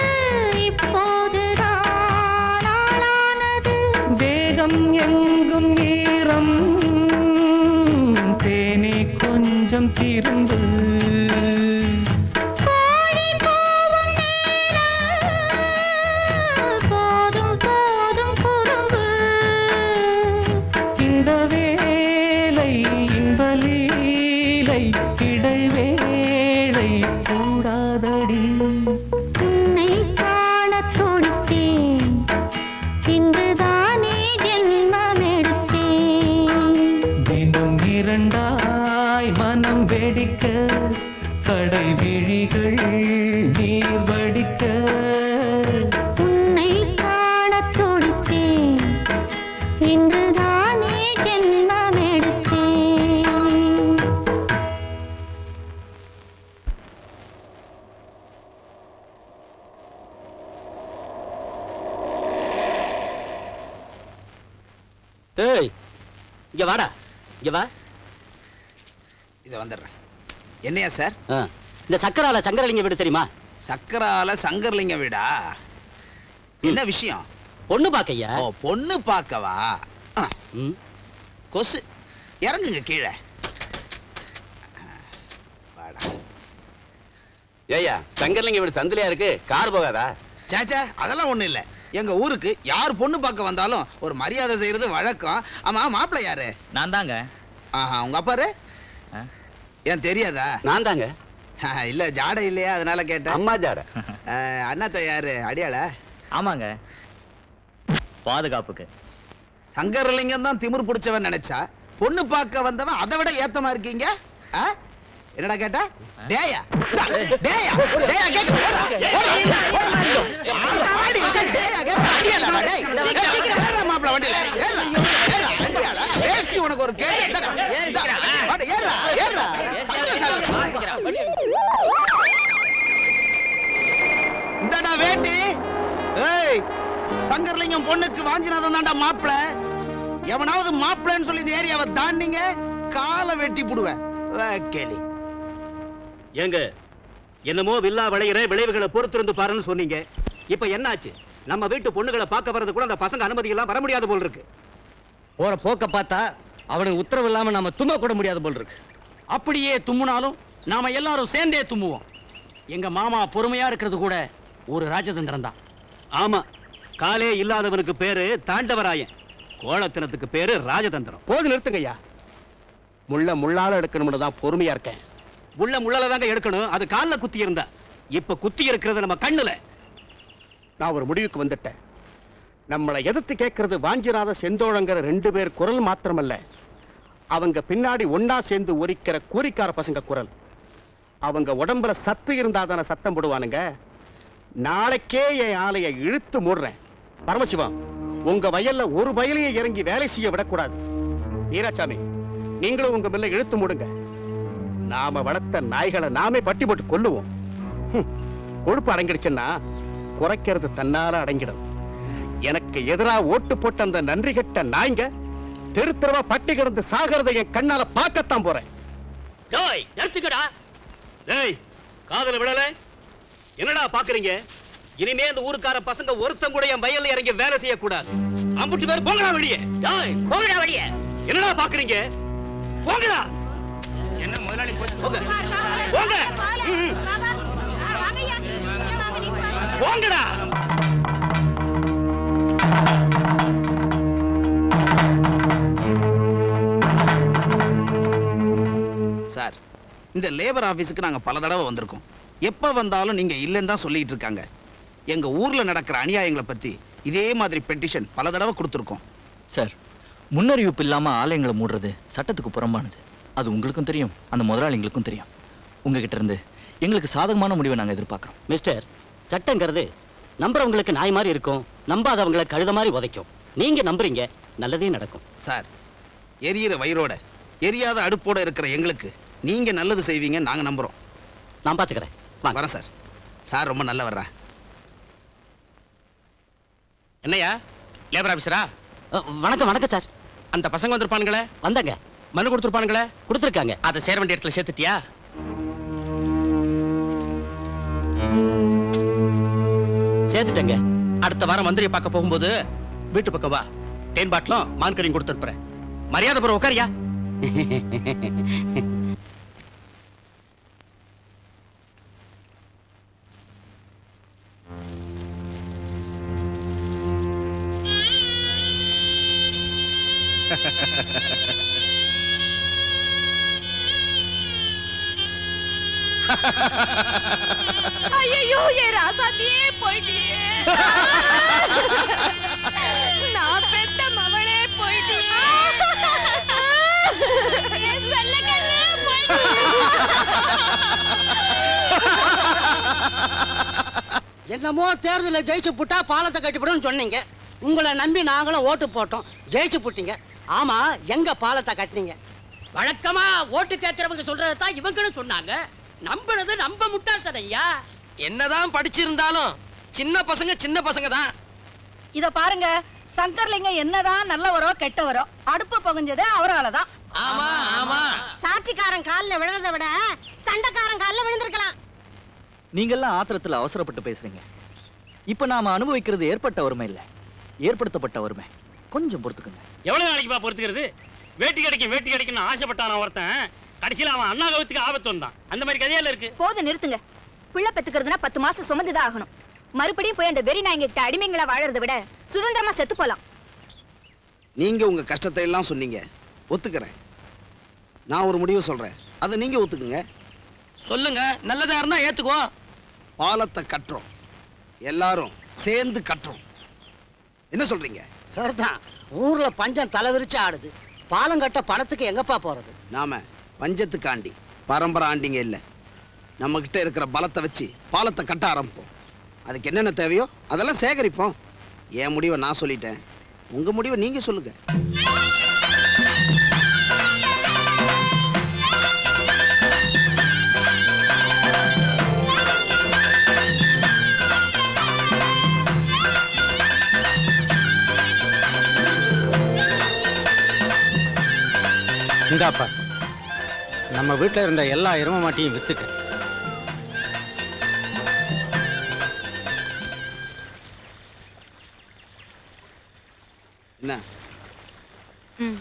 இப்போதுதான் ஆளானது தேகம் எங்கும் ஈரம் தேனே கொஞ்சம் திரும்பு கோழி கூவும் நேரம் போதும் போதும் குறும்பு இந்த வேலை இன்பலீலை இடைவேளை கூடாதடி உன்னை காணத் துடித்தேன் இன்றுதானே ஜென்மம் எடுத்தேன் தினம் இரண்டாய் மனம் வெடிக்க கடை விழிகள் நீர் வடிக்க உன்னை காணத் துடித்தேன் இன்றுதானே ஜென்மம் எடுத்தேன் ஏய் இங்க வாடா இங்க வா இதை வந்துடுறேன் என்னையா சார் ஆ, இந்த சக்கரால சங்கரலிங்க வீடு தெரியுமா சக்கரால சங்கர்லிங்க வீடா என்ன விஷயம் பொண்ணு பாக்கையா ஓ பொண்ணு பார்க்கவா ஆ. கொசு இறங்குங்க கீழே ஏய்யா சங்கர்லிங்க வீடு சந்திலையா இருக்கு கார் போகாதா சேச்சே அதெல்லாம் ஒண்ணும் இல்ல எங்க ஊருக்கு யார் பொண்ணு பார்க்க வந்தாலும் ஒரு மரியாதை செய்யறது வழக்கம் ஆமா மாப்பிள்ளை யாரு நான் தாங்க ஆஹா உங்க அப்பாரு ஏன் தெரியாதா நான் தாங்க இல்ல ஜாடை இல்லையா அதனால கேட்டேன் அம்மா ஜாட அண்ணாத்த யாரு அடியாள ஆமாங்க பாதுகாப்புக்கு சங்கரலிங்கம் தான் திமிர் பிடிச்சவன் நினைச்சா பொண்ணு பார்க்க வந்தவன் அதை விட ஏத்தமா இருக்கீங்க ஆ? என்னடா கேட்டா டேயா டேயா டேயா கேக்க ஆடி வச்சா டேயா கேக்க அடியாளா டேய் ஏறா மாப்ள வண்டியில ஏறா ஏறா அடியாளா வேஷ்டி உனக்கு ஒரு கேடு இந்தடா இந்தடா வாடா ஏறா ஏறா இந்தடா வேட்டி ஏய் சங்கர்லிங்கம் பொண்ணுக்கு வாஞ்சிநாதன் தான்டா மாப்பிள எவனாவது மாப்பிளைன்னு சொல்லி இந்த ஏரியாவை தாண்டிங்க காலை வெட்டி புடுவேன் கேலி ஏங்க என்னமோ வில்லா விளையிற விளைவுகளை பொறுத்திருந்து பாருன்னு சொன்னீங்க இப்ப என்னாச்சு நம்ம வீட்டு பொண்ணுகளை பார்க்க வர்றது கூட அந்த பசங்க அனுமதி எல்லாம் வர முடியாது போல் இருக்கு போற போக்க பார்த்தா அவனுக்கு உத்தரவு இல்லாம நாம தும்ம கூட முடியாது போல் இருக்கு அப்படியே தும்முனாலும் நாம எல்லாரும் சேர்ந்தே தும்முவோம் எங்க மாமா பொறுமையா இருக்கிறது கூட ஒரு ராஜதந்திரம் தான் ஆமா காலே இல்லாதவனுக்கு பேரு தாண்டவராயன் கோலத்தினத்துக்கு பேரு ராஜதந்திரம் போது நிறுத்துங்கய்யா முள்ள முள்ளால எடுக்கணும்னு தான் பொறுமையா இருக்கேன் உள்ள முள்ளல தாங்க எடுக்கணும் அது கால்ல குத்தி இருந்தா இப்ப குத்தி இருக்கிறது நம்ம கண்ணுல நான் ஒரு முடிவுக்கு வந்துட்டேன் நம்மளை எதிர்த்து கேட்கறது வாஞ்சிநாத செந்தோழங்கிற ரெண்டு பேர் குரல் மாத்திரமல்ல அவங்க பின்னாடி ஒன்னா சேர்ந்து ஒரிக்கிற கூரிக்கார பசங்க குரல் அவங்க உடம்புல சத்து இருந்தா தானே சத்தம் போடுவானுங்க நாளைக்கே என் ஆலையை இழுத்து மூடுறேன் பரமசிவம் உங்க வயல்ல ஒரு வயலையும் இறங்கி வேலை செய்ய விடக்கூடாது வீராசாமி நீங்களும் உங்க மில்ல இழுத்து மூடுங்க நாம வளர்த்த நாய்களை நாமே பட்டி போட்டு கொல்லுவோம் ஹம், கொழுப்பு அடங்கிடுச்சுன்னா குறைக்கிறது தன்னால அடங்கிடும் எனக்கு எதிரா ஓட்டு போட்ட அந்த நன்றி கெட்ட நாய்ங்க தெரு தெருவா பட்டி கிடந்து சாகிறதை என் கண்ணால பார்க்கத்தான் போறேன் டேய் நிறுத்துக்கடா டேய் காதல விழல என்னடா பாக்குறீங்க இனிமே இந்த ஊருக்கார பசங்க ஒருத்தன் கூட என் வயல்ல இறங்கி வேலை செய்யக்கூடாது அம்புட்டு பேர் போங்கடா வெளியே டேய் போங்கடா வெளியே என்னடா பாக்குறீங்க போங்கடா என்ன முதலாளி போச்சு போங்க போங்க ம். போங்கடா சார் இந்த லேபர் ஆபீஸுக்கு நாங்க பல தடவை வந்திருக்கோம் எப்ப வந்தாலும் நீங்க இல்லைன்னு தான் சொல்லிட்டு இருக்காங்க எங்க ஊர்ல நடக்கிற அநியாயங்களை பத்தி இதே மாதிரி பெட்டிஷன் பல தடவை கொடுத்துருக்கோம் சார் முன்னறிவிப்பு இல்லாம ஆலயங்களை மூடுறது சட்டத்துக்கு புறம்பானது அது உங்களுக்கும் தெரியும் அந்த முதலாளிங்களுக்கும் தெரியும் உங்ககிட்ட இருந்து எங்களுக்கு சாதகமான முடிவை நாங்க எதிர்பார்க்கிறோம் மிஸ்டர் சட்டங்கிறது நம்புறவங்களுக்கு நாய் மாதிரி இருக்கும் நம்பாதவங்களை கழுத மாதிரி உதைக்கும் நீங்க நம்புறீங்க நல்லதே நடக்கும் சார் எரியிற வயிறோட எரியாத அடுப்போட இருக்கிற எங்களுக்கு நீங்க நல்லது செய்வீங்க நாங்க நம்புறோம் நான் பாத்துக்கிறேன் வரேன் சார் சார் ரொம்ப நல்ல வர்றா என்னையா லேபர் ஆபீசரா வணக்கம் வணக்கம் சார் அந்த பசங்க வந்திருப்பானுங்களே வந்தாங்க மனு கொடுத்துருப்பானுங்களே கொடுத்துருக்காங்க அதை சேர வேண்டிய இடத்துல சேர்த்துட்டியா சேர்த்துட்டேங்க அடுத்த வாரம் மந்திரியை பார்க்க போகும்போது வீட்டு பக்கம் வா தேன் பாட்டிலும் மான் கறியும் கொடுத்துருப்பேன் மரியாதை பிறகு உட்காரியா ஐயோ என் ராசாத்தியே போயிட்டியே நான் பெத்த மவளே போயிட்டியே என் செல்லக்கண்ணே என்னமோ தேர்தலில் ஜெயிச்சு புட்டா பாலத்தை கட்டிவிடுன்னு சொன்னீங்க உங்களை நம்பி நாங்களும் ஓட்டு போட்டோம் ஜெயிச்சு புட்டீங்க ஆமா எங்க பாலத்தை கட்டினீங்க வழக்கமா ஓட்டு கேட்கறவங்க சொல்றதை தான் இவங்களும் சொன்னாங்க நம்புறது நம்ப முட்டாள்தனையா என்னதான் படிச்சிருந்தாலும் சின்ன பசங்க சின்ன பசங்க தான் இத பாருங்க சங்கர்லிங்கம் என்னதான் நல்லவரோ கெட்டவரோ அடுப்பு பகுஞ்சதே அவரால தான் ஆமா ஆமா சாட்சிக்காரன் காலில் விழுறதை விட தண்டக்காரன் காலில் விழுந்திருக்கலாம் நீங்கெல்லாம் ஆத்திரத்துல அவசரப்பட்டு பேசுறீங்க இப்ப நாம அனுபவிக்கிறது ஏற்பட்ட வறுமை இல்ல ஏற்படுத்தப்பட்ட வறுமை கொஞ்சம் பொறுத்துக்குங்க எவ்வளவு நாளைக்குப்பா பொறுத்துக்கிறது வேட்டி கிடைக்கும் வேட்டி கிடைக்கும்னு ஆசைப்பட்டான ஒருத்தன் கடைசியில அவன் அண்ணா கவுத்துக்கு ஆபத்து வந்தான் அந்த மாதிரி கதையால இருக்கு போதும் நிறுத்துங்க புள்ள பெத்துக்கிறதுனா பத்து மாசம் சுமந்துதான் ஆகணும் மறுபடியும் போய் அந்த வெறி நாய்ங்க கிட்ட அடிமைங்களா வாழறதை விட சுதந்திரமா செத்து போலாம் நீங்க உங்க கஷ்டத்தை எல்லாம் சொன்னீங்க ஒத்துக்கிறேன் நான் ஒரு முடிவு சொல்றேன் அதை நீங்க ஒத்துக்குங்க சொல்லுங்க நல்லதா இருந்தா ஏத்துக்குவோம் பாலத்தை கட்டுறோம் எல்லாரும் சேர்ந்து கட்டுறோம் என்ன சொல்றீங்க சரிதான் ஊர்ல பஞ்சம் தலைவிரிச்சு ஆடுது பாலம் கட்ட பணத்துக்கு எங்கப்பா போறது நாம பஞ்சத்துக்காண்டி பரம்பரை ஆண்டிங்க இல்லை நம்ம கிட்ட இருக்கிற பலத்தை வச்சு பாலத்தை கட்ட ஆரம்பிப்போம் அதுக்கு என்னென்ன தேவையோ அதெல்லாம் சேகரிப்போம் என் முடிவை நான் சொல்லிட்டேன் உங்க முடிவை நீங்க சொல்லுங்க இந்தாப்பா நம்ம வீட்டில் இருந்த எல்லா எரும மாட்டையும் வித்துட்டேன் என்ன ம்.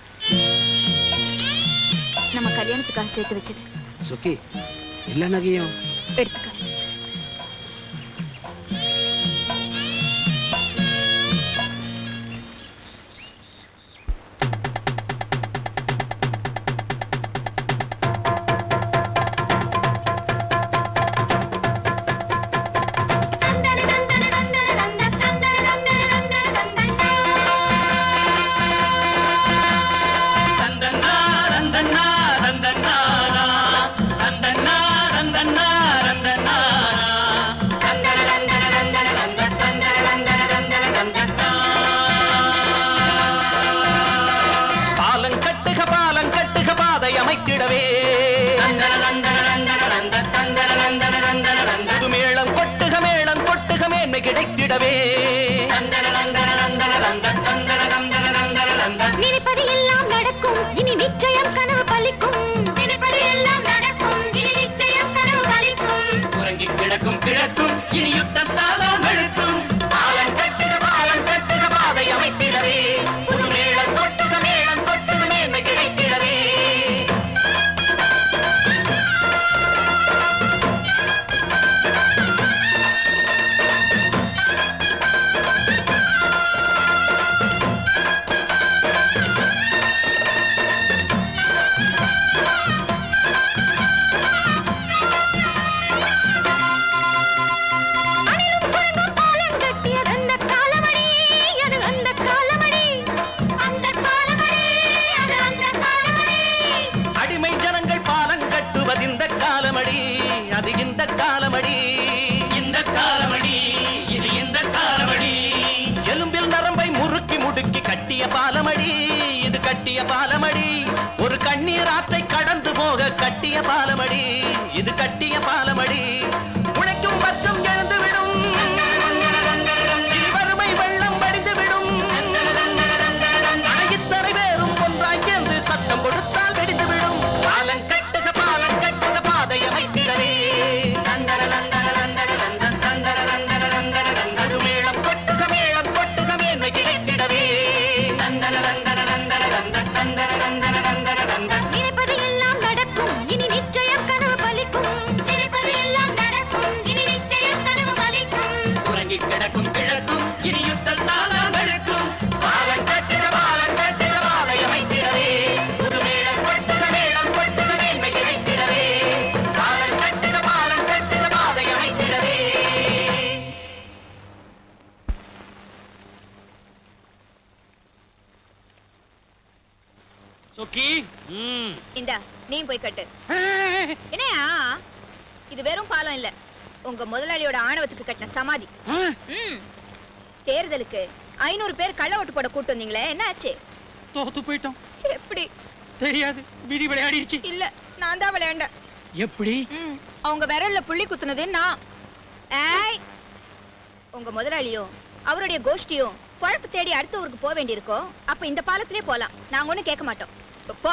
நம்ம கல்யாணத்துக்காக சேர்த்து வச்சது சுக்கி எல்லா நகையும் எடுத்துக்க தந்தன அமைத்திடவே நினைப்பது எல்லாம் நடக்கும் இனி நிச்சயம் கனவு பலிக்கும் நினைப்பது எல்லாம் நடக்கும் இனி நிச்சயம் கனவு பலிக்கும் உறங்கி கிடக்கும் கிழக்கும் இனி யுத்தம் தாளம் எழுத்தும் பாலம் கட்டுக பாலம் கட்டுக பாதை அமைத்திடவே புது மேளம் கொட்டுக மேளம் கொட்டுக மேன்மை கிடைத்திடவே பாலம் கட்டியது அந்த காலமடி அது அந்த காலமடி அந்த காலமடி அது அந்த காலமடி அடிமை ஜனங்கள் பாலம் கட்டுவது இந்த காலமடி அது இந்த காலமடி இந்த காலமடி இது இந்த காலமடி எலும்பில் நரம்பை முறுக்கி முடுக்கி கட்டிய பாலமடி இது கட்டிய பாலமடி ஒரு கண்ணீர் ஆற்றை கடந்து போக கட்டிய பாலமடி இது கட்டிய பாலமடி உழைக்கும் வர்க்கம் எழுந்து விடும் இனி வறுமை வெள்ளம் வடிந்து விடும் அணையித்தரை வேறும் ஒன்றாய் சேர்ந்து சத்தம் கொடுத்தால் வெடிந்து விடும் பாலம் கட்டுக பாலம் கட்டுக பாதை அமைத்திடவே தந்தர தந்தர தந்தர தந்தர தந்தர தந்தர தந்தர தந்தர மேளம் கொட்டுக மேளம் கொட்டுக மேன்மை கிடைத்திடவே தந்தர தந்தர தந்தர தந்தர தந்தர தந்தர தந்தர தந்தர நினைப்பது எல்லாம் நடக்கும் இனி நிச்சயம் கனவு பலிக்கும் நினைப்பது எல்லாம் நடக்கும் இனி நிச்சயம் கனவு பலிக்கும் உறங்கி கிடக்கும் கிழக்கும் இனி யுத்தம் தாளம் எழுக்கும் பாலம் கட்டுக பாலம் கட்டுக பாதை அமைத்திடவே புது மேளம் கொட்டுக மேளம் கொட்டுக மேன்மை கிடைத்திடவே பாலம் கட்டுக பாலம் கட்டுக பாதை அமைத்திடவே சொக்கி ம் இந்தா நீ போய் கட்டு என்னையா இது வெறும் பாலம் இல்ல உங்க முதலாளியோட ஆணவத்துக்கு கட்டின சமாதி ம். தேர்தலுக்கு ஐநூறு பேர் கள்ள ஓட்டு போட கூட்டு வந்தீங்களே என்ன ஆச்சு தோத்து போயிட்டோம் எப்படி தெரியாது விதி விளையாடிருச்சு இல்ல நான் தான் விளையாண்டேன் எப்படி ம். அவங்க விரல்ல புள்ளி குத்துனது நான் ஏய் உங்க முதலாளியும் அவருடைய கோஷ்டியும் குழப்பு தேடி அடுத்த ஊருக்கு போக வேண்டியிருக்கோ அப்ப இந்த பாலத்திலே போலாம் நாங்க ஒண்ணும் கேட்க மாட்டோம் போ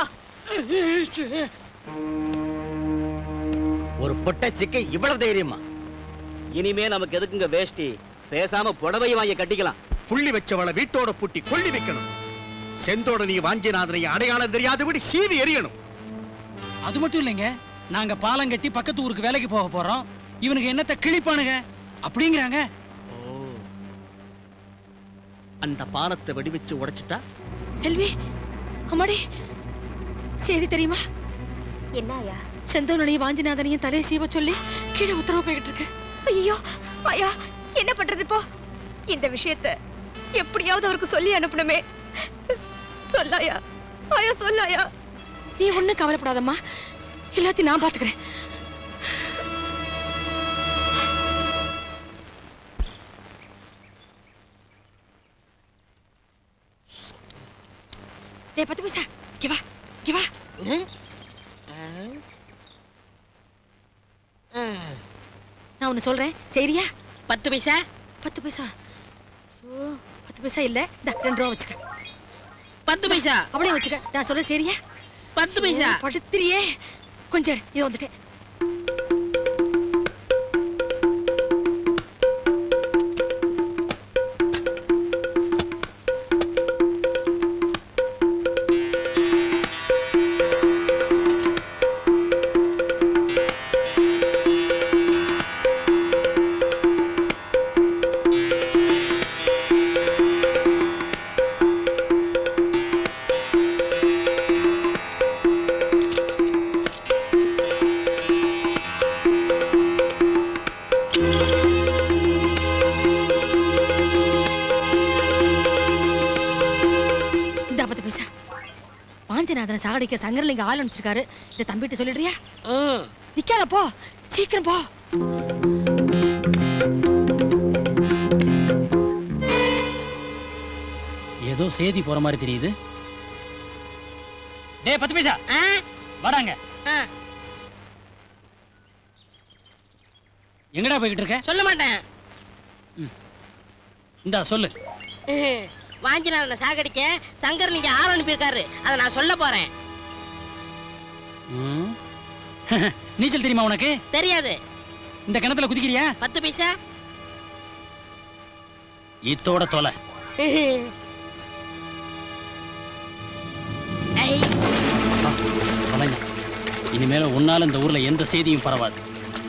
ஒரு பொட்டச்சிக்கு இவ்வளவு தைரியமா இனிமே நமக்கு எதுக்குங்க வேஷ்டி பேசாம புடவை வாங்கி கட்டிக்கலாம் புள்ளி வச்சவளை வீட்டோட பூட்டி கொள்ளி வைக்கணும் செந்தோட நீ வாஞ்சிநாதனை அடையாளம் தெரியாதபடி சீவி எறியணும் அது மட்டும் இல்லைங்க நாங்க பாலம் கட்டி பக்கத்து ஊருக்கு வேலைக்கு போக போறோம் இவனுக்கு என்னத்த கிழிப்பானுங்க அப்படிங்கிறாங்க அந்த பாலத்தை வெடி வச்சு உடைச்சிட்டா செல்வி அம்மாடி செய்தி தெரியுமா என்னயா செந்தோனனையும் வாஞ்சிநாதனையும் தலையை சீவ சொல்லி கீழே உத்தரவு போய்கிட்டு இருக்கு ஐயோ ஐயா என்ன பண்றது இப்போ இந்த விஷயத்த எப்படியாவது அவருக்கு சொல்லி அனுப்பணுமே சொல்லாயா ஐயா சொல்லாயா நீ ஒண்ணும் கவலைப்படாதம்மா எல்லாத்தையும் நான் பாத்துக்கிறேன் டேய் பத்து பைசா இங்க வா இங்க வா நான் ஒண்ணு சொல்றேன் சரியா பத்து பைசா பத்து பைசா ஐயோ பத்து பைசா இல்ல இந்த ரெண்டு ரூபா வச்சுக்க பத்து பைசா அப்படியே வச்சுக்க நான் சொல்றேன் சரியா பத்து பைசா படுத்துறியே கொஞ்சம் இரு, இது வந்துட்டேன் இந்த பத்து பைசா பாஞ்சநாதனை சாகடிக்க சங்கரலிங்க ஆள் அனுப்பிச்சிருக்காரு இந்த தம்பிகிட்ட சொல்லிடுறியா நிக்காத போ சீக்கிரம் போ ஏதோ சேதி போற மாதிரி தெரியுது டேய் பத்து பைசா வராங்க எங்கடா போய்கிட்டு இருக்க சொல்ல மாட்டேன் இந்தா சொல்லு வாஞ்சிநாதனை சாகடிக்க சங்கர் நீங்க ஆள் அனுப்பியிருக்காரு அதை நான் சொல்ல போறேன் ம். நீச்சல் தெரியுமா உனக்கு தெரியாது இந்த கிணத்துல குதிக்கிறியா பத்து பைசா இத்தோட தொலை தொலைங்க இனிமேல உன்னால இந்த ஊர்ல எந்த செய்தியும் பரவாது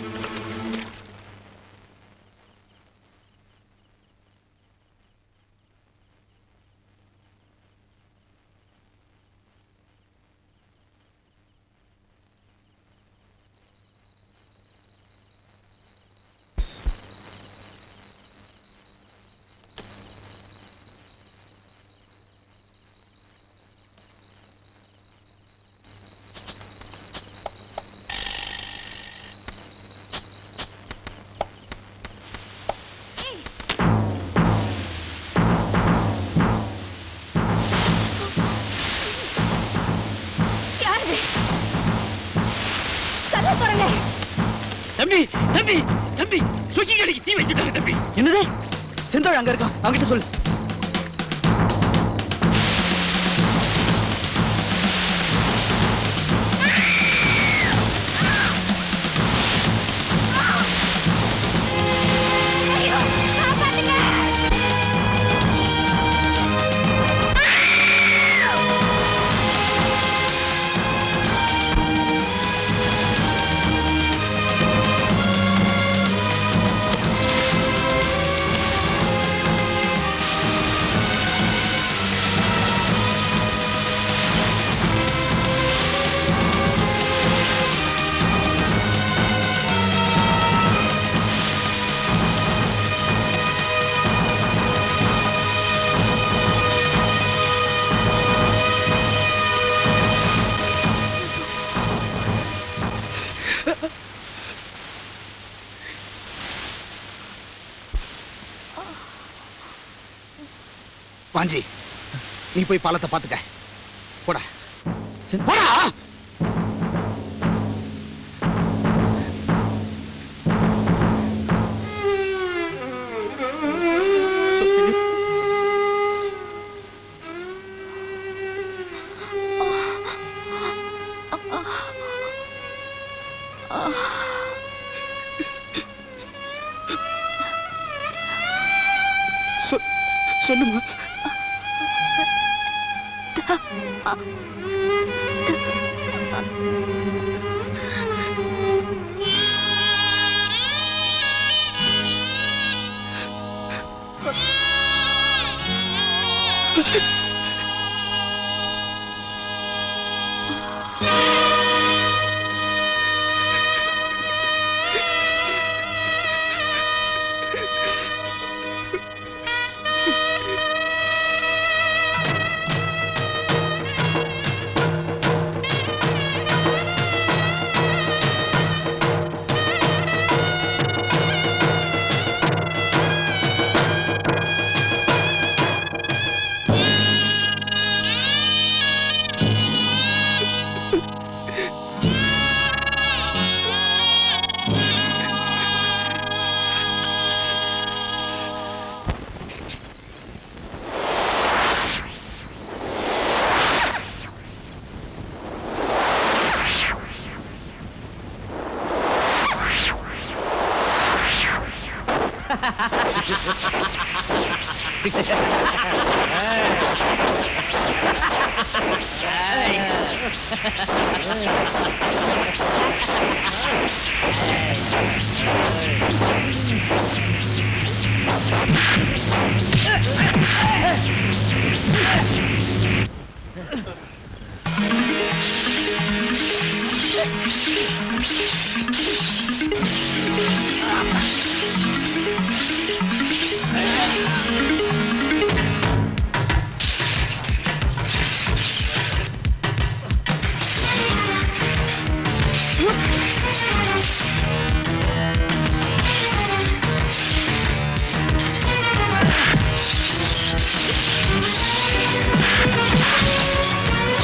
யாரு கதை பாருங்க தம்பி தம்பி தம்பி சுக்கி கடைக்கு தீ வச்சுட்டாங்க தம்பி என்னது செந்தோழ் அங்க இருக்கான் அவங்கிட்ட சொல்லு வாஞ்சி நீ போய் பாலத்தை பாத்துக்க போடா போடா சொல் சொல்லுமா ஆ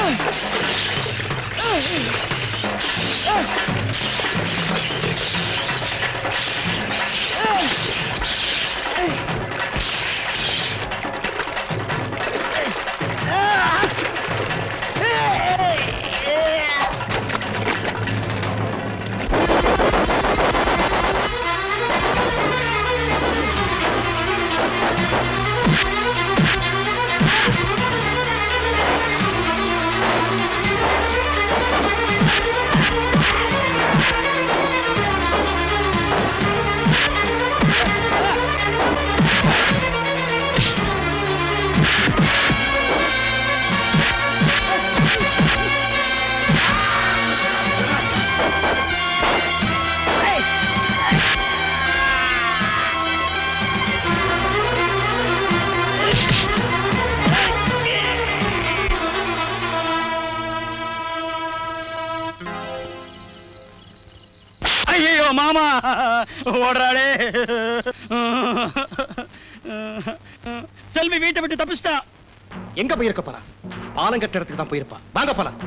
ஐயோ மாமா ஓடுறாளே செல்வி வீட்டை விட்டு தப்பிச்சிட்டா எங்க போயிருக்க போறா பாலம் கட்ட இடத்துக்கு தான் போயிருப்பா வாங்க போலாம்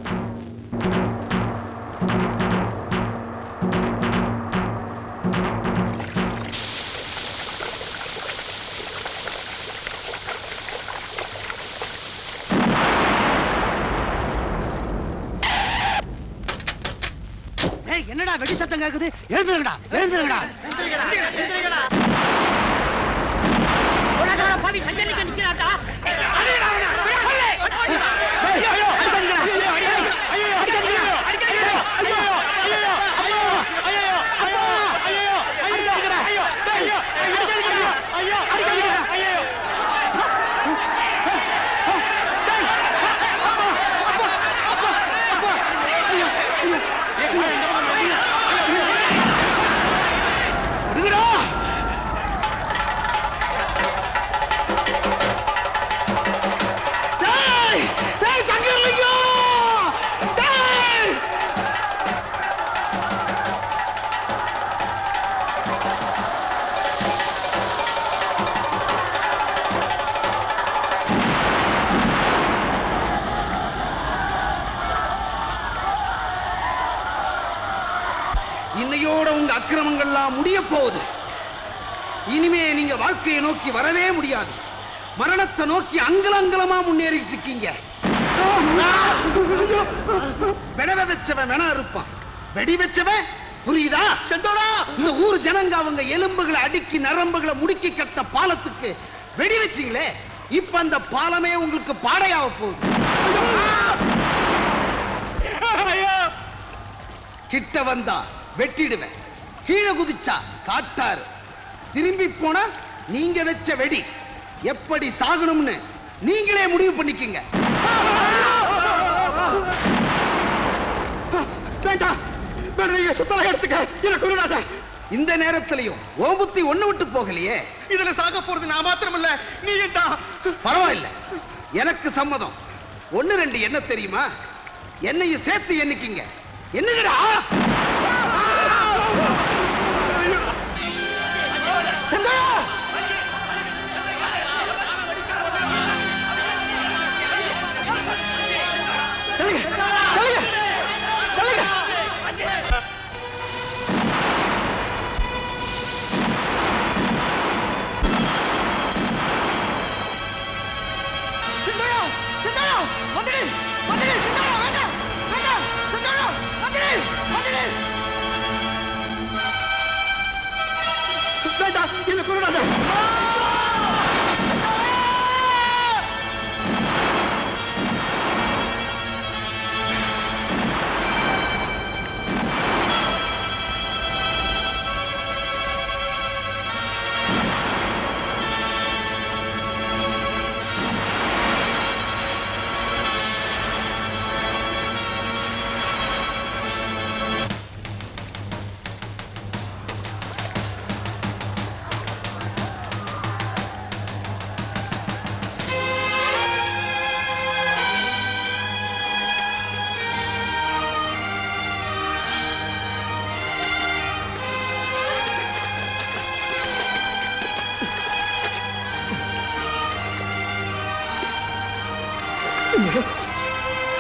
ஏய் என்னடா வெடி சத்தம் கேக்குது எழுந்துருங்கடா எழுந்துருங்கடா பாவி சஞ்சலிக்க நிக்கிறாட்டா இன்னையோட உங்க அக்கிரமங்கள்லாம் முடிய போகுது இனிமே நீங்க வாழ்க்கையை நோக்கி வரவே முடியாது மரணத்தை நோக்கி அங்கலங்கலமா முன்னேறிட்டு இருக்கீங்க வெட விதைச்சவன் வென இருப்பான் வெடி வச்சவன் புரியுதா செந்தோடா இந்த ஊர் ஜனங்க அவங்க எலும்புகளை அடுக்கி நரம்புகளை முடுக்கி கட்ட பாலத்துக்கு வெடி வச்சீங்களே இப்ப அந்த பாலமே உங்களுக்கு பாடையாக போகுது கிட்ட வந்தா வெட்டிடுவேன் கீழே குதிச்சா காட்டாரு திரும்பி போனா நீங்க வச்ச வெடி எப்படி சாகணும்னு நீங்களே முடிவு பண்ணிக்கங்க வேண்டாம் சுத்தமாக எடுத்துக்க எனக்கு குருநாத இந்த நேரத்திலையும் ஓ புத்தி ஒண்ணு விட்டு போகலையே இதுல சாக போறது நான் மாத்திரம் இல்ல நீ தான் பரவாயில்ல எனக்கு சம்மதம் ஒண்ணு ரெண்டு என்ன தெரியுமா என்னையும் சேர்த்து எண்ணிக்கிங்க என்னங்கடா செந்தா! தள்ளுங்க, தள்ளுங்க, தள்ளுங்க. சிந்தாயா, சிந்தாயா, வந்துடு, வந்துடு, சிந்தாயா, வேண்டாம், வேண்டாம், சிந்தாயா, வந்துடு, வந்துடு. வேண்டாம், என்னை கொன்னுடாத.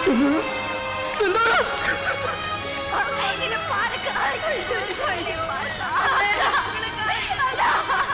பாருங்க